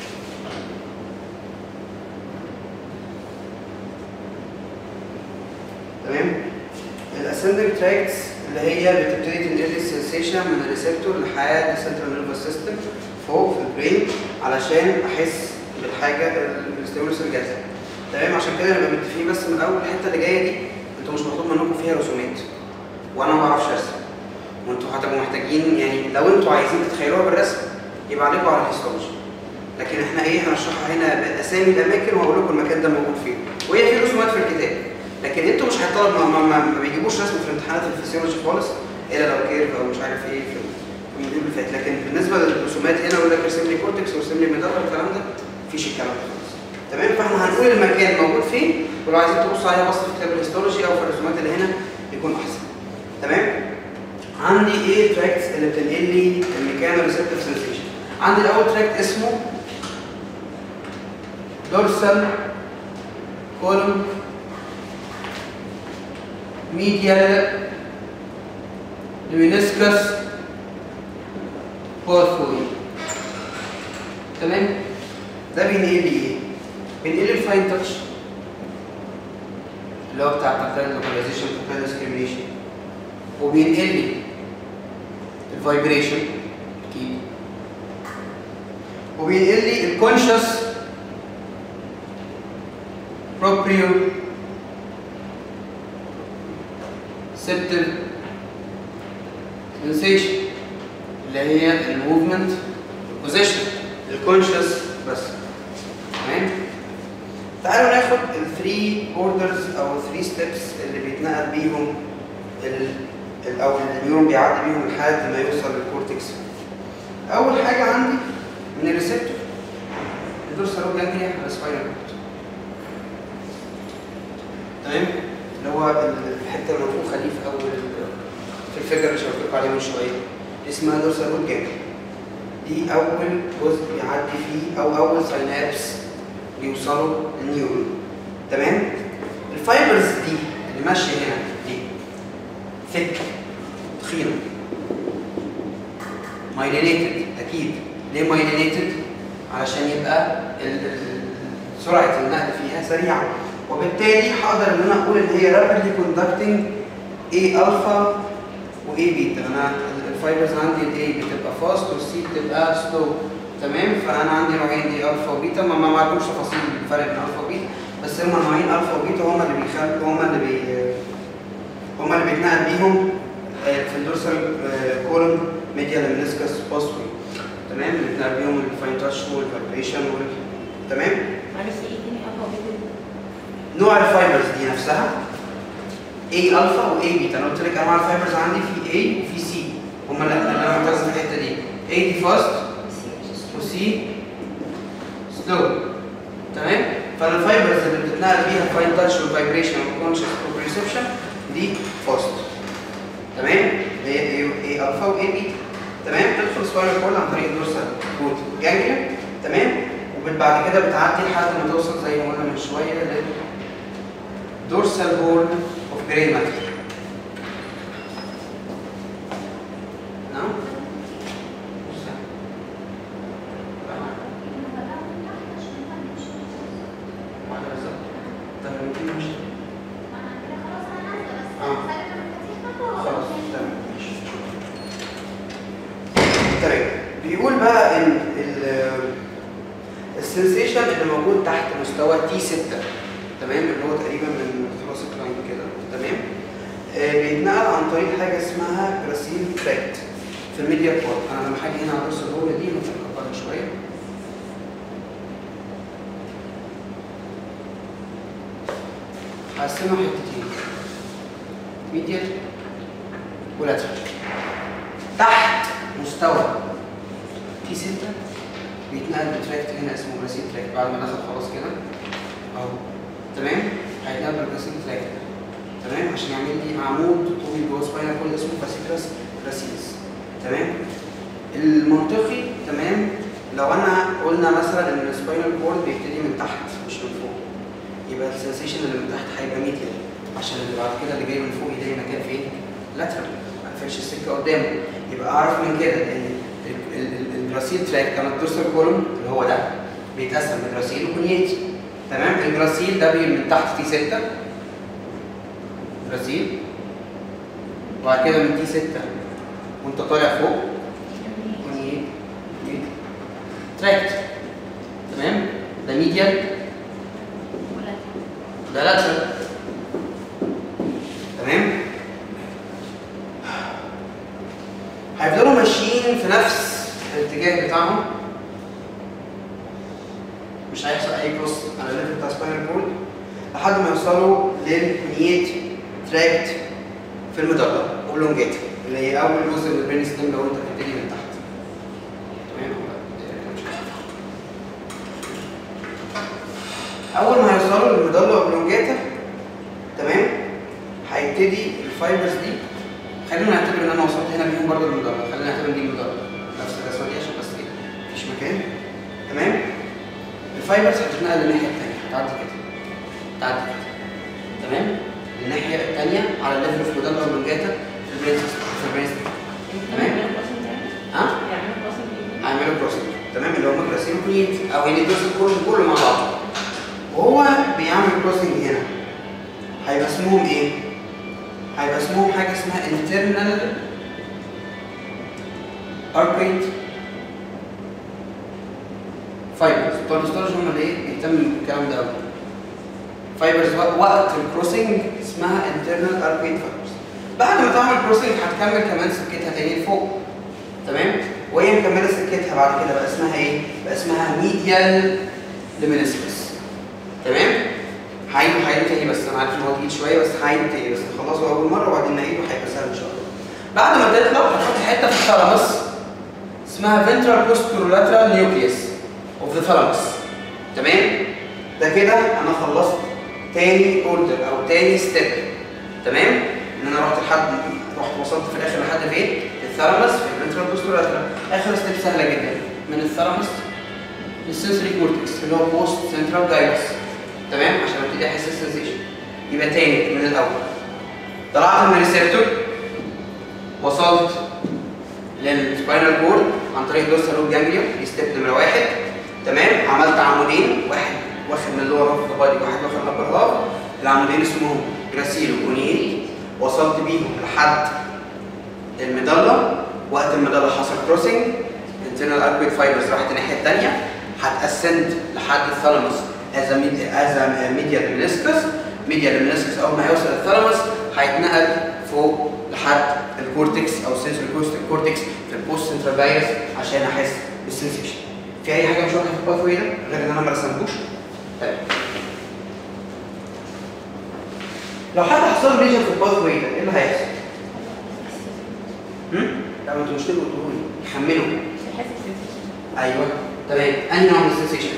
تمام الاسندنج تراكس اللي هي بتبتدي تنقل السنسيشن من الريسبتور لحد السنترال نيرفس سيستم فوق في البرين علشان احس بالحاجه الستيمولس الجاهزه تمام عشان كده نبقى متفقين بس من اول الحته اللي جايه دي انتوا مش مطلوب منكم فيها رسومات وانا ما بعرفش ارسم وانتوا هتبقوا محتاجين يعني لو انتوا عايزين تتخيلوها بالرسم يبقى عليكم على الهيستولوجي لكن احنا ايه هنشرحها هنا باسامي الاماكن وهقول لكم المكان ده موجود فين وهي في رسومات في الكتاب لكن انتوا مش هيطلب ما, ما, ما, ما بيجيبوش رسم في امتحانات الفسيولوجي خالص الا لو كيرف او مش عارف ايه في الموديول اللي فات لكن بالنسبه للرسومات هنا يقول لك ارسم لي كورتكس وارسم لي ميدالا والكلام ده مفيش الكلام ده خالص تمام فاحنا هنقول المكان موجود فين ولو عايزين تبصوا عليها بص في كتاب الهيستولوجي او في الرسومات اللي هنا يكون احسن تمام عندي ايه تراكتس اللي بتنقل لي الميكانو ريسبتيف سنسيشن عندي الاول تراكت اسمه دورسال كولوم medial luminescus pathway تمام ده بينقل لي ايه؟ بينقل لي الفاين تاتش اللي هو بتاع تاكتايل لوكاليزيشن تاكتايل ديسكريميشن وبينقل لي الفايبريشن اكيد وبينقل لي الكونشس بروبريو سبتل سنسيشن اللي هي الموفمنت بوزيشن الكونشس بس تمام تعالوا ناخد الثري اوردرز او الثري ستيبس اللي بيتنقل بيهم ال ال- او النيورون بيعدي بيهم لحد ما يوصل للكورتكس اول حاجه عندي من الريسبتور الدورسال جانجليا على سباينال كورد تمام اللي هو ال- الحته المنفوخه دي في اول ال- في الفكره اللي شرحت لكم عليها من شويه اسمها دورسال جانجليا دي اول جزء بيعدي فيه او اول ساينابس بيوصلوا للنيورون تمام الفايبرز دي اللي ماشيه هنا دي ثيك تخينه مايلينيتد اكيد ليه مايلينيتد علشان يبقى ال- ال- سرعه النقل فيها سريعه وبالتالي هقدر ان انا اقول ان هي رابيدلي كوندكتنج اي الفا واي بيتا انا الفايبرز عندي الاي بتبقى فاست والسي بتبقى سلو تمام فانا عندي نوعين دي الفا وبيتا ما ما معلومش تفاصيل الفرق بين الفا وبيتا بس هم نوعين الفا وبيتا هم اللي بيخلوا هم اللي بي هم اللي بيتنقل بيهم آه، في الدورسال كولوم ميديا لمنسكس بوستوي تمام اللي بيتنقل بيهم الفاين تاتش والفايبريشن وال تمام معلش ايه تاني ابا وبيتا نوع الفايبرز دي نفسها A الفا و A بيتا انا قلت لك انواع الفايبرز عندي في A وفي C هم اللي اللي انا محتاج في الحته دي A دي فاست وسي سلو تمام فالفايبرز اللي بتتنقل بيها الفاين تاتش والفايبريشن والكونشس بروبريسبشن دي فاست تمام اللي هي اي اي الفا واي بيتا تمام تدخل سباينال كورد عن طريق الدورسال روت جانجليا تمام وبعد كده بتعدي لحد ما توصل زي ما قلنا من شويه لل dorsal horn of gray matter نعم واحدة بالظبط. طب ممكن نمشي؟ خلاص تمام ماشي. تمام بيقول بقى ان السنسيشن اللي موجود تحت مستوى تي 6 تمام اللي هو تقريبا من خلاص الكلاين كده تمام آه بيتنقل عن طريق حاجه اسمها جراسيل تراكت في الميديا بورت انا لما هاجي هنا على الرأس الهولة دي ممكن اكبرها شويه هقسمها حتتين ميديال ولاترال تحت مستوى تي 6 بيتنقل بتراكت هنا اسمه جراسيل تراكت بعد ما دخل خلاص كده اهو تمام هيتنقل بالجراسيل تراكت تمام عشان يعمل لي عمود طويل جوه سباينال كل اسمه فاسيكراس جراسيلس تمام المنطقي تمام لو انا قلنا مثلا ان السباينال كورد بيبتدي من تحت مش من فوق يبقى السنسيشن اللي من تحت هيبقى ميديال عشان اللي بعد كده اللي جاي من فوق يلاقي مكان فين؟ لاترال ما قفلش السكه قدامه يبقى اعرف من كده ان ال- ال- ال- الجراسيل تراك كان الدورسال كولوم اللي هو ده بيتقسم لجراسيل وكونيتي تمام الجراسيل ده بي من تحت تي 6 جراسيل وبعد كده من تي 6 وانت طالع فوق كونيتي تراكت تمام ده ميديال ده لاترال تمام هيفضلوا ماشيين في نفس الاتجاه بتاعهم مش هيحصل اي كروس على الليفل بتاع سباينال كورد لحد ما يوصلوا للكونيت تراكت في المدرة اوبلونجيت اللي هي اول جزء من البرين ستيم لو انت بتبتدي من تحت تمام اول ما هيوصلوا للمدلة اوبلونجاتا تمام هيبتدي الفايبرز دي خلينا نعتبر ان انا وصلت هنا بيهم برضه المدرج خلينا نعتبر دي المدرج نفس الرسمه دي عشان بس ايه مفيش مكان تمام الفايبرز هتتنقل للناحيه الثانيه تعدي كده تعدي كده تمام الناحيه الثانيه على الليفل اوف مدرج اوبلونجاتا في البرين في البرين تمام ها هيعملوا كروسنج تمام اللي هم كراسين كونيت او يعني الدوس كله كله مع بعض وهو بيعمل كروسنج هنا هيبقى اسمهم ايه؟ هيبقى اسمهم حاجه اسمها internal arcade فايبرز بتوع الستورج هم اللي ايه بيهتموا بالكلام ده قوي فايبرز وقت الكروسنج اسمها internal arcade fibers بعد ما تعمل كروسنج هتكمل كمان سكتها تاني لفوق تمام وهي مكمله سكتها بعد كده بقى اسمها ايه؟ بقى اسمها ميديال لمينيسكس تمام عارف ان هو تقيل شويه بس هعيد تاني بس نخلصه اول مره وبعدين نعيده هيبقى سهل ان شاء الله بعد ما تطلع هتحط حته في الثالاموس اسمها ventral posterolateral nucleus of the thalamus تمام ده كده انا خلصت تاني اوردر او تاني ستيب تمام ان انا رحت لحد رحت وصلت في الاخر لحد فين الثالاموس في الفنترال بوسترولاترال اخر ستيب سهله جدا من الثالاموس للسنسوري كورتكس اللي هو بوست سنترال جايرس تمام عشان ابتدي احس السنسيشن يبقى تاني من الاول طلعت من الريسبتور وصلت للسباينال كورد عن طريق دورسال روت جانجليون دي ستيب نمره واحد تمام عملت عمودين واحد واخد من اللور هاف بادي واحد واخد من الابر هاف العمودين اسمهم جراسيل وكونيل وصلت بيهم لحد المضله وقت المضله حصل كروسنج internal arcuate fibers راحت الناحيه الثانيه هتاسند لحد الثالاموس از از ميديال meniscus ميديال meniscus اول ما هيوصل الثالاموس هيتنقل فوق لحد الكورتكس او السنسوري كورتكس في البوست سنترال فايروس عشان احس بالسنسيشن في اي حاجه مش واضحه في الباث واي ده غير ان انا ما رسمتوش طيب لو حد حصل له ليجن في الباث واي ده ايه اللي هيحصل؟ هم؟ لا ما انتوا مش تبقوا تقولوا لي يخمنوا مش هحس بسنسيشن ايوه تمام انهي نوع من السنسيشن؟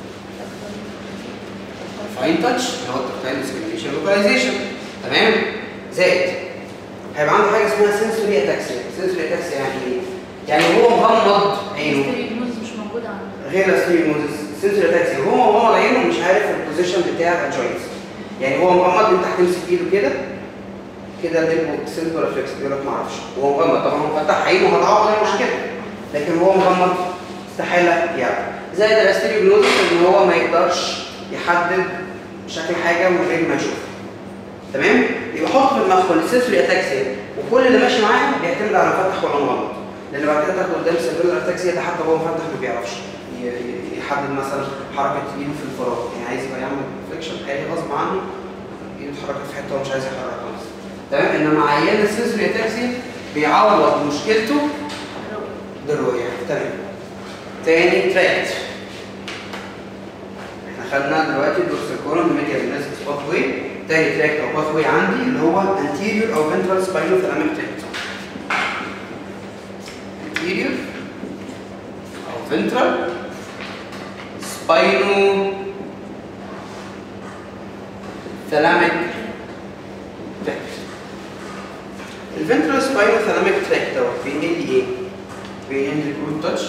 فاين تاتش اللي هو التكتايل ديسكريميشن لوكاليزيشن تمام زائد هيبقى عنده حاجه اسمها سنسوري اتاكسيا سنسوري اتاكسيا يعني ايه؟ يعني هو مغمض عينه الهيستوري مش موجودة عنده غير الستيريوموزس سنسوري اتاكسيا هو مغمض عينه مش عارف البوزيشن بتاع الجوينتس يعني هو مغمض انت هتمسك ايده كده كده ده سنسور ريفلكس بيقول لك ما اعرفش هو مغمض طبعا هو فتح عينه هتعوض ايه المشكله لكن هو مغمض استحاله يعرف زائد الاستيريوموزس ان هو ما يقدرش يحدد شكل حاجه من غير ما يشوف تمام يبقى حط في دماغك ان السنسوري اتاكسيا وكل اللي ماشي معاه بيعتمد على فتح ولا مغمض لان بعد كده تاخد قدام السيرفيلر اتاكسيا ده حتى هو مفتح ما بيعرفش ي- ي- يحدد مثلا حركه ايده في الفراغ يعني عايز يبقى يعمل فليكشن هي غصب عنه ايده اتحركت في حته هو مش عايز يحركها مثلا تمام انما عيان السنسوري اتاكسيا بيعوض مشكلته بالرؤيه تمام تاني تراكت احنا خدنا دلوقتي الدورسال ميديا مينيسكس باث واي تاني تراك او باث واي عندي اللي هو anterior او ventral spinothalamic tract anterior او ventral spinothalamic tract الفنترال spinothalamic tract دوت بينقل لي ايه؟ بينقل لي الجروب تاتش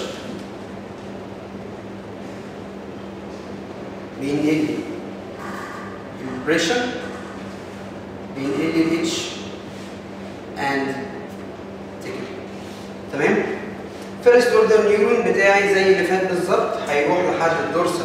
بينقل لي البريشر بينقل لي الاتش اند تيكل تمام فيرست اوردر نيورون بتاعي زي اللي فات بالظبط هيروح لحد الدورسال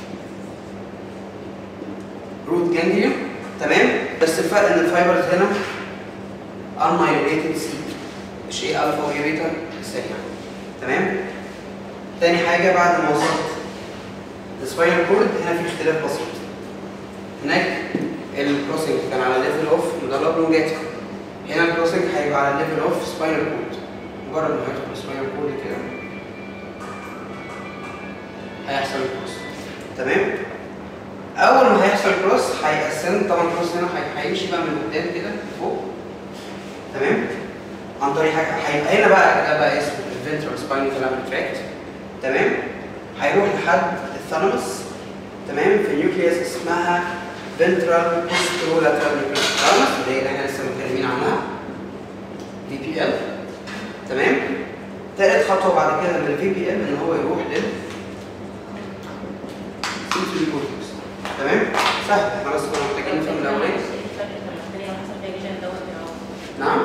روت جانجليون تمام بس الفرق ان الفايبرز هنا unmyelinated سي مش ايه الفا ويوريتا سريع تمام تاني حاجه بعد ما وصلت السباينال كورد هنا في اختلاف بسيط هناك الكروسنج كان على ليفل اوف مدلة بلونجاتيك هنا الكروسنج هيبقى على ليفل اوف سباينال كورد مجرد ما هيدخل السباينال كورد كده هيحصل كروس تمام اول ما هيحصل كروس هيقسم طبعا الكروس هنا هي- هيمشي بقى من قدام كده فوق تمام عن طريق حاجه هيبقى هنا بقى ده بقى اسمه الفنترال سباينال تراكت تمام هيروح لحد الثالاموس تمام في نيوكليوس اسمها فنترال بوسترولاترال نيوكليوس الثالاموس اللي هي اللي احنا لسه متكلمين عنها في بي ال تمام تالت خطوه بعد كده من الفي بي ال ان هو يروح لل سنسوري كورتكس تمام سهل احنا بس كنا محتاجين نفهم الاولاني نعم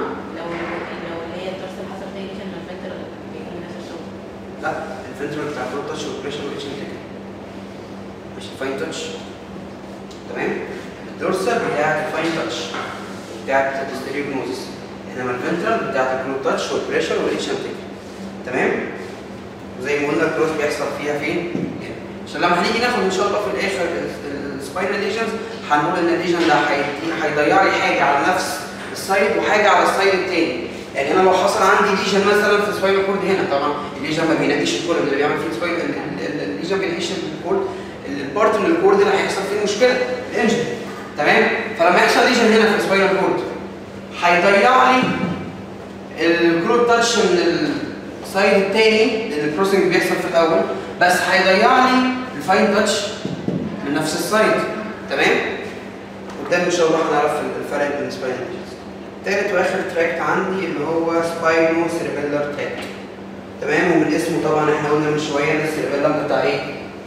لا الفلتر بتاع الفلوت تاتش والبريشر والاتش انتك مش الفاين تاتش تمام الدورسال بتاعت الفاين تاتش بتاعت الستيريوجنوزس انما الفنترال بتاعت الفلوت تاتش والبريشر والاتش انتك تمام وزي ما قلنا الكروس بيحصل فيها فين؟ هنا. عشان لما هنيجي ناخد ان شاء الله في الاخر السباينال ليجنز هنقول ان الليجن ده هيدي- هيضيع لي حاجه على نفس السايد وحاجه على السايد التاني يعني انا لو حصل عندي ليجن مثلا في سباينال كورد هنا طبعا الليجن ما بينقيش الكورد اللي بيعمل فيه سباينال الليجن ما بينقيش الكورد البارت من الكورد اللي هيحصل فيه مشكله الانجن تمام فلما يحصل ليجن هنا في السباينال كورد هيضيع لي الكروت تاتش من السايد التاني لان الكروسنج بيحصل في الاول بس هيضيع لي الفاين تاتش من نفس السايد تمام قدام ان شاء الله هنعرف الفرق بين السباينال ليجنز تالت واخر تراك عندي اللي هو سباينو سيربيلر تراك تمام ومن اسمه طبعا احنا قلنا من شويه ان السيربيلم بتاع ايه؟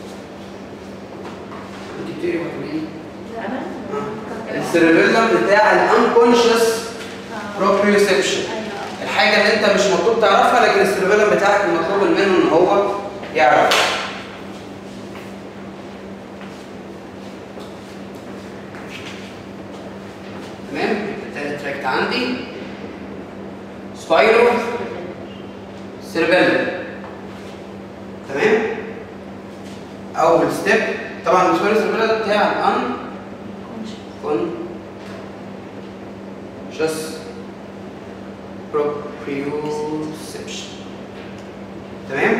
انت بتقري ولا بتقولي ايه؟ انا السيربيلم بتاع الانكونشس بروبريوسبشن الحاجه اللي انت مش مطلوب تعرفها لكن السيربيلم بتاعك المطلوب منه ان هو يعرف تمام التالت تراكت عندي سبايرو سيربيلم تمام اول ستيب طبعا السبايرو سيربيلم ده بتاع الان كون just proprioception تمام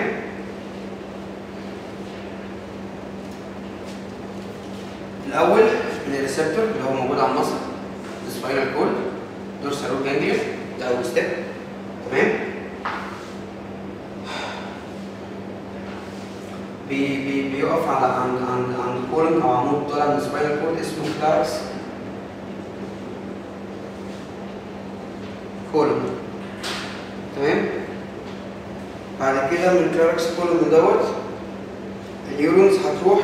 الاول من الريسبتور اللي هو موجود على المصل السباينال كورد دورسال روت جانجليا ده اول ستيب تمام بي بي بيقف على عند عند عند كولن او عمود طالع من السباينال كورد اسمه كلاركس كولوم تمام بعد كده من كلاركس كولوم دوت النيورونز هتروح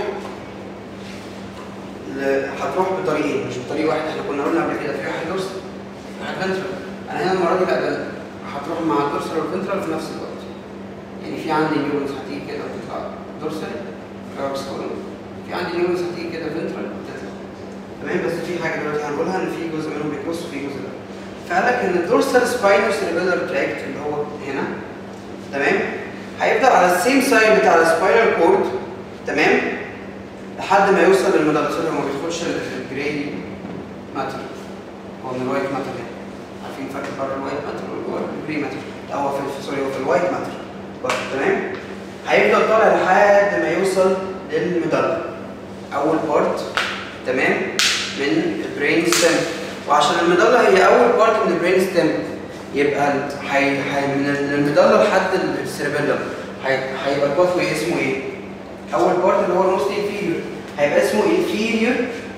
ل... هتروح بطريقين مش بطريق واحد احنا كنا قلنا قبل كده في واحد دورس في واحد فنترال انا هنا المره دي لا ده هتروح مع الدورسال والفنترال في نفس الوقت يعني في عندي نيورونز هتيجي كده وتطلع دورسال كلاركس كولوم في عندي نيورونز هتيجي كده فنترال وتطلع تمام بس في حاجه دلوقتي هنقولها ان في جزء منهم بيكروس وفي جزء لا فقال لك ان الدورسال سباينو سيربيلر تراكت اللي هو هنا تمام هيفضل على السيم سايد بتاع السباينال كورد تمام لحد ما يوصل للمدرس هو ما بيدخلش الجراي ماتر هو من الوايت ماتر هنا عارفين فرق بره الوايت ماتر وجوه الجراي ماتر لا هو في في- سوري هو في الوايت ماتر بره تمام هيفضل طالع لحد ما يوصل للمدرس اول بارت تمام من البرين ستيم وعشان المضله هي اول بارت من البرين ستيم يبقى ال- حي... حي... من ال- المضله لحد ال- السيربيلم حي... هيبقى الباثوي اسمه ايه؟ اول بارت اللي هو الموست انفيريور هيبقى اسمه انفيريور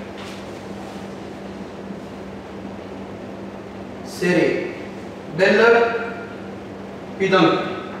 سيربيلر بيدنك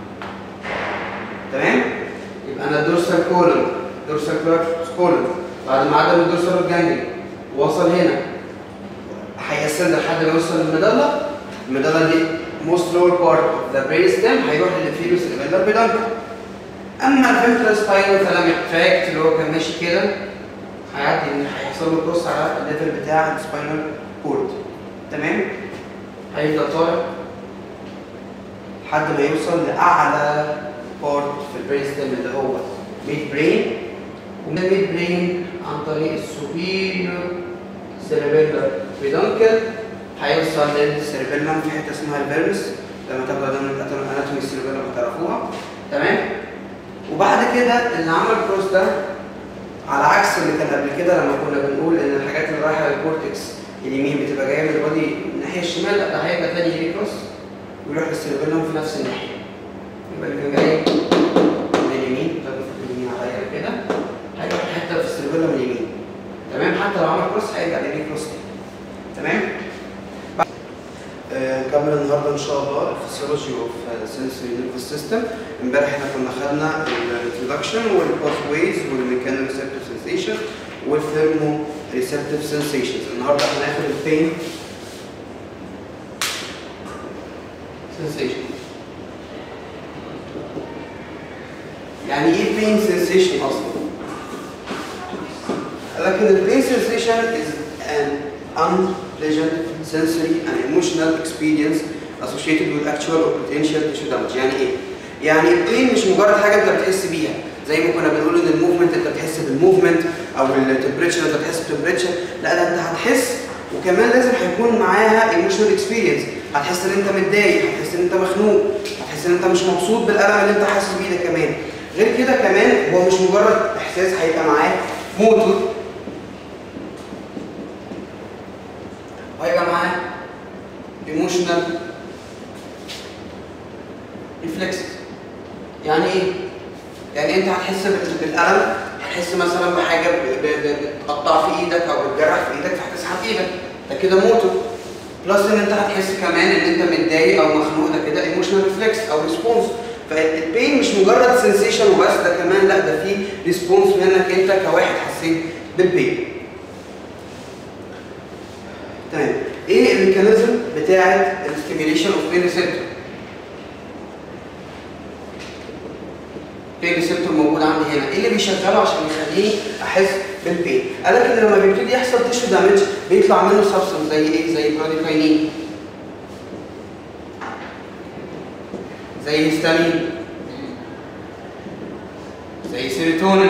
تمام؟ يبقى انا الدورسال كولم دورسال كولم بعد ما عدى من الدورسال جانجلي وصل هنا هيسر لحد ما يوصل للمدلة المدلة دي most lower part of the brain stem هيروح للانفيريور سيربيلر بيدانكا اما الفنترال سباينال ثالاميك تراكت اللي هو كان ماشي كده هيعدي هيحصل له كروس على الليفل بتاع السباينال كورد تمام هيفضل طالع لحد ما يوصل لاعلى بارت في البرين ستيم اللي هو ميد برين ومن الميد برين عن طريق السوبيريور سيربيلر بيدونكل هيوصل للسيربيلم في حته اسمها الفيرمس لما تاخدوا ده من اناتومي السيربيلم هتعرفوها تمام وبعد كده اللي عمل كروس ده على عكس اللي كان قبل كده لما كنا بنقول ان الحاجات اللي رايحه للكورتكس اليمين بتبقى جايه من البادي الناحيه الشمال لا ده هيبقى تاني يجي كروس ويروح للسيربيلم في نفس الناحيه يبقى اللي كان جاي من اليمين ده المفروض اليمين عليا كده هيروح حته في السيربيلم اليمين تمام حتى لو عمل كروس هيرجع ليه كروس تاني تمام آه، نكمل النهارده ان شاء الله الفسيولوجي اوف سنسوري نيرفس سيستم امبارح احنا كنا خدنا الانترودكشن والباث ويز والميكانو ريسبتيف سنسيشن والثيرمو ريسبتيف سنسيشنز النهارده هناخد البين سنسيشن يعني ايه بين سنسيشن اصلا؟ قال لك ان البين sensation is an unpleasant sensory and emotional experience associated with actual or potential tissue damage يعني ايه؟ يعني البين مش مجرد حاجه انت بتحس بيها زي ما كنا بنقول ان الموفمنت انت بتحس بالموفمنت او التمبريتشر انت بتحس بالتمبريتشر لا ده انت هتحس وكمان لازم هيكون معاها ايموشنال اكسبيرينس هتحس ان انت متضايق هتحس ان انت مخنوق هتحس ان انت مش مبسوط بالالم اللي انت حاسس بيه ده كمان غير كده كمان هو مش مجرد احساس هيبقى معاه موتور ايموشنال ريفلكسز يعني ايه؟ يعني انت هتحس بال- بالالم هتحس مثلا بحاجه ب- ب- ب- بتقطع في ايدك او بتجرح في ايدك فهتسحب ايدك ده كده موتور بلس ان انت هتحس كمان ان انت متضايق او مخنوق ده كده ايموشنال ريفلكس او ريسبونس فالبين مش مجرد سنسيشن وبس ده كمان لا ده في ريسبونس منك انت كواحد حسيت بالبين تمام ايه الميكانيزم بتاعه الستيميليشن اوف بين ريسبتور بين ريسبتور موجود عندي هنا ايه اللي بيشغله عشان يخليني احس بالبين قال لك ان لما بيبتدي يحصل تيشو دامج بيطلع منه سبستنس زي ايه زي براديكاينين زي هيستامين زي سيروتونين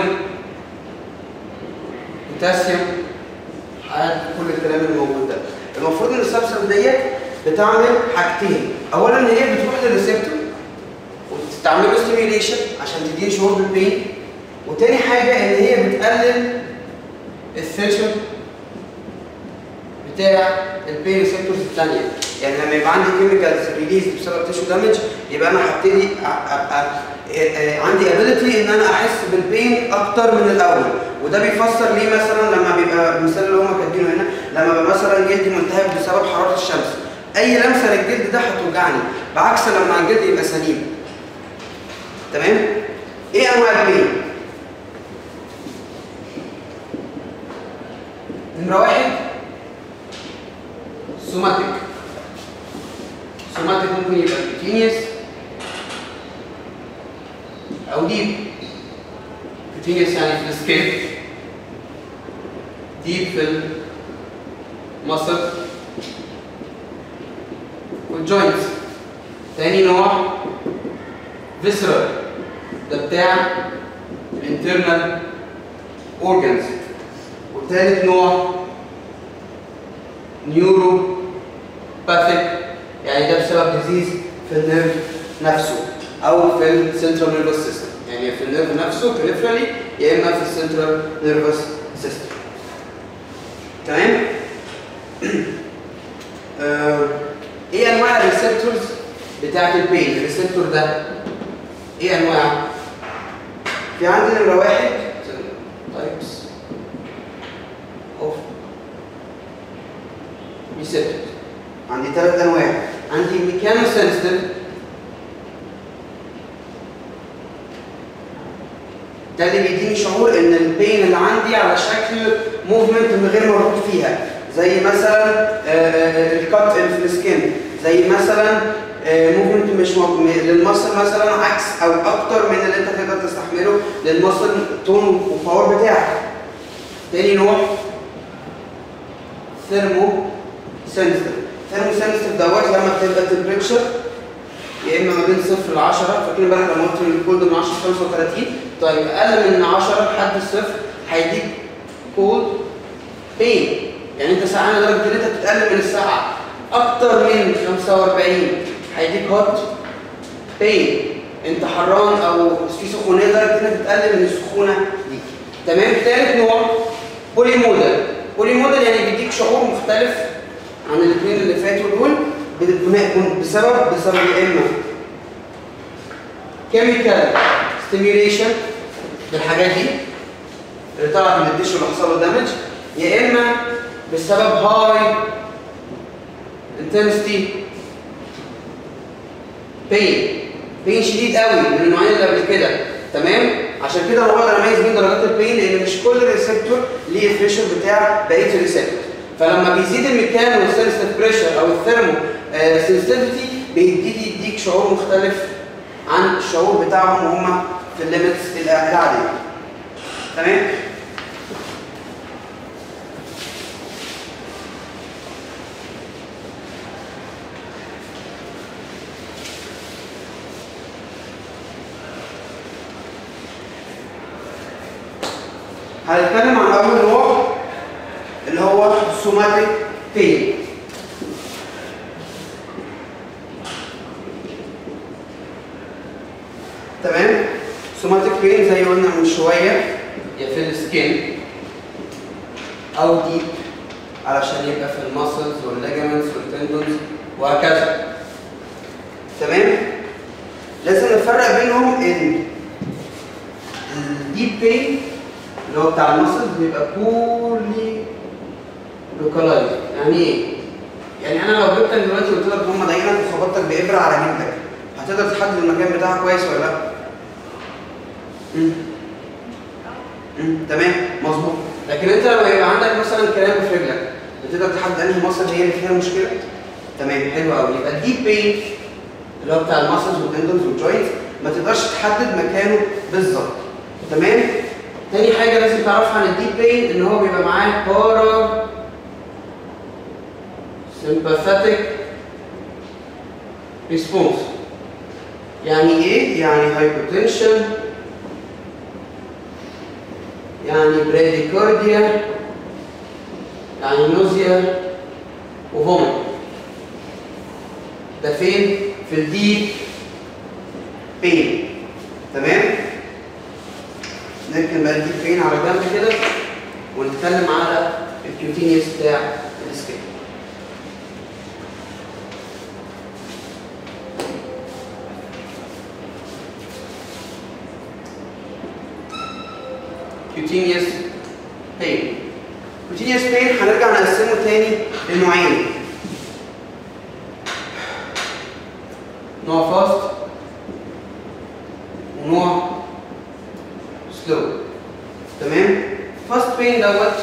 بوتاسيوم حاجات كل الكلام اللي موجود ده المفروض ان السبستنس ديت بتعمل حاجتين اولا ان هي بتروح للريسبتور وتعمل له ستيميوليشن عشان تديني شعور بالبين وتاني حاجه ان هي بتقلل الثيرشن بتاع البين ريسبتورز الثانيه يعني لما يبقى عندي كيميكالز ريليز بسبب تيشو دامج يبقى انا هبتدي أ- ابقى آه، آه، عندي ابيلتي ان انا احس بالبين اكتر من الاول وده بيفسر ليه مثلا لما بيبقى المثال اللي هم كاتبينه هنا لما بيبقى مثلا جلدي ملتهب بسبب حراره الشمس اي لمسه للجلد ده هتوجعني بعكس لما الجلد يبقى سليم تمام ايه انواع البين نمره واحد سوماتيك سوماتيك ممكن يبقى كوتينيوس او ديب كوتينيوس يعني في السكين ديب في المصل والجوينتس تاني نوع فيسرال ده بتاع الانترنال اورجانز وثالث نوع نيورو باثيك يعني ده بسبب ديزيز في النيرف نفسه او في السنترال نيرفس سيستم يعني في النيرف نفسه بريفرالي يا اما في السنترال نيرفس سيستم تمام آه، ايه انواع الريسبتورز بتاعت البين الريسبتور ده ايه انواعه في عندي نمره واحد تايبس اوف ريسبتورز عندي ثلاث انواع عندي ميكانو سنسيتيف ده اللي بيديني شعور ان البين اللي عندي على شكل موفمنت من غير مربوط فيها زي مثلا الكات اللي في السكين زي مثلا موفمنت مش مو- للمصل مثلا عكس او اكتر من اللي انت تقدر تستحمله للمصل تون والباور بتاعك تاني نوع ثيرمو سنسيتيف ثيرمو سنسيتيف دوت لما بتبقى تمبريتشر يا اما ما بين صفر ل 10 فاكرين بقى لما قلت الكولد من 10 ل 35 طيب اقل من 10 لحد الصفر هيديك كولد بين يعني انت ساعه لدرجه ان انت بتقلل من الساعه اكتر من 45 هيديك هوت بين انت حران او في سخونيه لدرجه ان انت بتقلل من السخونه دي تمام ثالث نوع بولي موديل بولي موديل يعني بيديك شعور مختلف عن الاثنين اللي فاتوا دول بناء- بسبب بسبب يا اما كيميكال ستيميوليشن بالحاجات دي اللي طلعت من التيشو اللي حصل له دامج يا اما بسبب هاي انتنستي بين بين شديد قوي من النوعين اللي قبل كده تمام عشان كده انا بقدر اميز بين درجات البين لان مش كل ريسبتور ليه الفريشر بتاع بقيه الريسبتور فلما بيزيد الميكانو سنسيتيف بريشر او الثيرمو سنسيتيفيتي بيبتدي يديك شعور مختلف عن الشعور بتاعهم وهم في الليمتس العاديه تمام هنتكلم عن اول نوع اللي هو سوماتيك بين تمام سوماتيك بين زي قلنا من شويه يا في السكين او ديب علشان يبقى في الماسلز والليجامنتس والتندونز وهكذا تمام لازم نفرق بينهم ان الديب بين اللي هو بتاع المصل بيبقى بورلي لوكالايز يعني ايه؟ يعني انا لو جبتك دلوقتي وقلت لك هم ضايقينك وخبطتك بابره على جلدك هتقدر تحدد المكان بتاعها كويس ولا لا؟ مم. مم. تمام مظبوط لكن انت لما يبقى عندك مثلا كلام في رجلك بتقدر تحدد انهي مصل هي اللي فيها مشكله تمام حلو قوي يبقى الديب بين اللي هو بتاع المسلز والتندونز والجوينتس ما تقدرش تحدد مكانه بالظبط تمام تاني حاجه لازم تعرفها عن الديب بين ان هو بيبقى معاه بارا sympathetic response يعني ايه يعني hypotension يعني براديكارديا يعني نوزيا وفوميت ده فين في الديب بين تمام نركن بقى الديب بين على جنب كده ونتكلم على الكيوتينيوس بتاع السكين cutaneous pain cutaneous pain هنرجع نقسمه تاني لنوعين نوع فاست ونوع سلو تمام فاست بين دوت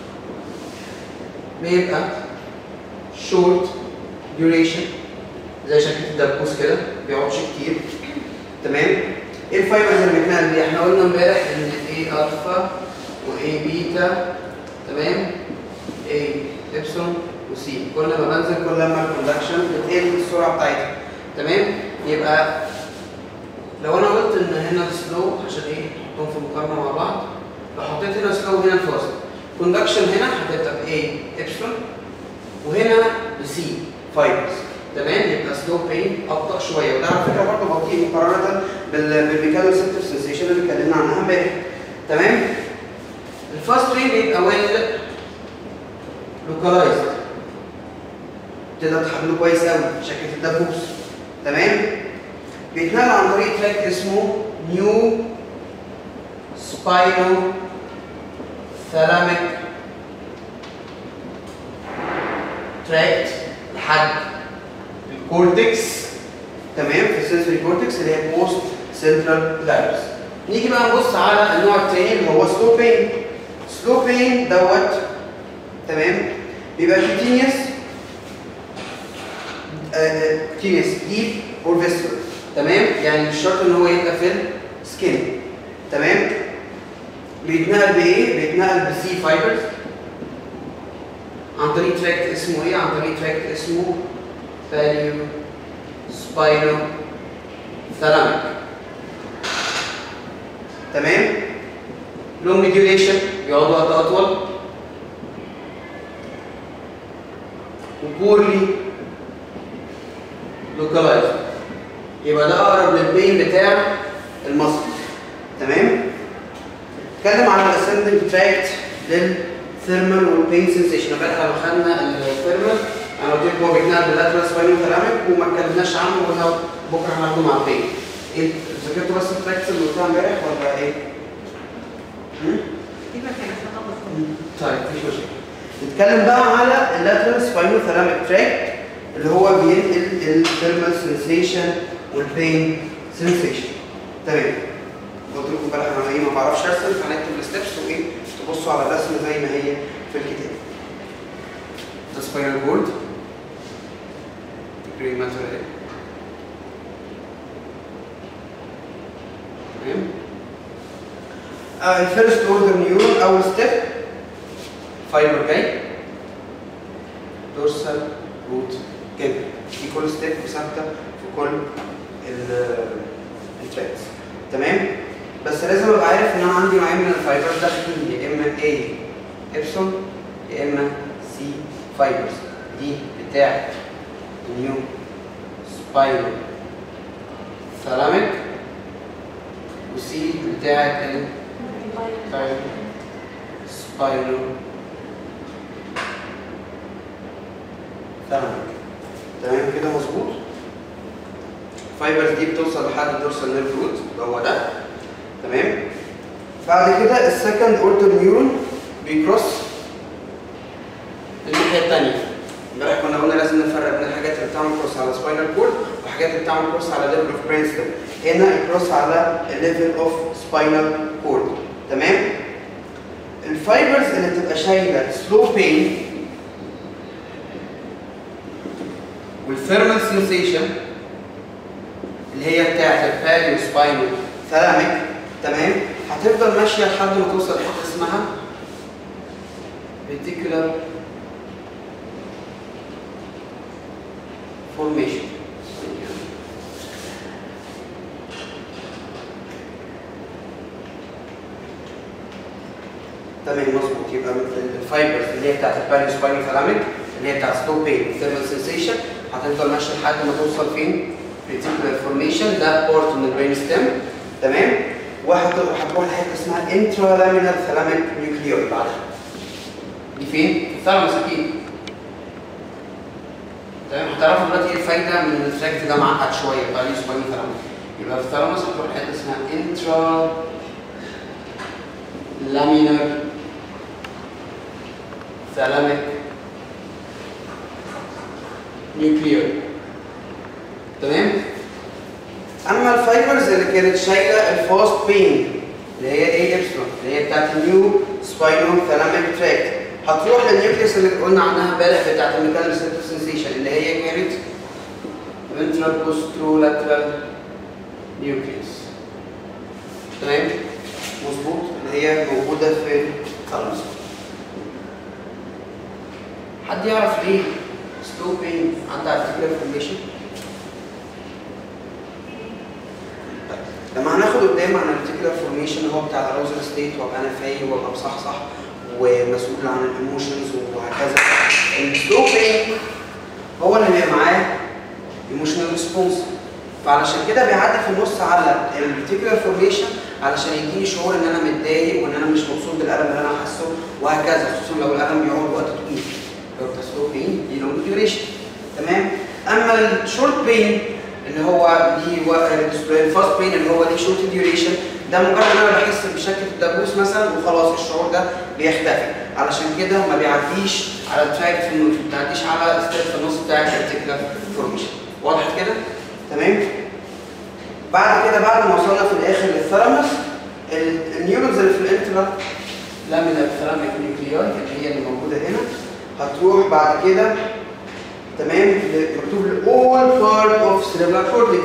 بيبقى شورت duration زي شكل الدبوس كده بيقعدش كتير تمام ايه الفايبرز اللي بنتنقل بيها؟ احنا قلنا امبارح ان الاي الفا واي بيتا تمام؟ اي ابسون وسي كل ما بنزل كل ما الكوندكشن بتقل السرعه بتاعتها تمام؟ يبقى لو انا قلت ان هنا السلو عشان ايه؟ نحطهم في مقارنه مع بعض لو حطيت هنا سلو وهنا الفاست كوندكشن هنا هتبقى باي ابسون وهنا بسي فايبرز تمام يبقى سلو بين ابطا شويه وده على فكره برضه بطيء مقارنه بال بالميكانو سنتر سنسيشن اللي اتكلمنا عنها امبارح تمام الفاست بين بيبقى ويل لوكالايزد تقدر تحدده كويس قوي شكل الدبوس تمام بيتنقل عن طريق تراك اسمه نيو سباينو ثالاميك تراكت لحد الكورتكس تمام في السنسوري كورتكس اللي هي بوست سنترال دايرس نيجي بقى نبص على النوع الثاني اللي هو سلو بين سلو بين دوت تمام بيبقى كيوتينيوس كيوتينيوس ديب اور فيسبل تمام يعني مش شرط ان هو يبقى في السكين تمام بيتنقل بايه؟ بيتنقل بسي فايبرز عن طريق تراكت اسمه ايه؟ عن طريق تراكت اسمه فاليو سباينو ثالاميك تمام؟ لونج ديوريشن بيقعد وقت اطول وبورلي لوكالايز يبقى ده اقرب للبين بتاع المصل تمام؟ اتكلم عن الاسندنج تراكت للثيرمال والبين سنسيشن امبارح لما خدنا الثيرمال انا قلت لكم هو بيتنقل باللاترال سباينو ثالاميك وما اتكلمناش عنه ولا بكره هناخده مع البين ايه ذاكرتوا بس التراكتس اللي قلتها امبارح ولا ايه؟ هم؟ طيب مفيش مشكله نتكلم بقى على اللاترال سباينو ثالاميك تراكت اللي هو بينقل الثيرمال سنسيشن والبين سنسيشن تمام قلت لكم امبارح انا ايه ما بعرفش ارسم فهنكتب الستبس وايه تبصوا على الرسم زي ما هي في الكتاب ده سباينال بورد جرين ماتر ايه تمام الفيرست اوردر نيورون اول ستيب فايبر جاي دورسال روت كده دي كل ستيب ثابته في كل التراكس تمام بس لازم ابقى عارف ان انا عندي نوعين من الفايبرز داخلين يا اما A ابسون يا اما C فايبرز دي بتاع نيو سبايرو ثالاميك وسي بتاعت ال سبايرو ثالاميك تمام كده مظبوط الفايبرز دي بتوصل لحد الدورسال نيرف روت اللي هو ده تمام بعد كده السكند اوردر نيورون بيكروس الناحيه الثانيه امبارح كنا قلنا لازم نفرق بين الحاجات اللي بتعمل كروس على سباينال كورد والحاجات اللي بتعمل كروس على ليفل اوف برين ستيم هنا الكروس على الليفل اوف سباينال كورد تمام الفايبرز اللي بتبقى شايله سلو بين والثيرمال سنسيشن اللي هي بتاعت الباليو سباينال ثالاميك تمام هتفضل ماشيه لحد ما توصل لحته اسمها reticular formation تمام مظبوط يبقى الفايبرز اللي هي بتاعت الباليو سباينال ثالاميك اللي هي بتاعت ستوب بين ثيرمال سنسيشن هتفضل ماشيه لحد ما توصل فين؟ reticular formation ده بورت من البرين ستيم تمام وهت- وهتروح لحته اسمها intralaminar thalamic nuclei بعدها دي فين؟ في الثالاموس اكيد تمام هتعرفوا دلوقتي ايه الفايده من التراكت ده معقد شويه بتاع ليه سباينال ثالاموس يبقى في الثالاموس هتروح لحته اسمها intra laminar thalamic nuclear تمام اما الفايبرز اللي كانت شايله الفاست بين اللي هي ايه ابسلون اللي هي بتاعت النيو سباينو ثالاميك تراكت هتروح للنيوكليوس اللي قلنا عنها امبارح بتاعت الميكانيكال سنسيشن اللي هي كانت ventral posterolateral nucleus تمام مظبوط اللي هي موجوده في الثالاموس حد يعرف ليه سلو بين عندها articular formation لما هناخد قدام عن الريتيكولار فورميشن هو بتاع الروزر ستيت وابقى انا فايق وابقى مصحصح ومسؤول عن الايموشنز وهكذا السلو بين هو اللي بيبقى معاه ايموشنال ريسبونس فعلشان كده بيعدي في النص على الريتيكولار فورميشن علشان يديني شعور ان انا متضايق وان انا مش مبسوط بالالم اللي انا حاسه وهكذا خصوصا لو الالم بيقعد وقت طويل لو سلو بين دي لونج ديوريشن تمام اما الشورت بين اللي هو ليه الفاست بين اللي هو ليه شورت ديوريشن ده مجرد ان انا بحس بشكل الدبوس مثلا وخلاص الشعور ده بيختفي علشان كده ما بيعديش على التراك في النص ما بيعديش على ستيب في النص بتاع الريتيكولار فورميشن وضحت كده؟ تمام؟ بعد كده بعد ما وصلنا في الاخر للثالاموس ال- النيورونز اللي في الانترا لامينال ثالاميك نيوكلياي اللي هي اللي موجوده هنا هتروح بعد كده تمام ل- مكتوب ل all part of cerebral cortex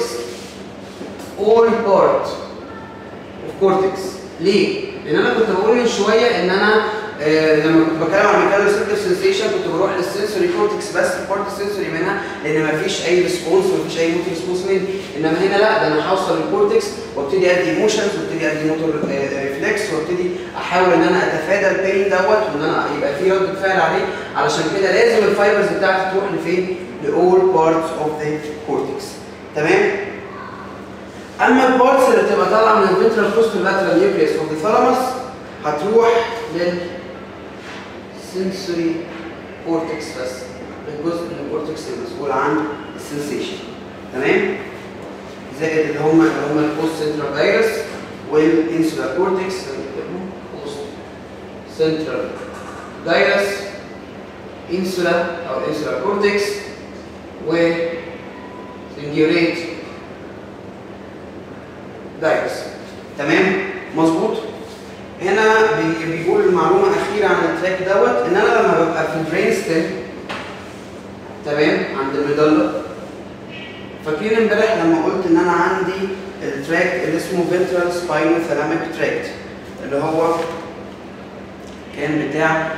all part of cortex ليه؟ لان انا كنت بقول من شويه ان انا آه لما كنت بتكلم عن ميكانو سيركل سنسيشن كنت بروح للسنسوري كورتكس بس البارت السنسوري منها لان مفيش اي ريسبونس ومفيش اي موتور ريسبونس مني انما هنا لا ده انا هوصل للكورتكس وابتدي ادي ايموشنز وابتدي ادي موتور ريفلكس وابتدي احاول ان انا اتفادى البين دوت وان انا يبقى في رده فعل عليه علشان كده لازم الفايبرز بتاعتي تروح لفين؟ لاول بارتس اوف ذا كورتكس تمام؟ اما البارتس اللي بتبقى طالعه من الفنترال كوستولاترال نيوكليوس اوف ذا ثالاموس هتروح لل sensory cortex بس الجزء من الكورتكس المسؤول عن السنسيشن تمام زائد اللي هم اللي هم البوست سنترال دايرس والانسولار كورتكس بوست سنترال دايرس انسولا او انسولار كورتكس و سنجيوليت دايرس تمام مظبوط هنا بي- بيقول معلومه اخيره عن التراك دوت ان انا لما ببقى في البرين ستيم تمام عند الميدالا فاكرين امبارح لما قلت ان انا عندي التراك اللي اسمه فينترال سباينو ثالاميك تراكت اللي هو كان بتاع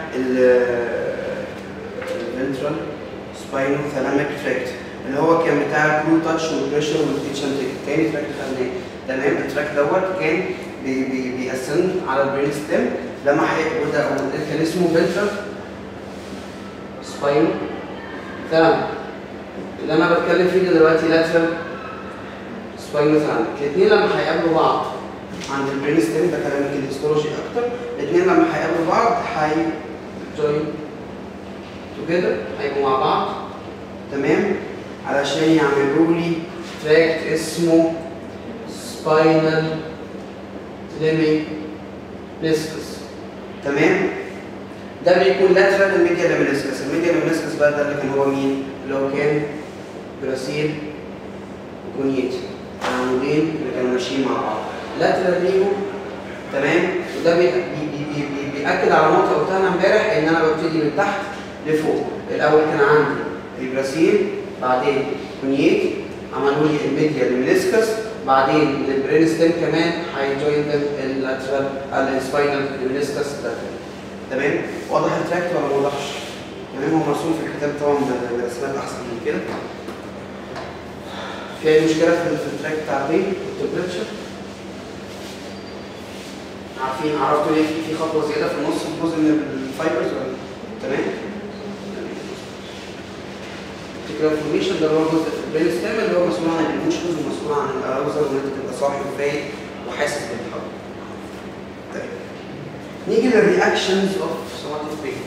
الفنترال سباينو ثالاميك تراكت اللي هو كان بتاع البلو تاتش والبريشر والتيتش اند تاني تراك خدناه تمام التراك دوت كان بي بي بيأسن على البرين ستيم لما هي- وده وده كان اسمه فنترال سباينو ثالاميك اللي انا بتكلم فيه ده دلوقتي لاترال سباينو ثالاميك الاثنين لما هيقابلوا بعض عند البرين ستيم ده كلام الهيستولوجي اكتر الاثنين لما هيقابلوا بعض هي جوين توجذر هيبقوا مع بعض تمام علشان يعملوا لي تراكت اسمه سباينال ليمي ليسكس تمام ده بيكون لاترال الميديا ليمينسكس الميديا ليمينسكس بقى ده اللي كان هو مين اللي هو كان براسيل وكونيتي العمودين اللي كانوا ماشيين مع بعض لاترال ليهم تمام وده بي بي بي بي بي بيأكد على نقطة قلتها أنا امبارح إن أنا ببتدي من تحت لفوق الأول كان عندي البراسيل بعدين كونيتي عملوا لي الميديا ليمينسكس بعدين البرين ستيم كمان هيجوين اللاترال السباينال ليمينسكس تمام واضح التراكت ولا ما واضحش؟ تمام هو مرسوم في الكتاب طبعا ب- برسمات احسن من كده في اي مشكله في في التراك بتاع البين والتمبريتشر عارفين عرفتوا ليه في خطوه زياده في النص في جزء من الفايبرز ولا تمام التكرار انفورميشن ده اللي هو جزء في البرين ستيم اللي هو مسؤول عن الايموشنز ومسؤول عن الاراوزر وان انت تبقى صاحي وفايق وحاسس بالحب طيب نيجي للرياكشنز اوف somatic pain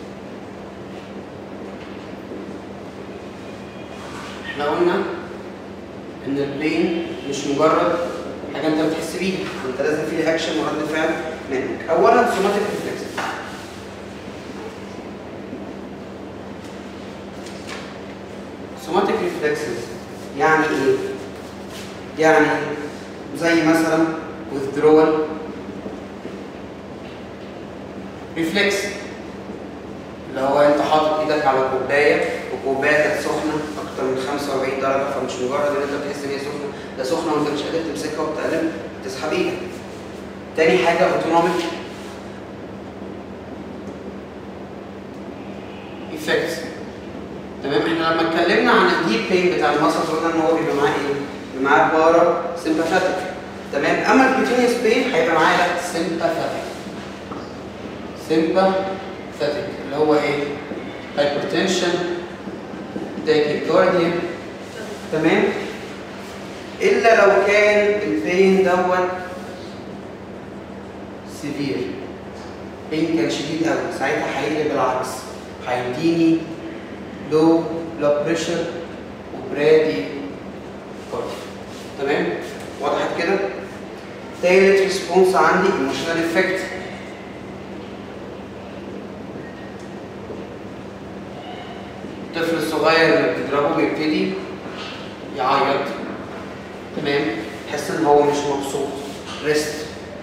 احنا قلنا ان البين مش مجرد حاجه انت بتحس بيها انت لازم في رياكشن ورد فعل منك اولا somatic reflexes somatic reflexes يعني ايه يعني زي مثلا withdrawal ريفلكس اللي هو انت حاطط ايدك على كوبايه والكوبايه كانت سخنه اكتر من 45 درجه فمش مجرد ان انت بتحس ان هي سخنه ده سخنه وانت مش قادر تمسكها وبتقلب تسحب ايدك. تاني حاجه اوتونوميك ايفكتس تمام احنا لما اتكلمنا عن الديب بين بتاع المصل قلنا ان هو بيبقى معاه ايه؟ بيبقى معاه بارا سيمباثيك تمام اما الكوتينيوس بين هيبقى معاه لا سيمباثيك sympathetic اللي هو ايه؟ hypertension tachycardia تمام؟ إلا لو كان البين دوت severe بين كان شديد قوي ساعتها هيقلب بالعكس هيديني low blood pressure وبرادي تمام؟ وضحت كده؟ تالت ريسبونس عندي emotional effect الطفل الصغير اللي بتضربه بيبتدي يعيط تمام تحس ان هو مش مبسوط ريست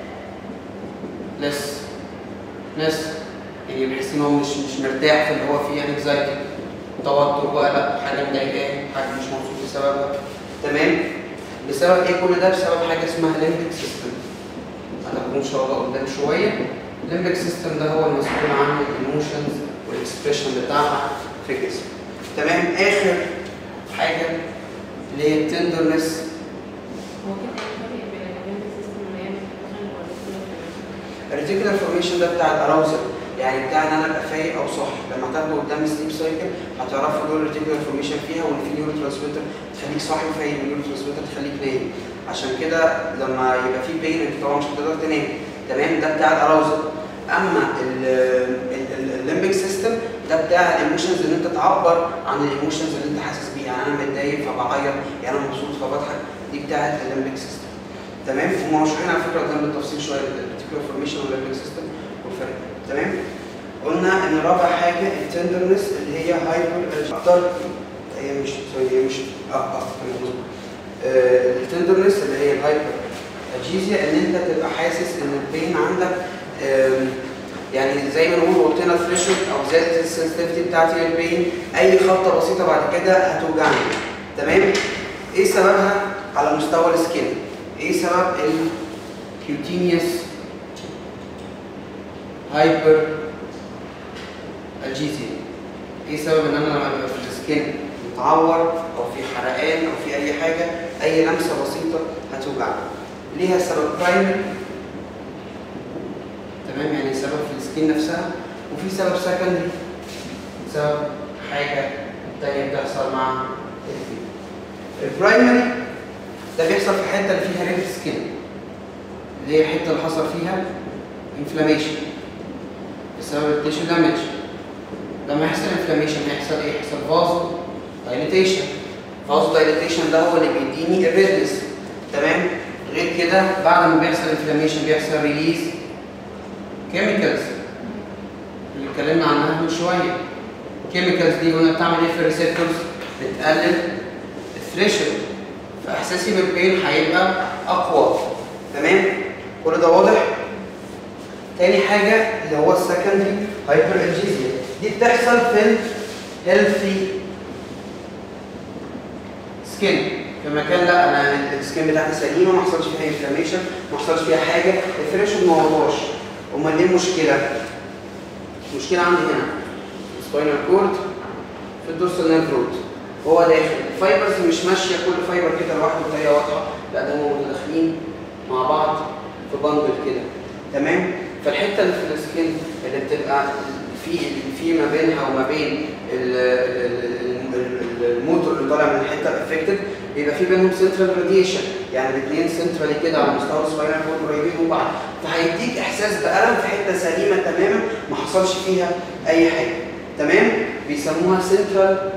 لس نس يعني بيحس ان هو مش مش مرتاح في اللي هو فيه انكزايتي توتر وقلق حاجه مضايقاه حاجه مش مبسوط بسببها تمام بسبب ايه كل ده بسبب حاجه اسمها ليمبك سيستم هتاخدوه ان شاء الله قدام شويه الليمبك سيستم ده هو المسؤول عن الايموشنز والاكسبريشن بتاعها في الجسم تمام اخر حاجه اللي هي التندرنس هو كده الفرق بين الجنب سيستم اللي هي مثلا ولا الريتيكولار فورميشن ده بتاع الاراوزل يعني بتاع ان انا ابقى فايق او صاحي لما تاخده قدام السليب سايكل هتعرفوا دول الريتيكولار فورميشن فيها وان في نيورو ترانسميتر تخليك صاحي وفايق ونيورو ترانسميتر تخليك نايم عشان كده لما يبقى في بين انت طبعا مش هتقدر تنام تمام ده بتاع الاراوزل اما الليمبيك سيستم ده بتاع الايموشنز اللي انت تعبر عن الايموشنز اللي انت حاسس بيها يعني انا متضايق فبعيط يعني انا مبسوط فبضحك دي بتاعه الليمبيك سيستم تمام هم مشروحين على فكره قدام بالتفصيل شويه الريتيكولار فورميشن والليمبيك سيستم والفرق تمام قلنا ان رابع حاجه التندرنس اللي هي هايبر اكتر هي مش سوري هي مش اه اه تمام مظبوط آه، التندرنس اللي هي الهايبر اجيزيا ان انت تبقى حاسس ان البين عندك آم، يعني زي ما نقول وطينا الثريشولد او زادت السنسيتيفيتي بتاعتي للبين اي خبطه بسيطه بعد كده هتوجعني تمام ايه سببها على مستوى السكين ايه سبب الكيوتينيوس هايبر الجيزيا ايه سبب ان انا لما ببقى في السكين متعور او في حرقان او في اي حاجه اي لمسه بسيطه هتوجعني ليها سبب برايمري تمام يعني سبب في السكين نفسها وفي سبب سكندري سبب حاجه تانية بتحصل مع الفيل البرايمري ده بيحصل في الحته اللي فيها ريد سكين اللي هي الحته اللي حصل فيها انفلاميشن بسبب التيشو دامج لما يحصل انفلاميشن هيحصل ايه؟ يحصل فازو دايليتيشن فازو دايليتيشن ده هو اللي بيديني الريدنس تمام غير كده بعد ما بيحصل انفلاميشن بيحصل ريليز كيميكالز اللي اتكلمنا عنها من شويه الكيميكالز دي قلنا بتعمل ايه في الريسبتورز بتقلل الثريشولد فاحساسي بالبين هيبقى اقوى تمام كل ده واضح تاني حاجه اللي هو السكندري هايبر الجيزيا دي بتحصل في الهيلثي سكين في مكان لا انا السكين بتاعتي سليمه ما حصلش فيها انفلاميشن ما حصلش فيها حاجه الثريشولد ما وضعش امال ايه المشكله؟ المشكله عندي هنا سباينال كورد في الدورسال نيرف روت هو داخل الفايبرز مش ماشيه كل فايبر كده لوحده بطريقه واضحه لا ده هم متداخلين مع بعض في بندل كده تمام فالحته اللي في السكين اللي بتبقى في في ما بينها وما بين ال- ال- ال- ال- الموتور اللي طالع من الحته الافكتد بيبقى في بينهم سنترال راديشن يعني الاثنين سنترالي كده على مستوى السباينال كورد قريبين من بعض فهيديك احساس بالم في حته سليمه تماما ما حصلش فيها اي حاجه تمام بيسموها سنترال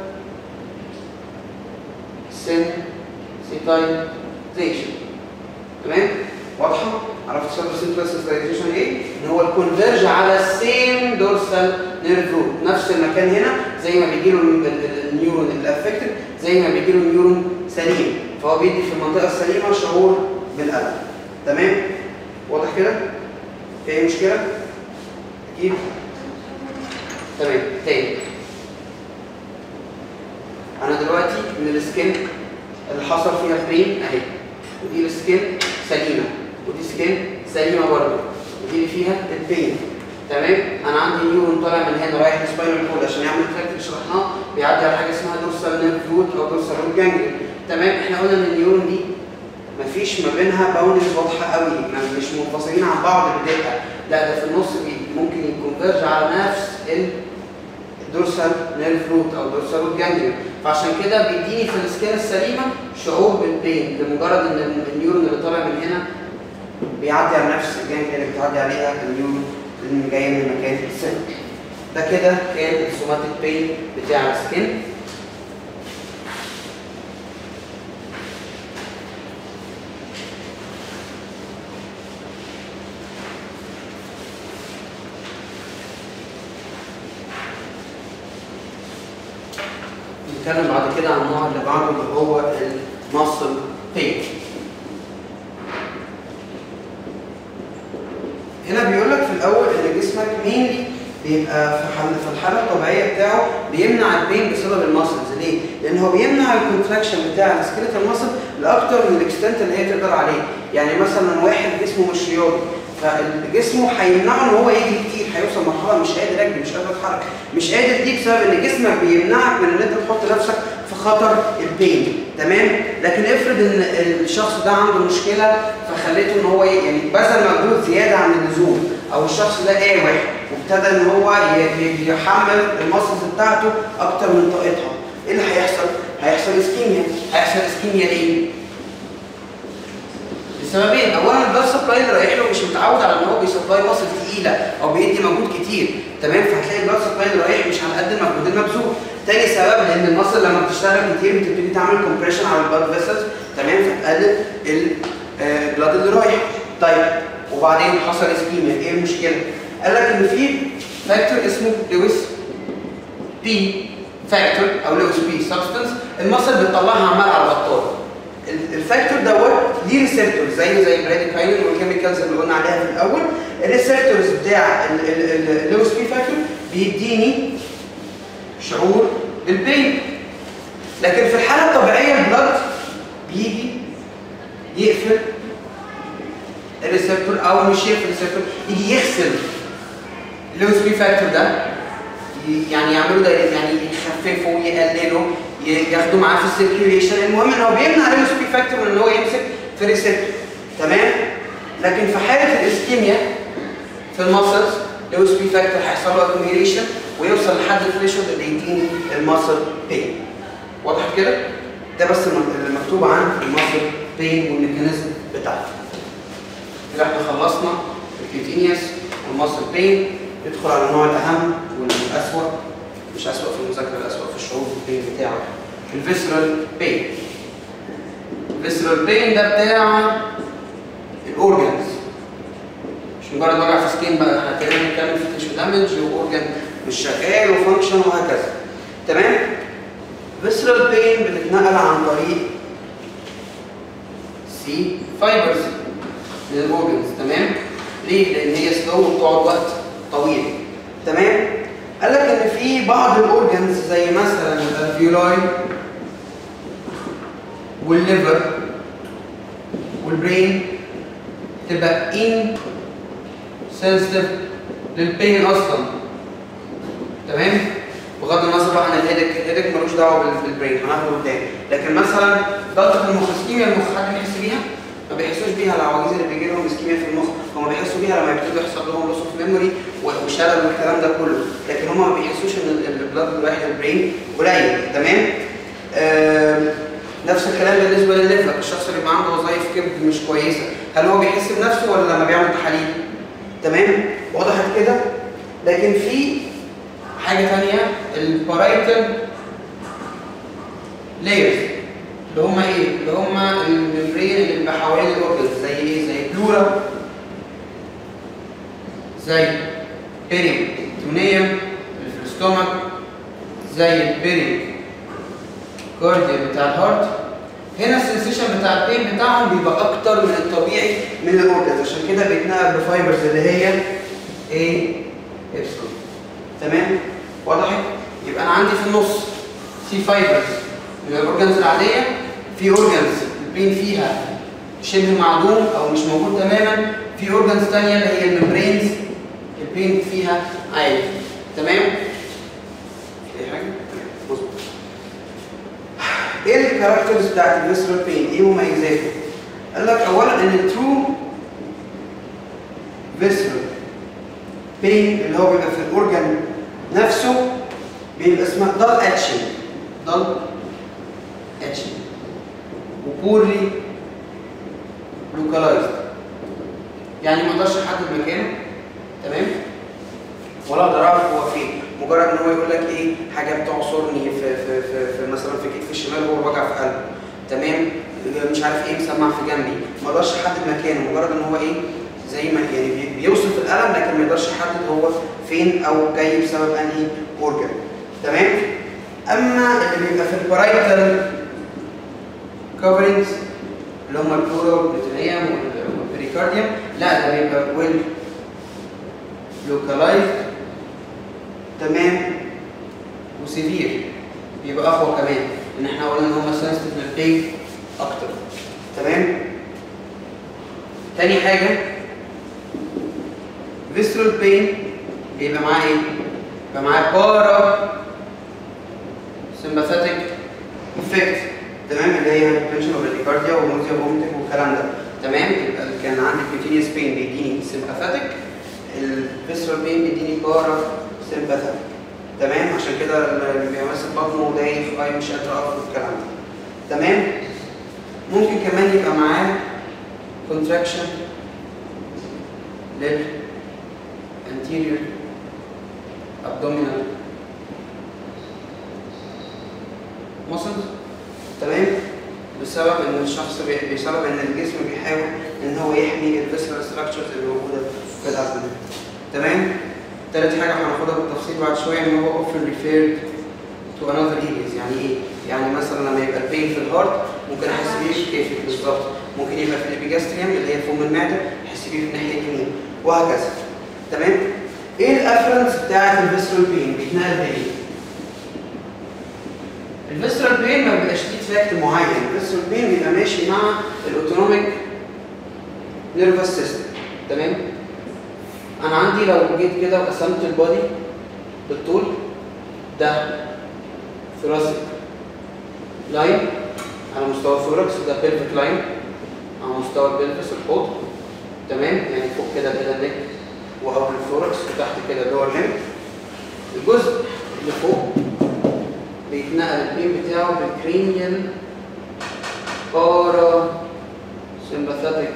سنسيتايزيشن تمام واضحه عرفت سبب سنترال سنسيتايزيشن ايه ان هو الكونفيرج على السيم دورسال نيرف روت نفس المكان هنا زي ما بيجي له النيورون الافكتد زي ما بيجي له النيورون سليم فهو بيدي في المنطقه السليمه شعور بالالم تمام واضح كده في اي مشكله اكيد تمام تاني انا دلوقتي من السكين اللي حصل فيها برين اهي ودي السكين سليمه ودي سكين سليمه برضه ودي اللي فيها البين تمام انا عندي نيورون طالع من هنا رايح لسباينال كورد عشان يعمل التراكت اللي شرحناه بيعدي على حاجه اسمها دورسال نيرف روت او دورسال روت جانجليون تمام احنا قلنا ان النيورون دي مفيش ما بينها باوندرز واضحه قوي ما- مش منفصلين عن بعض بدقه لا ده في النص بي- ممكن يكونفيرج على نفس الدورسال نيرف روت او دورسال روت جانجليون فعشان كده بيديني في السكين السليمه شعور بالبين لمجرد ان النيورون اللي طالع من هنا بيعدي على نفس الجانجليون اللي بتعدي عليها النيورون اللي جايه من مكان السن ده كده كان السوماتيك بين بتاع السكين نتكلم بعد كده عن النوع اللي بعده اللي هو الماسل بين هنا بيقول لك في الاول ان جسمك مينلي بيبقى في حال في الحاله الطبيعيه بتاعه بيمنع البين بسبب الماسلز ليه؟ لان هو بيمنع الكونتراكشن بتاع السكيلتال ماسل لاكتر من الاكستنت اللي هي تقدر عليه، يعني مثلا واحد جسمه مش رياضي فجسمه هيمنعه ان هو يجري كتير هيوصل مرحله مش قادر اجري مش قادر اتحرك مش قادر دي بسبب ان جسمك بيمنعك من ان انت تحط نفسك في خطر البين تمام لكن افرض ان الشخص ده عنده مشكله فخليته ان هو ي- يعني بذل مجهود زياده عن اللزوم او الشخص ده قاوح وابتدى ان هو ي- ي- يحمل المسلز بتاعته اكتر من طاقتها ايه اللي هيحصل؟ هيحصل اسكيميا هيحصل اسكيميا ليه؟ لسببين اولا البلاد سبلاي اللي رايح له مش متعود على ان هو بيسبلاي مصل تقيله او بيدي مجهود كتير تمام فهتلاقي البلاد سبلاي اللي رايح مش على قد المجهود المبذول تاني سبب لان المصل لما بتشتغل كتير بتبتدي تعمل كومبريشن على البلاد فيسلز تمام فتقلل البلاد اللي رايح طيب وبعدين حصل اسكيميا ايه المشكله؟ قال لك ان في فاكتور اسمه لويس بي فاكتور او لويس بي سبستنس المصل بتطلعها عمال على بطال ال- الفاكتور دوت ليه ريسبتور زيه زي براديكاينين والكيميكالز اللي قلنا عليها في الاول الريسبتورز بتاع اللوس بي فاكتور بيديني شعور بالبين لكن في الحاله الطبيعيه البلد بيجي يقفل الريسبتور او مش يقفل الريسبتور يجي يغسل اللوس بي فاكتور ده ي- يعني يعملوا ده يعني يخففوا يقللوا ي- ياخدوا معاه في السيركيوليشن المهم ان هو بيمنع الام اس بي فاكتور من ان هو يمسك في الريسبتور تمام لكن في حاله الاسكيميا في المسلز الام اس بي فاكتور هيحصل له اكيوميليشن ويوصل لحد الثريشولد اللي يديني المسل بين واضح كده ده بس الم- اللي مكتوب عن المسل بين والميكانيزم بتاعته كده احنا خلصنا الكيوتينيوس والمسل بين ندخل على النوع الاهم والاسوأ مش اسوأ في المذاكره الاسوأ في الشعور بالبين بتاعه الفيسرال بين الفيسرال بين ده بتاع الاورجنز مش مجرد وجع في سكين بقى احنا كده بنتكلم في تيشو دامج واورجن مش شغال وفانكشن وهكذا تمام فيسرال بين بتتنقل عن طريق سي فايبرز من الاورجنز تمام ليه؟ لان هي سلو وبتقعد وقت طويل تمام قال لك ان في بعض الاورجنز زي مثلا الفيولاي والليفر والبرين تبقى ان سنسيتيف للبين اصلا تمام بغض النظر بقى عن الهيدك الهيدك ملوش دعوه بال- بالبرين هناخده قدام لكن مثلا ضغطه المخ اسكيميا المخ حد بيحس بيها ما بيحسوش بيها العواجيز اللي بيجي لهم اسكيميا في المخ هم بيحسوا بيها لما يبتدوا يحصل لهم لوس اوف ميموري وشلل والكلام ده كله لكن هم ما بيحسوش ان ال- البلاد اللي رايح للبرين قليل تمام آم، نفس الكلام بالنسبه للليفر الشخص اللي بيبقى عنده وظائف كبد مش كويسه هل هو بيحس بنفسه ولا لما بيعمل تحاليل تمام وضحت كده لكن في حاجه ثانيه البارايتال لايرز اللي هم ايه اللي هم الممبرين اللي بيبقى حوالين الاورجنز زي ايه زي بلورا زي بيري تونيوم اللي في الاستومك زي البيري كارديا بتاع الهارت هنا السنسيشن بتاع البين بتاعهم بيبقى اكتر من الطبيعي من الاورجنز عشان كده بيتنقل بفايبرز اللي هي ايه ابسلون تمام وضحت يبقى انا عندي في النص في فايبرز من الاورجنز العاديه في اورجنز البين فيها شبه معدوم او مش موجود تماما في اورجنز ثانيه اللي هي الممبرينز البين فيها عالي تمام في حاجه تمام مظبوط ايه الكاركترز بتاعت الفيسرال بين ايه مميزاته قال لك اولا ان الترو فيسرال بين اللي هو بيبقى في الاورجن نفسه بيبقى اسمها دال اتشن دال اتشن وبورلي لوكالايزد يعني ما اقدرش احدد مكانه تمام ولا اقدر اعرف هو فين مجرد ان هو يقول لك ايه حاجه بتعصرني في في في, في مثلا في كتفي الشمال وهو وجع في قلبه تمام مش عارف ايه مسمع في جنبي ما اقدرش احدد مكانه مجرد ان هو ايه زي ما يعني بي- بيوصف الالم لكن ما يقدرش يحدد هو فين او جاي بسبب انهي اورجن تمام اما اللي بيبقى في البرايتال كفرنجز اللي هم البلورا والبريتونيوم والبريكارديوم لا ده بيبقى ويل لوكالايزد تمام وسيفير بيبقى اقوى كمان ان احنا قلنا ان هم سنسيتيف للبيج اكتر تمام تاني حاجه فيسترال بين بيبقى معاه ايه؟ بيبقى معاه بارا سمباثيك افكت تمام اللي هي البنشن والريكارديا والموزيا ومومتك والكلام ده تمام يبقى اللي كان عندي كوتينيوس بين بيديني سمباثيك الفيسترال بين بيديني بارا سمباثيك تمام عشان كده اللي بيمثل بطنه دايخ غاية مش قادر اقف والكلام ده تمام ممكن كمان يبقى معاه contraction لل anterior abdominal muscles تمام بسبب ان الشخص بي- بسبب ان الجسم بيحاول ان هو يحمي الفيسرال ستراكشرز اللي موجوده في الابدن تمام تالت حاجه هناخدها بالتفصيل بعد شويه ان هو often referred to another areas يعني ايه؟ يعني مثلا لما يبقى البين في الهارت ممكن احس بيه في كيفي بالظبط ممكن يبقى في الابيجاستريم اللي هي فم المعده احس بيه في الناحيه اليمين وهكذا تمام؟ ايه الافرنس بتاعت الفيسرال بين؟ بيتنقل بايه؟ الفيسرال بين ما بيبقاش ليه تراكت معين، الفيسرال بين بيبقى ماشي مع الاوتونوميك نيرفس سيستم تمام؟ انا عندي لو جيت كده وقسمت البادي بالطول ده ثوراسيك لاين على مستوى الثوركس وده بيلفيك لاين على مستوى البلفس الحوض تمام يعني فوق كده كده النك وقبل الثوركس وتحت كده اللور ليم الجزء اللي فوق بيتنقل البين بتاعه بالكرينيال بارا سمباثيك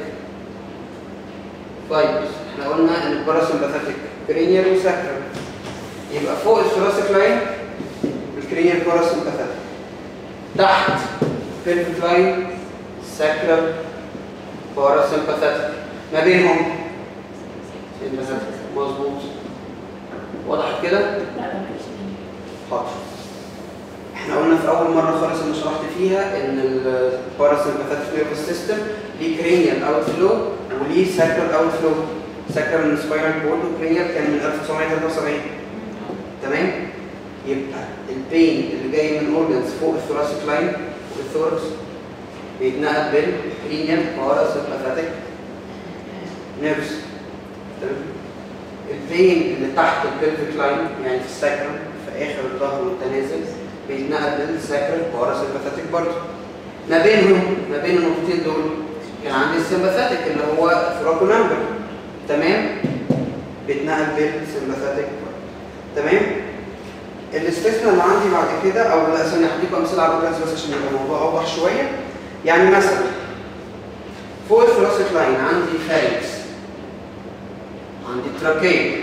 فايبرز احنا قلنا ان الباراسمباثيك كرينيال وساكرال يبقى فوق الثوراسيك لاين الكرينيال باراسمباثيك تحت pelvic line sacral parasympathetic ما بينهم sympathetic مظبوط وضحت كده؟ لا لا مش حاضر احنا قلنا في اول مره خالص اللي شرحت فيها ان الباراسمباثيك نيرفس سيستم ليه كرينيال اوت فلو وليه ساكرال اوت فلو ساكرال من سباينال كورد وكرينيال كان من 1973 تمام يبقى البين اللي جاي من اورجنز فوق الثوراسيك لاين والثوركس بيتنقل بالكرينيال باراسمباثيك نيرفس تمام الفين اللي تحت البلفيك لاين يعني في الساكرم في اخر الظهر والتنازل بيتنقل للساكرال باراسمباثيك برضه ما بينهم ما بين النقطتين دول كان عندي السمباثيك اللي هو فراكو نمبر تمام بيتنقل بالسمباثيك تمام الاستثناء اللي عندي بعد كده او لا ثانيه هديكم امثله على البلانس بس عشان يبقى الموضوع اوضح شويه يعني مثلا فوق الثوراسيك لاين عندي فارنكس عندي تراكيه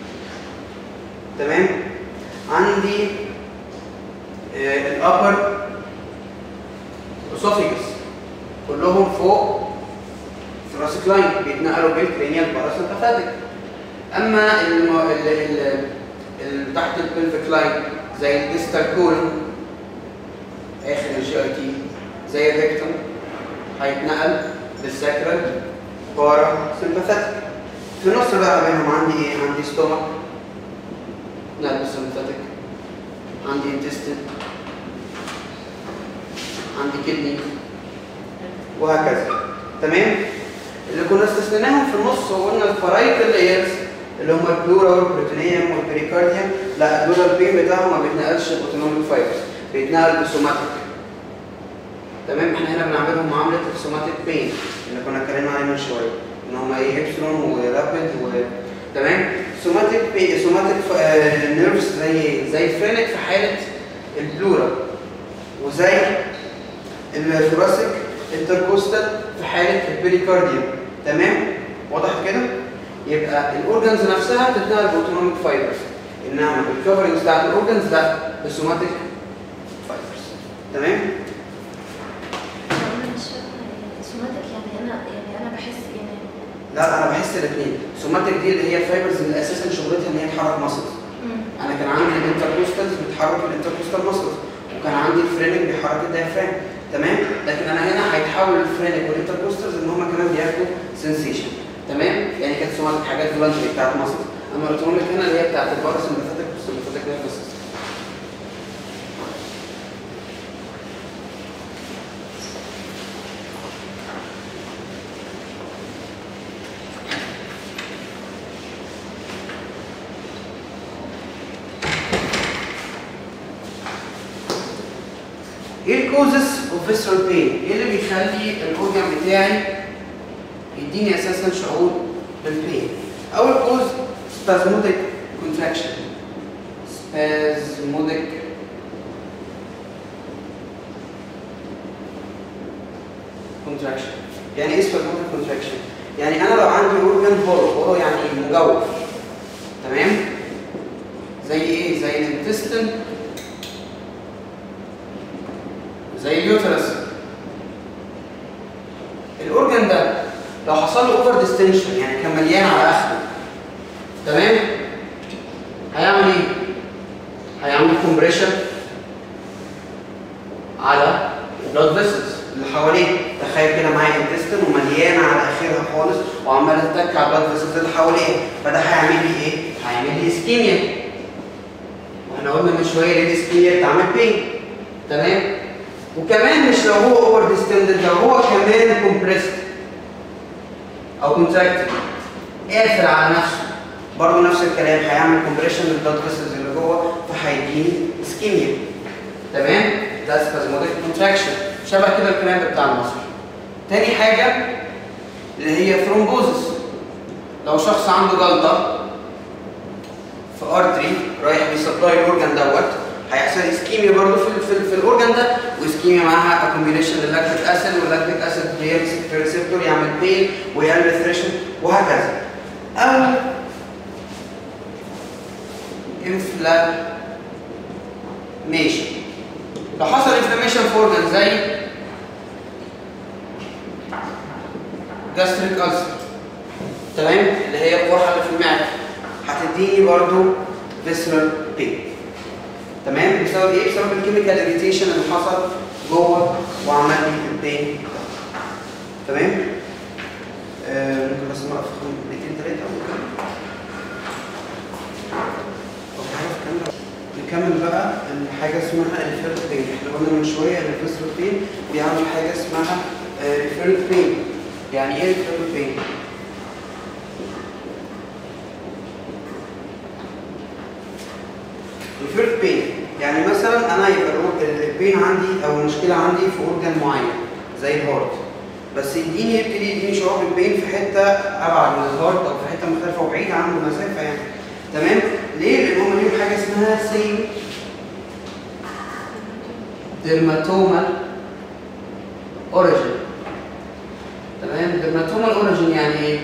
تمام عندي آه الابر اسوفيجس كلهم فوق ثوراسيك لاين بيتنقلوا بالكرينيال باراسمباثيك اما الم... ال... ال... ال... تحت البلفيك لاين زي الديستال كولون اخر الجي اي تي زي الريكتوم هيتنقل بالساكرال باراسمباثيك في النص بقى بينهم عندي ايه؟ عندي ستومك نرفس سمباثيك عندي انتستين عندي كدني وهكذا تمام؟ اللي كنا استثنيناهم في النص وقلنا الفرايكال لايرز اللي هم البلورا والبروتينيوم والبريكارديوم لا دول البين بتاعهم ما بيتنقلش باوتونوميك فايبرز بيتنقل بسوماتيك تمام احنا هنا بنعملهم معامله السوماتيك بين اللي كنا اتكلمنا عليه من شويه ان هم ايه ابسلون ورابيد و تمام سوماتيك بي سوماتيك نيرفز زي زي فرينك في حاله البلورا وزي الثوراسيك انتركوستال في حاله البريكارديوم تمام واضح كده يبقى الاورجنز نفسها بتتنقل باوتونوميك فايبرز انما الكفرنج بتاعت الاورجنز ده بالسوماتيك فايبرز تمام انا مش فاهمه سوماتيك يعني انا يعني انا بحس يعني لا انا بحس الاثنين سوماتيك دي اللي هي الفايبرز اللي اساسا شغلتها ان هي تحرك ماسلز انا كان عندي الانتركوستالز بتحرك الانتركوستال ماسلز وكان عندي الفرينك بيحرك الديافرام تمام لكن انا هنا هيتحول الفرينك والانتركوستالز ان هم كمان بياخدوا سنسيشن تمام يعني كانت سوماتيك حاجات فولنتري بتاعت ماسلز اما الاوتونوميك هنا اللي هي بتاعت الباراسمباثيك والسمباثيك نيرفس سيستم ايه الكوزس اوف فيسرال بين؟ ايه اللي بيخلي الاورجن بتاعي يديني اساسا شعور بالبين؟ اول كوز spasmodic contraction spasmodic contraction يعني ايه spasmodic contraction؟ يعني انا لو عندي اورجن هولو هولو يعني إيه؟ مجوف تمام؟ زي ايه؟ زي الانتستين زي اليوترس الاورجن ده لو حصل له اوفر ديستنشن يعني كان مليان على اخره تمام هيعمل ايه هيعمل كومبريشن على البلاد فيسلز اللي حواليه تخيل كده معايا انتستين ومليانه على اخرها خالص وعماله تتك على البلاد فيسلز اللي حواليها فده هيعمل لي ايه هيعمل لي اسكيميا واحنا قلنا من شويه ليه الاسكيميا بتعمل بين تمام وكمان مش لو هو اوفر ديستندد لو هو كمان كومبريسد او كونتراكتد قافل على نفسه برضه نفس الكلام هيعمل كومبريشن للبلاد فيسلز اللي جوه فهيديني اسكيميا تمام ده سبازموديك كونتراكشن شبه كده الكلام بتاع المصري تاني حاجه اللي هي ثرومبوزس لو شخص عنده جلطه في ارتري رايح بيسبلاي الاورجن دوت هيحصل اسكيميا برضه في في, في الاورجن ده واسكيميا معاها اكوميليشن للاكتيك اسيد واللاكتيك اسيد بيمسك في الريسبتور يعمل بين ويعمل ثريشن وهكذا او انفلاميشن لو حصل انفلاميشن في اورجان زي جاستريك ألسر تمام اللي هي القرحه اللي في المعده هتديني برضو فيسرال بين تمام بسبب ايه بسبب الكيميكال اريتيشن اللي حصل جوه وعمل لي البين تمام آه ممكن بس نقف دقيقتين ثلاثه او كده نكمل بقى حاجه اسمها الريفيرد بين احنا قلنا من شويه ان الفيسرال بين بيعمل حاجه اسمها ريفيرد بين يعني ايه ريفيرد بين ريفيرد بين يعني مثلا انا يبقى الأور- البين عندي او المشكله عندي في اورجان معين زي الهارت بس يديني يبتدي يديني شعور بالبين في حته ابعد من الهارت او في حته مختلفه وبعيده عنه مسافه يعني تمام ليه؟ لان هم ليهم حاجه اسمها سيم ديرماتومال اوريجين تمام ديرماتومال اوريجين يعني ايه؟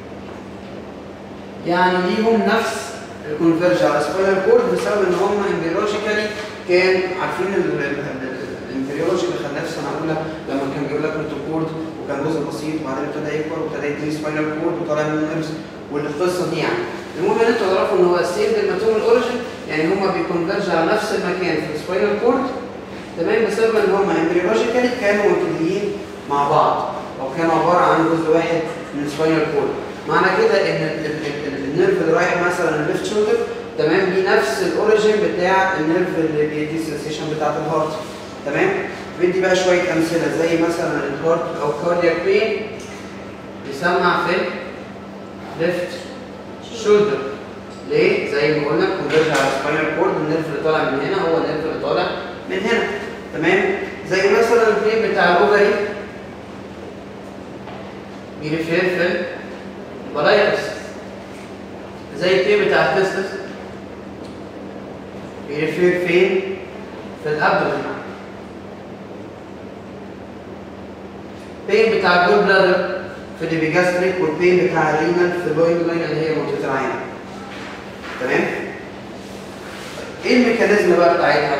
يعني ليهم نفس الكونفرج على سباينال كورد بسبب ان هم امبريولوجيكالي كان عارفين الامبريولوجي اللي خدناه في سنه اولى لما كان بيقول لك كورد وكان جزء بسيط وبعدين ابتدى يكبر وابتدى يديني سباينال كورد وطالع من النيرفز والقصه دي يعني المهم ان انتوا تعرفوا ان هو السيم ديرماتومال اوريجين يعني هم بيكونفرج على نفس المكان في السباينال كورد تمام بسبب ان هم امبريولوجيكالي كانوا مبتدئين مع بعض او كانوا عباره عن جزء واحد من السباينال كورد معنى كده ان ال- ال- ال- النيرف اللي رايح مثلا الليفت شولدر تمام دي نفس الاوريجين بتاع النيرف اللي بيدي السنسيشن بتاعت الهارت تمام بدي بقى شويه امثله زي مثلا الهارت او كاردياك بين يسمع في ليفت شولدر ليه؟ زي ما قلنا كونفرج على سباينال كورد النيرف اللي طالع من هنا هو النيرف اللي طالع من هنا تمام؟ زي مثلا البين بتاع الاوفري بيرفير في البلايكس زي البين بتاع التستس بيرفير فين؟ في الابدومين بين بتاع الجول بلادر في الابيجاستريك والبين بتاع الرينال في اللوين لاين اللي هي منطقه العين تمام ايه الميكانيزم بقى بتاعتها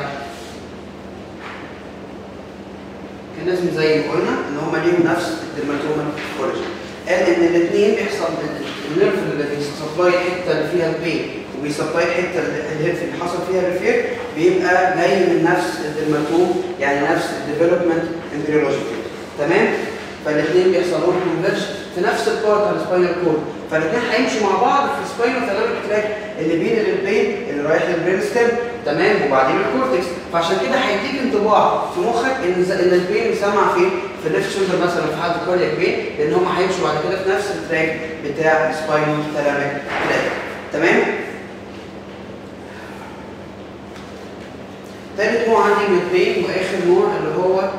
الميكانيزم زي ما قلنا ان هم ليهم نفس الدرماتوما اوريجين قال ان الاثنين بيحصل النيرف اللي بيسبلاي الحته اللي فيها البين وبيسبلاي الحته اللي اللي حصل فيها الريفير بيبقى جاي من نفس الدرماتوم يعني نفس الديفلوبمنت امبريولوجيكال تمام فالاثنين بيحصل لهم كونفرج في نفس البارت على السباينال كورد فالاثنين هيمشوا مع بعض في السباينال ثلاميك تراك اللي بين البين اللي رايح للبرين ستيم تمام وبعدين الكورتكس فعشان كده هيديك انطباع في مخك ان ز- ان البين مسمع فين في الليفت شولدر مثلا في حاله الكاردياك بين لان هم هيمشوا بعد كده في نفس التراك بتاع السباينال ثلاميك تراك تمام ثالث نوع عندي من البين واخر نوع اللي هو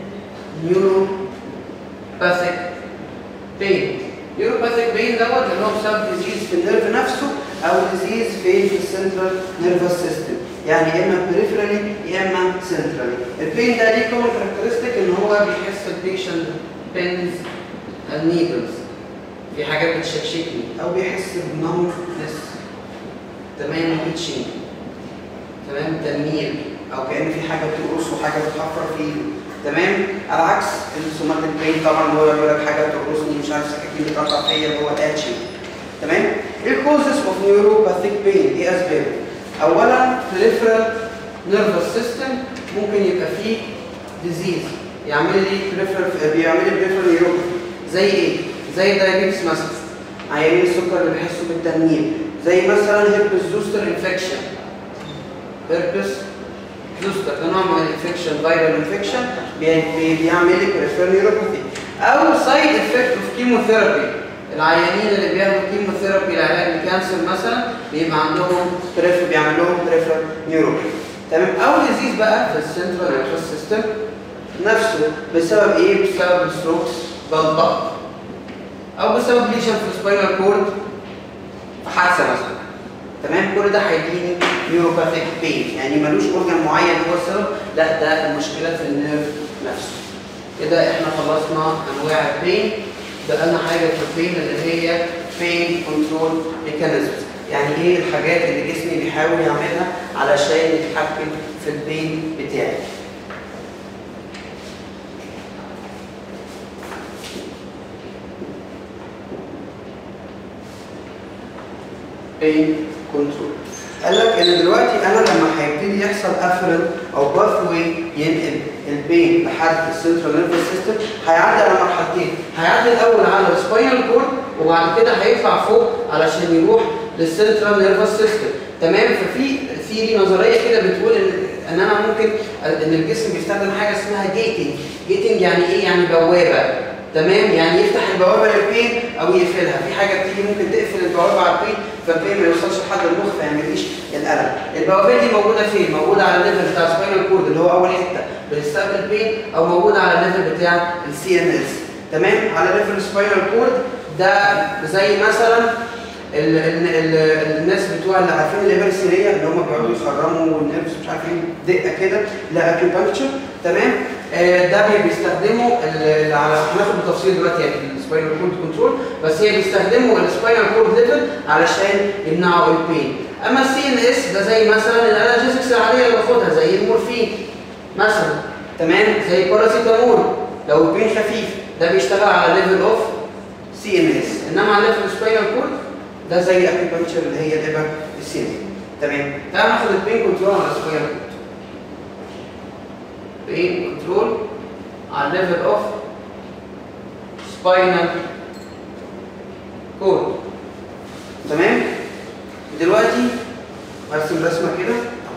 نيوروباثيك بين نيوروباثيك بين دوت اللي هو بسبب ديزيز في النيرف نفسه او ديزيز فين في السنترال نيرفس سيستم يعني يا اما بريفرالي يا اما سنترالي البين ده ليه كومن كاركترستيك ان هو بيحس البيشنت بينز النيدلز في حاجات بتشكشكني او بيحس بنمنس تمام itching تمام تنميل او كان في حاجه بتقرص وحاجه بتحفر فيه تمام على عكس السوماتيك بين طبعا اللي هو يقول لك حاجه بتقرصني مش عارف سكاكين بتقطع فيا اللي هو اتشنج تمام ايه الكوزز اوف نيوروباثيك بين ايه اسبابه اولا peripheral nervous system ممكن يبقى فيه disease يعمل لي peripheral بيعمل لي peripheral neuropathy زي ايه زي الدايابيتس مثلا عيانين السكر اللي بيحسوا بالتنميل زي مثلا هيربس زوستر انفكشن هيربس زوستر ده نوع من الانفكشن فيرال انفكشن بيعمل لي peripheral neuropathy او سايد افكت اوف كيموثيرابي العيانين اللي بياخدوا كيموثيرابي لعلاج الكانسر مثلا بيبقى عندهم بريف بيعمل لهم بريفرال نيوروباثي تمام او ديزيز بقى في السنترال نيرفس سيستم نفسه بسبب ايه بسبب الستروكس بالضغط او بسبب ليشن في السباينال كورد في حادثه مثلا تمام كل ده هيديني نيوروباثيك بين يعني ملوش اورجان معين هو السبب لا ده المشكله في النيرف نفسه كده احنا خلصنا انواع البين بقى لنا حاجه في البين اللي هي بين كنترول ميكانيزمز يعني ايه الحاجات اللي جسمي بيحاول يعملها علشان يتحكم في البين بتاعي بين كنترول قال لك ان دلوقتي انا لما هيبتدي يحصل افرن او باث واي ينقل البين لحد السنترال نيرفس سيستم هيعدي على مرحلتين هيعدي الاول على السباينال كورد وبعد كده هيطلع فوق علشان يروح للسنترال نيرفس سيستم تمام ففي ثيري نظريه كده بتقول ان ان انا ممكن ان الجسم بيستخدم حاجه اسمها جيتنج جيتنج يعني ايه يعني بوابه تمام يعني يفتح البوابه للبين او يقفلها في حاجه بتيجي ممكن تقفل البوابه على البين فالبين ما يوصلش لحد المخ فما يعمليش الالم البوابه دي موجوده فين موجوده على الليفل بتاع السباينال كورد اللي هو اول حته بنستقبل بين او موجوده على الليفل بتاع السي ان اس تمام على ليفل السباينال كورد ده زي مثلا ال ال ال الناس بتوع اللي عارفين الابر السيريه اللي هم بيقعدوا يخرموا والنفس مش عارفين دقه كده لاكيوبانكتشر تمام آه ده بي- بيستخدموا ال- ال- على هناخد بالتفصيل دلوقتي يعني السباينال كورد كنترول بس هي بيستخدموا السباينال كورد ليفل علشان يمنعوا البين اما السي ان اس ده زي مثلا الانالجيزكس العاديه اللي باخدها زي المورفين مثلا تمام زي الباراسيتامول لو البين خفيف ده بيشتغل على ليفل اوف سي ان اس انما على ليفل سباينال كورد ده زي الاكيبانكتشر اللي هي الابر السيني تمام تعال ناخد البين كنترول على سباينال كورد بين كنترول على ليفل اوف سباينال كورد تمام دلوقتي هرسم رسمه كده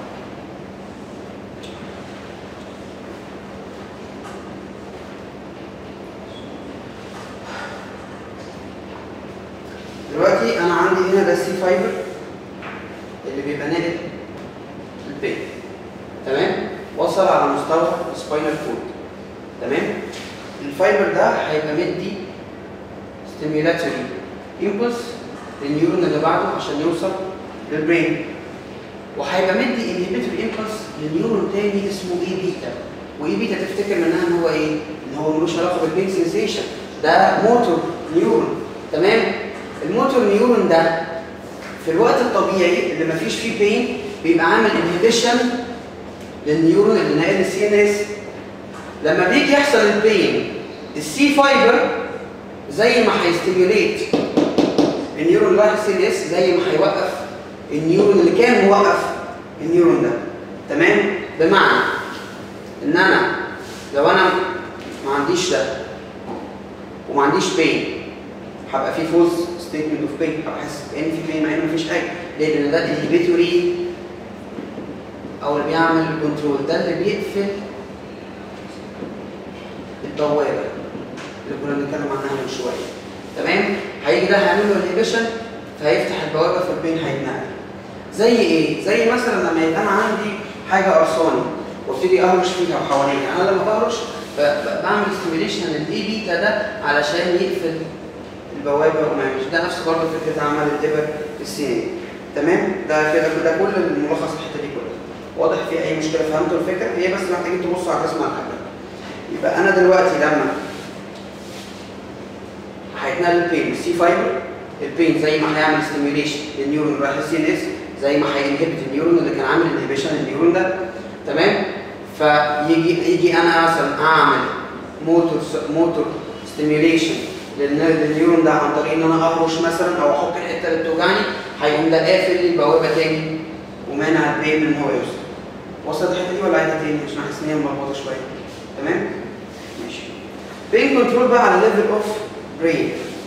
دلوقتي انا عندي هنا ده السي فايبر اللي بيبقى ناقل البين تمام وصل على مستوى السباينال كورد تمام الفايبر ده هيبقى مدي ستيميولاتوري امبلس للنيورون اللي بعده عشان يوصل للبرين وهيبقى مدي انهبيتوري امبلس لنيورون تاني اسمه اي بيتا واي بيتا تفتكر منها ان هو ايه؟ ان هو ملوش علاقه بالبين سنسيشن ده موتور نيورون تمام الموتور نيورون ده في الوقت الطبيعي اللي مفيش فيه بين بيبقى عامل انهبيشن للنيورون اللي ناقل السي ان اس لما بيجي يحصل البين السي فايبر زي ما هيستيميوليت النيورون اللي رايح السي ان اس زي ما هيوقف النيورون اللي كان موقف النيورون ده تمام بمعنى ان انا لو انا ما عنديش ده وما عنديش بين هبقى في فولس ستيتمنت اوف بين هبقى حاسس ان في بين مع ان مفيش حاجه ليه؟ لان ده انهبيتوري او اللي بيعمل كنترول ده اللي بيقفل البوابه اللي كنا بنتكلم عنها من شويه تمام هيجي ده هيعمل له انهبيشن فهيفتح البوابه فالبين هيتنقل زي ايه زي مثلا لما يبقى انا عندي حاجه قرصاني وابتدي اهرش فيها وحواليا انا لما بهرش ب- ب- بعمل ستيميوليشن للاي بيتا ده علشان يقفل البوابه وما يعملش ده نفس برضه فكره عمل الابر السيني تمام ده كده ده كل الملخص الحته دي كلها واضح في اي مشكله فهمتوا الفكره هي بس محتاجين تبصوا على الرسمه على حاجه يبقى انا دلوقتي لما هيتنقل البين السي فايبر البين زي ما هيعمل ستيميوليشن للنيورون اللي رايح السي ان اس زي ما هينهبت النيورون اللي كان عامل انهبيشن للنيورون ده تمام فيجي يجي انا مثلا اعمل موتور موتور ستيميوليشن للنيورون ده عن طريق ان انا اهرش مثلا او احط الحته اللي بتوجعني هيقوم ده قافل لي البوابه تاني ومانع البين من ان هو يوصل وصلت الحته دي ولا عايزها تاني عشان احس ان هي ملخبطه شويه تمام ماشي بين كنترول بقى على ليفل اوف برين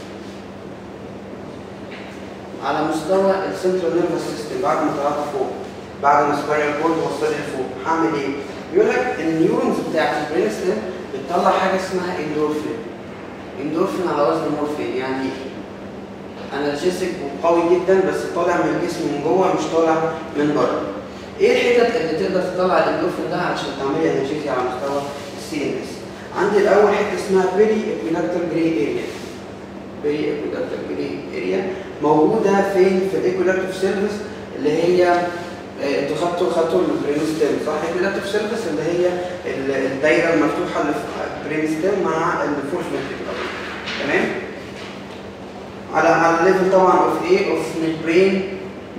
على مستوى السنترال نيرفس سيستم بعد ما طلعت فوق بعد ما سبايرال كورد وصلت لفوق هعمل ايه؟ بيقول لك النيورونز بتاعت البرين ستيم بتطلع حاجه اسمها اندورفين اندورفين على وزن مورفين يعني انالجيسك وقوي جدا بس طالع من الجسم من جوه مش طالع من بره ايه الحتت اللي تقدر تطلع الاندورفين ده علشان تعملي انالجيزيا على مستوى السي ان اس عندي الاول حته اسمها بيري اكويلاكتر جري اريا بيري اكويلاكتر جري اريا موجوده فين في الايكولاكتيف سيرفيس اللي هي آه، انتوا خدتوا خدتوا البرين ستيم صح الايكولاكتيف سيرفيس اللي هي ال- الدايره المفتوحه اللي في البرين ستيم مع الفورس تمام على على الليفل طبعا اوف ايه اوف البرين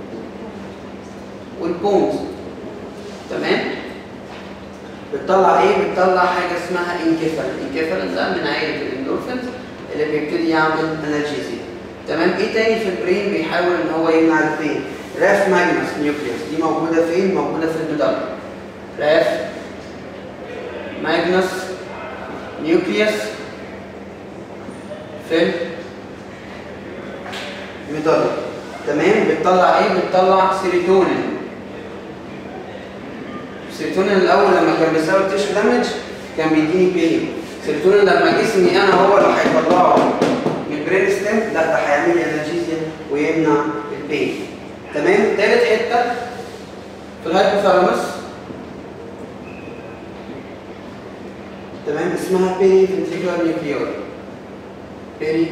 والبونز تمام بتطلع ايه بتطلع حاجه اسمها انكفال انكفال ده من عائله الاندورفينز اللي بيبتدي يعمل انالجيزيا تمام ايه تاني في البرين بيحاول ان هو يمنع البين راف ماجنس نيوكليوس دي موجوده فين موجوده في المدلة راف ماجنس نيوكليوس في المدلة تمام بتطلع ايه بتطلع سيروتونين السيروتونين الاول لما كان بيسبب تيشو دامج كان بيديني بين السيروتونين لما جسمي انا هو اللي هيطلعه من البرين ستيم لا ده هيعمل لي انرجيزيا ويمنع البين تمام تالت حته في الهايبوثالاموس تمام اسمها بيري فنتريكولار نيوكليور بيري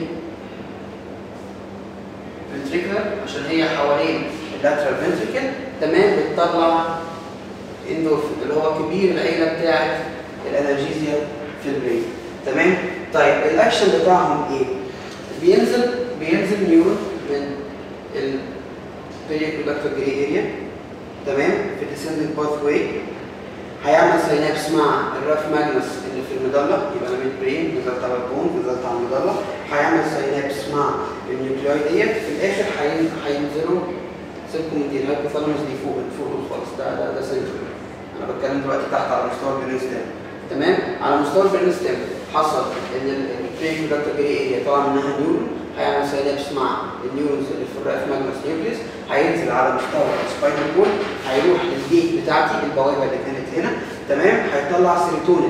فنتريكولار عشان هي حوالين اللاترال فنتريكل تمام بتطلع اندورفين اللي هو كبير العيله بتاعت الانرجيزيا في البرين تمام طيب الاكشن بتاعهم ايه بينزل بينزل نيورون من البريكولاكتور جري اريا تمام في الديسندنت باث واي هيعمل سينابس مع الراف ماجنس اللي في المضله يبقى انا من البرين نزلت على البون نزلت على المضله هيعمل سينابس مع النيوكليوي ديت في الاخر هين- هينزلوا سيبكم من دي الهايبوثالاموس دي فوق فوق خالص ده ده ده سنترال انا بتكلم دلوقتي تحت على مستوى البرين ستيم تمام على مستوى البرين ستيم حصل ان البريكولاكتور جري اريا طلع منها نيورون هيعمل سينابس مع النيورونز اللي في الراف ماجنس نيوكليس هينزل على مستوى السباينال كورد هيروح للجيت بتاعتي البوابه اللي كانت هنا تمام هيطلع سيروتونين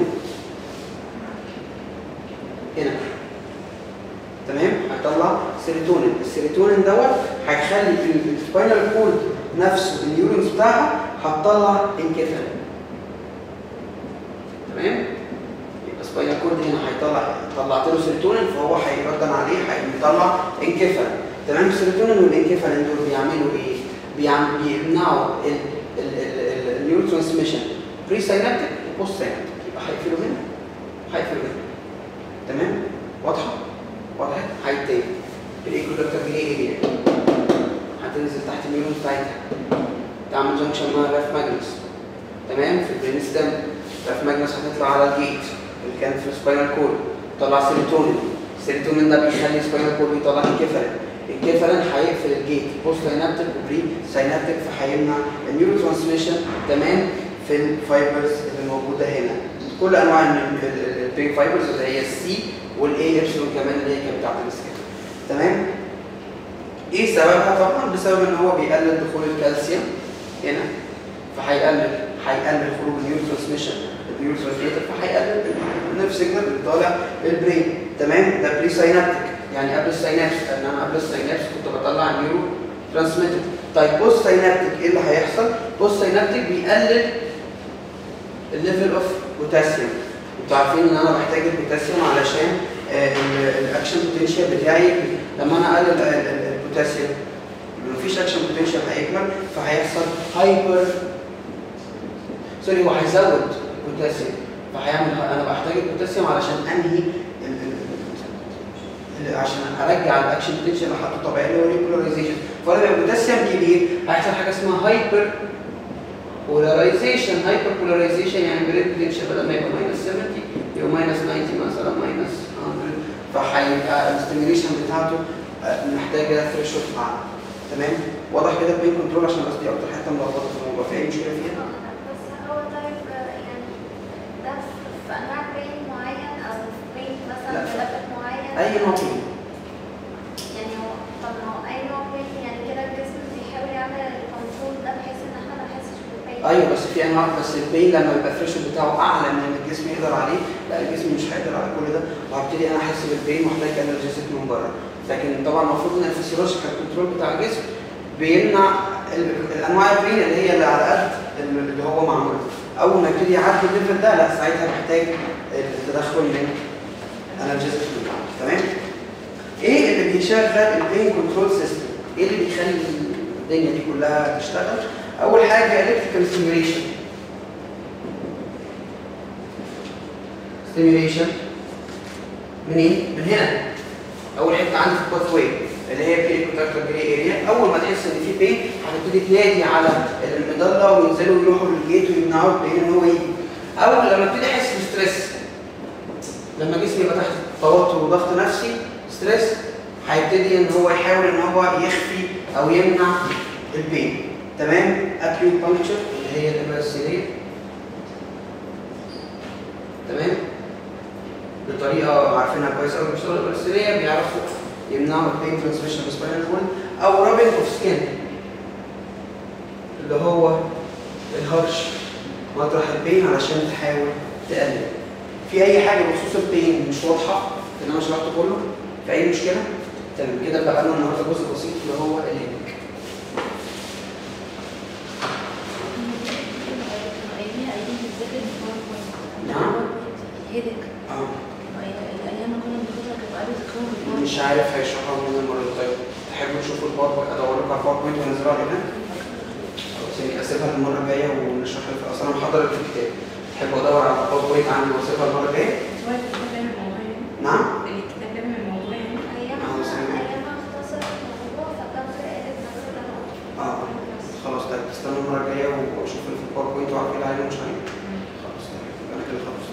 هنا تمام هيطلع سيروتونين السيروتونين دوت هيخلي السباينال كورد نفسه النيورونز بتاعها هتطلع انكفالين تمام يبقى سباينال كورد هنا هيطلع طلعت له سيروتونين فهو هيردن عليه هيطلع انكفالين تمام السيروتونين والانكفالين دول بيعملوا ايه؟ بيعم... بيمنعوا النيورو ترانسميشن بري ساينابتيك وبوست ساينابتيك يبقى هيقفلوا هنا هيقفلوا هنا تمام؟ واضحه؟ واضحه؟ هاي تاني الايكولوكتر جري اريا هتنزل تحت النيورون بتاعتها تعمل جنكشن مع الراف ماجنس تمام في البرين ستيم الراف ماجنس هتطلع على الجيت اللي كانت في السباينال كورد طلع سيروتونين السيروتونين ده بيخلي السباينال كورد يطلع انكفالين الكفالين هيقفل الجيت بوست ساينابتيك وبري ساينابتيك فهيمنع النيورو ترانسميشن تمام في الفايبرز اللي موجوده هنا كل انواع البرين فايبرز اللي هي السي والاي ابسلون كمان اللي هي كانت بتاعت السكين تمام ايه سببها طبعا بسبب ان هو بيقلل دخول الكالسيوم هنا فهيقلل هيقلل خروج النيورو ترانسميشن النيورو ترانسميتر فهيقلل النيرف سيجنال اللي طالع البرين تمام ده بري ساينابتيك يعني قبل الساينابس ان انا قبل الساينابس كنت بطلع النيورو ترانسميتر طيب بوست ساينابتيك ايه اللي هيحصل؟ بوست ساينابتيك بيقلل الليفل اوف بوتاسيوم انتوا عارفين ان انا بحتاج البوتاسيوم علشان آه، ال- الاكشن بوتنشال بتاعي لما انا اقلل ال- ال- البوتاسيوم مفيش اكشن بوتنشال هيكبر فهيحصل هايبر سوري هو هيزود البوتاسيوم فهيعمل انا بحتاج البوتاسيوم علشان انهي ال- ال- ال- عشان ارجع الاكشن بوتنشال اللي حاطه طبيعي اللي هو البولاريزيشن فلما البوتاسيوم كبير هيحصل حاجه اسمها هايبر بولاريزيشن هايبر بولاريزيشن يعني بريد بوتنشال بدل ما يبقى ماينس 70 يبقى ماينس 90 مثلا ماينس 100 فهيبقى الاستيميليشن بتاعته آه، محتاجه ثريشولد اعلى تمام واضح كده البين كنترول عشان بس دي اكتر حته ملخبطه في الموضوع في اي مشكله فيها بس هو طيب يعني ده في- في انواع بين معين او في بين مثلا لا. بلبك معين اي نوع فيه يعني هو طب ما هو اي نوع بين يعني كده الجسم بيحاول يعمل الكنترول ده بحيث ان احنا ما نحسش بالبين ايوه بس في انواع بس البين لما يبقى الثريشولد بتاعه اعلى من اللي الجسم يقدر عليه لا الجسم مش هيقدر على كل ده وهبتدي انا احس بالبين واحتاج انرجيزك من بره لكن طبعا المفروض ان الفسيولوجيكال كنترول بتاع الجسم بيمنع ال- الانواع البين اللي هي اللي على قد اللي هو معمول اول ما يبتدي يعدي الليفل ده لا ساعتها محتاج التدخل من انرجيزك من بره تمام ايه اللي بيشغل البين كنترول سيستم ايه اللي بيخلي الدنيا دي كلها تشتغل اول حاجه الكتريكال ستيميوليشن ستيميوليشن منين من هنا اول حته عندي في الباث واي اللي هي بري كونتراكتور جري اريا اول ما تحس ان في بين هتبتدي تنادي على المضله وينزلوا يروحوا للجيت ويمنعوا البين ان هو يجي اول لما ابتدي احس بستريس لما جسمي يبقى تحت توتر وضغط نفسي ستريس هيبتدي ان هو يحاول ان هو يخفي او يمنع البين تمام اكيو بانكتشر اللي هي الابره السيريه تمام بطريقه عارفينها كويس قوي بتوع الابره السيريه بيعرفوا يمنعوا البين ترانسميشن بالسباينال كورد او رابنج اوف سكين اللي هو الهرش مطرح البين علشان تحاول تقلل في اي حاجه بخصوص البين مش واضحه اللي انا شرحته كله في اي مشكله تمام كده بقى لنا النهارده جزء بسيط اللي هو الهيدك نعم. هيدك اه الايام اللي كنا بناخدها كانت قاعده ذكرهم مش عارف هيشرحها من المره اللي طيب تحبوا تشوفوا الباوربوينت ادور لكم على الباوربوينت وانزلها هنا خلاص يعني اسيبها المره الجايه ونشرحها في اصلا انا محضر في الكتاب تحبوا ادور على الباوربوينت عندي واسيبها المره الجايه هو الكتاب كامل الموضوع يعني نعم الكتاب كامل الموضوع يعني ايام آه، سامع. ايام اختصرت الموضوع فكان في قالت مثلا اه خلاص طيب استنوا المره الجايه واشوف اللي في الباوربوينت واعرف ايه اللي عليه ومش عليه خلاص تمام يبقى انا كده خلاص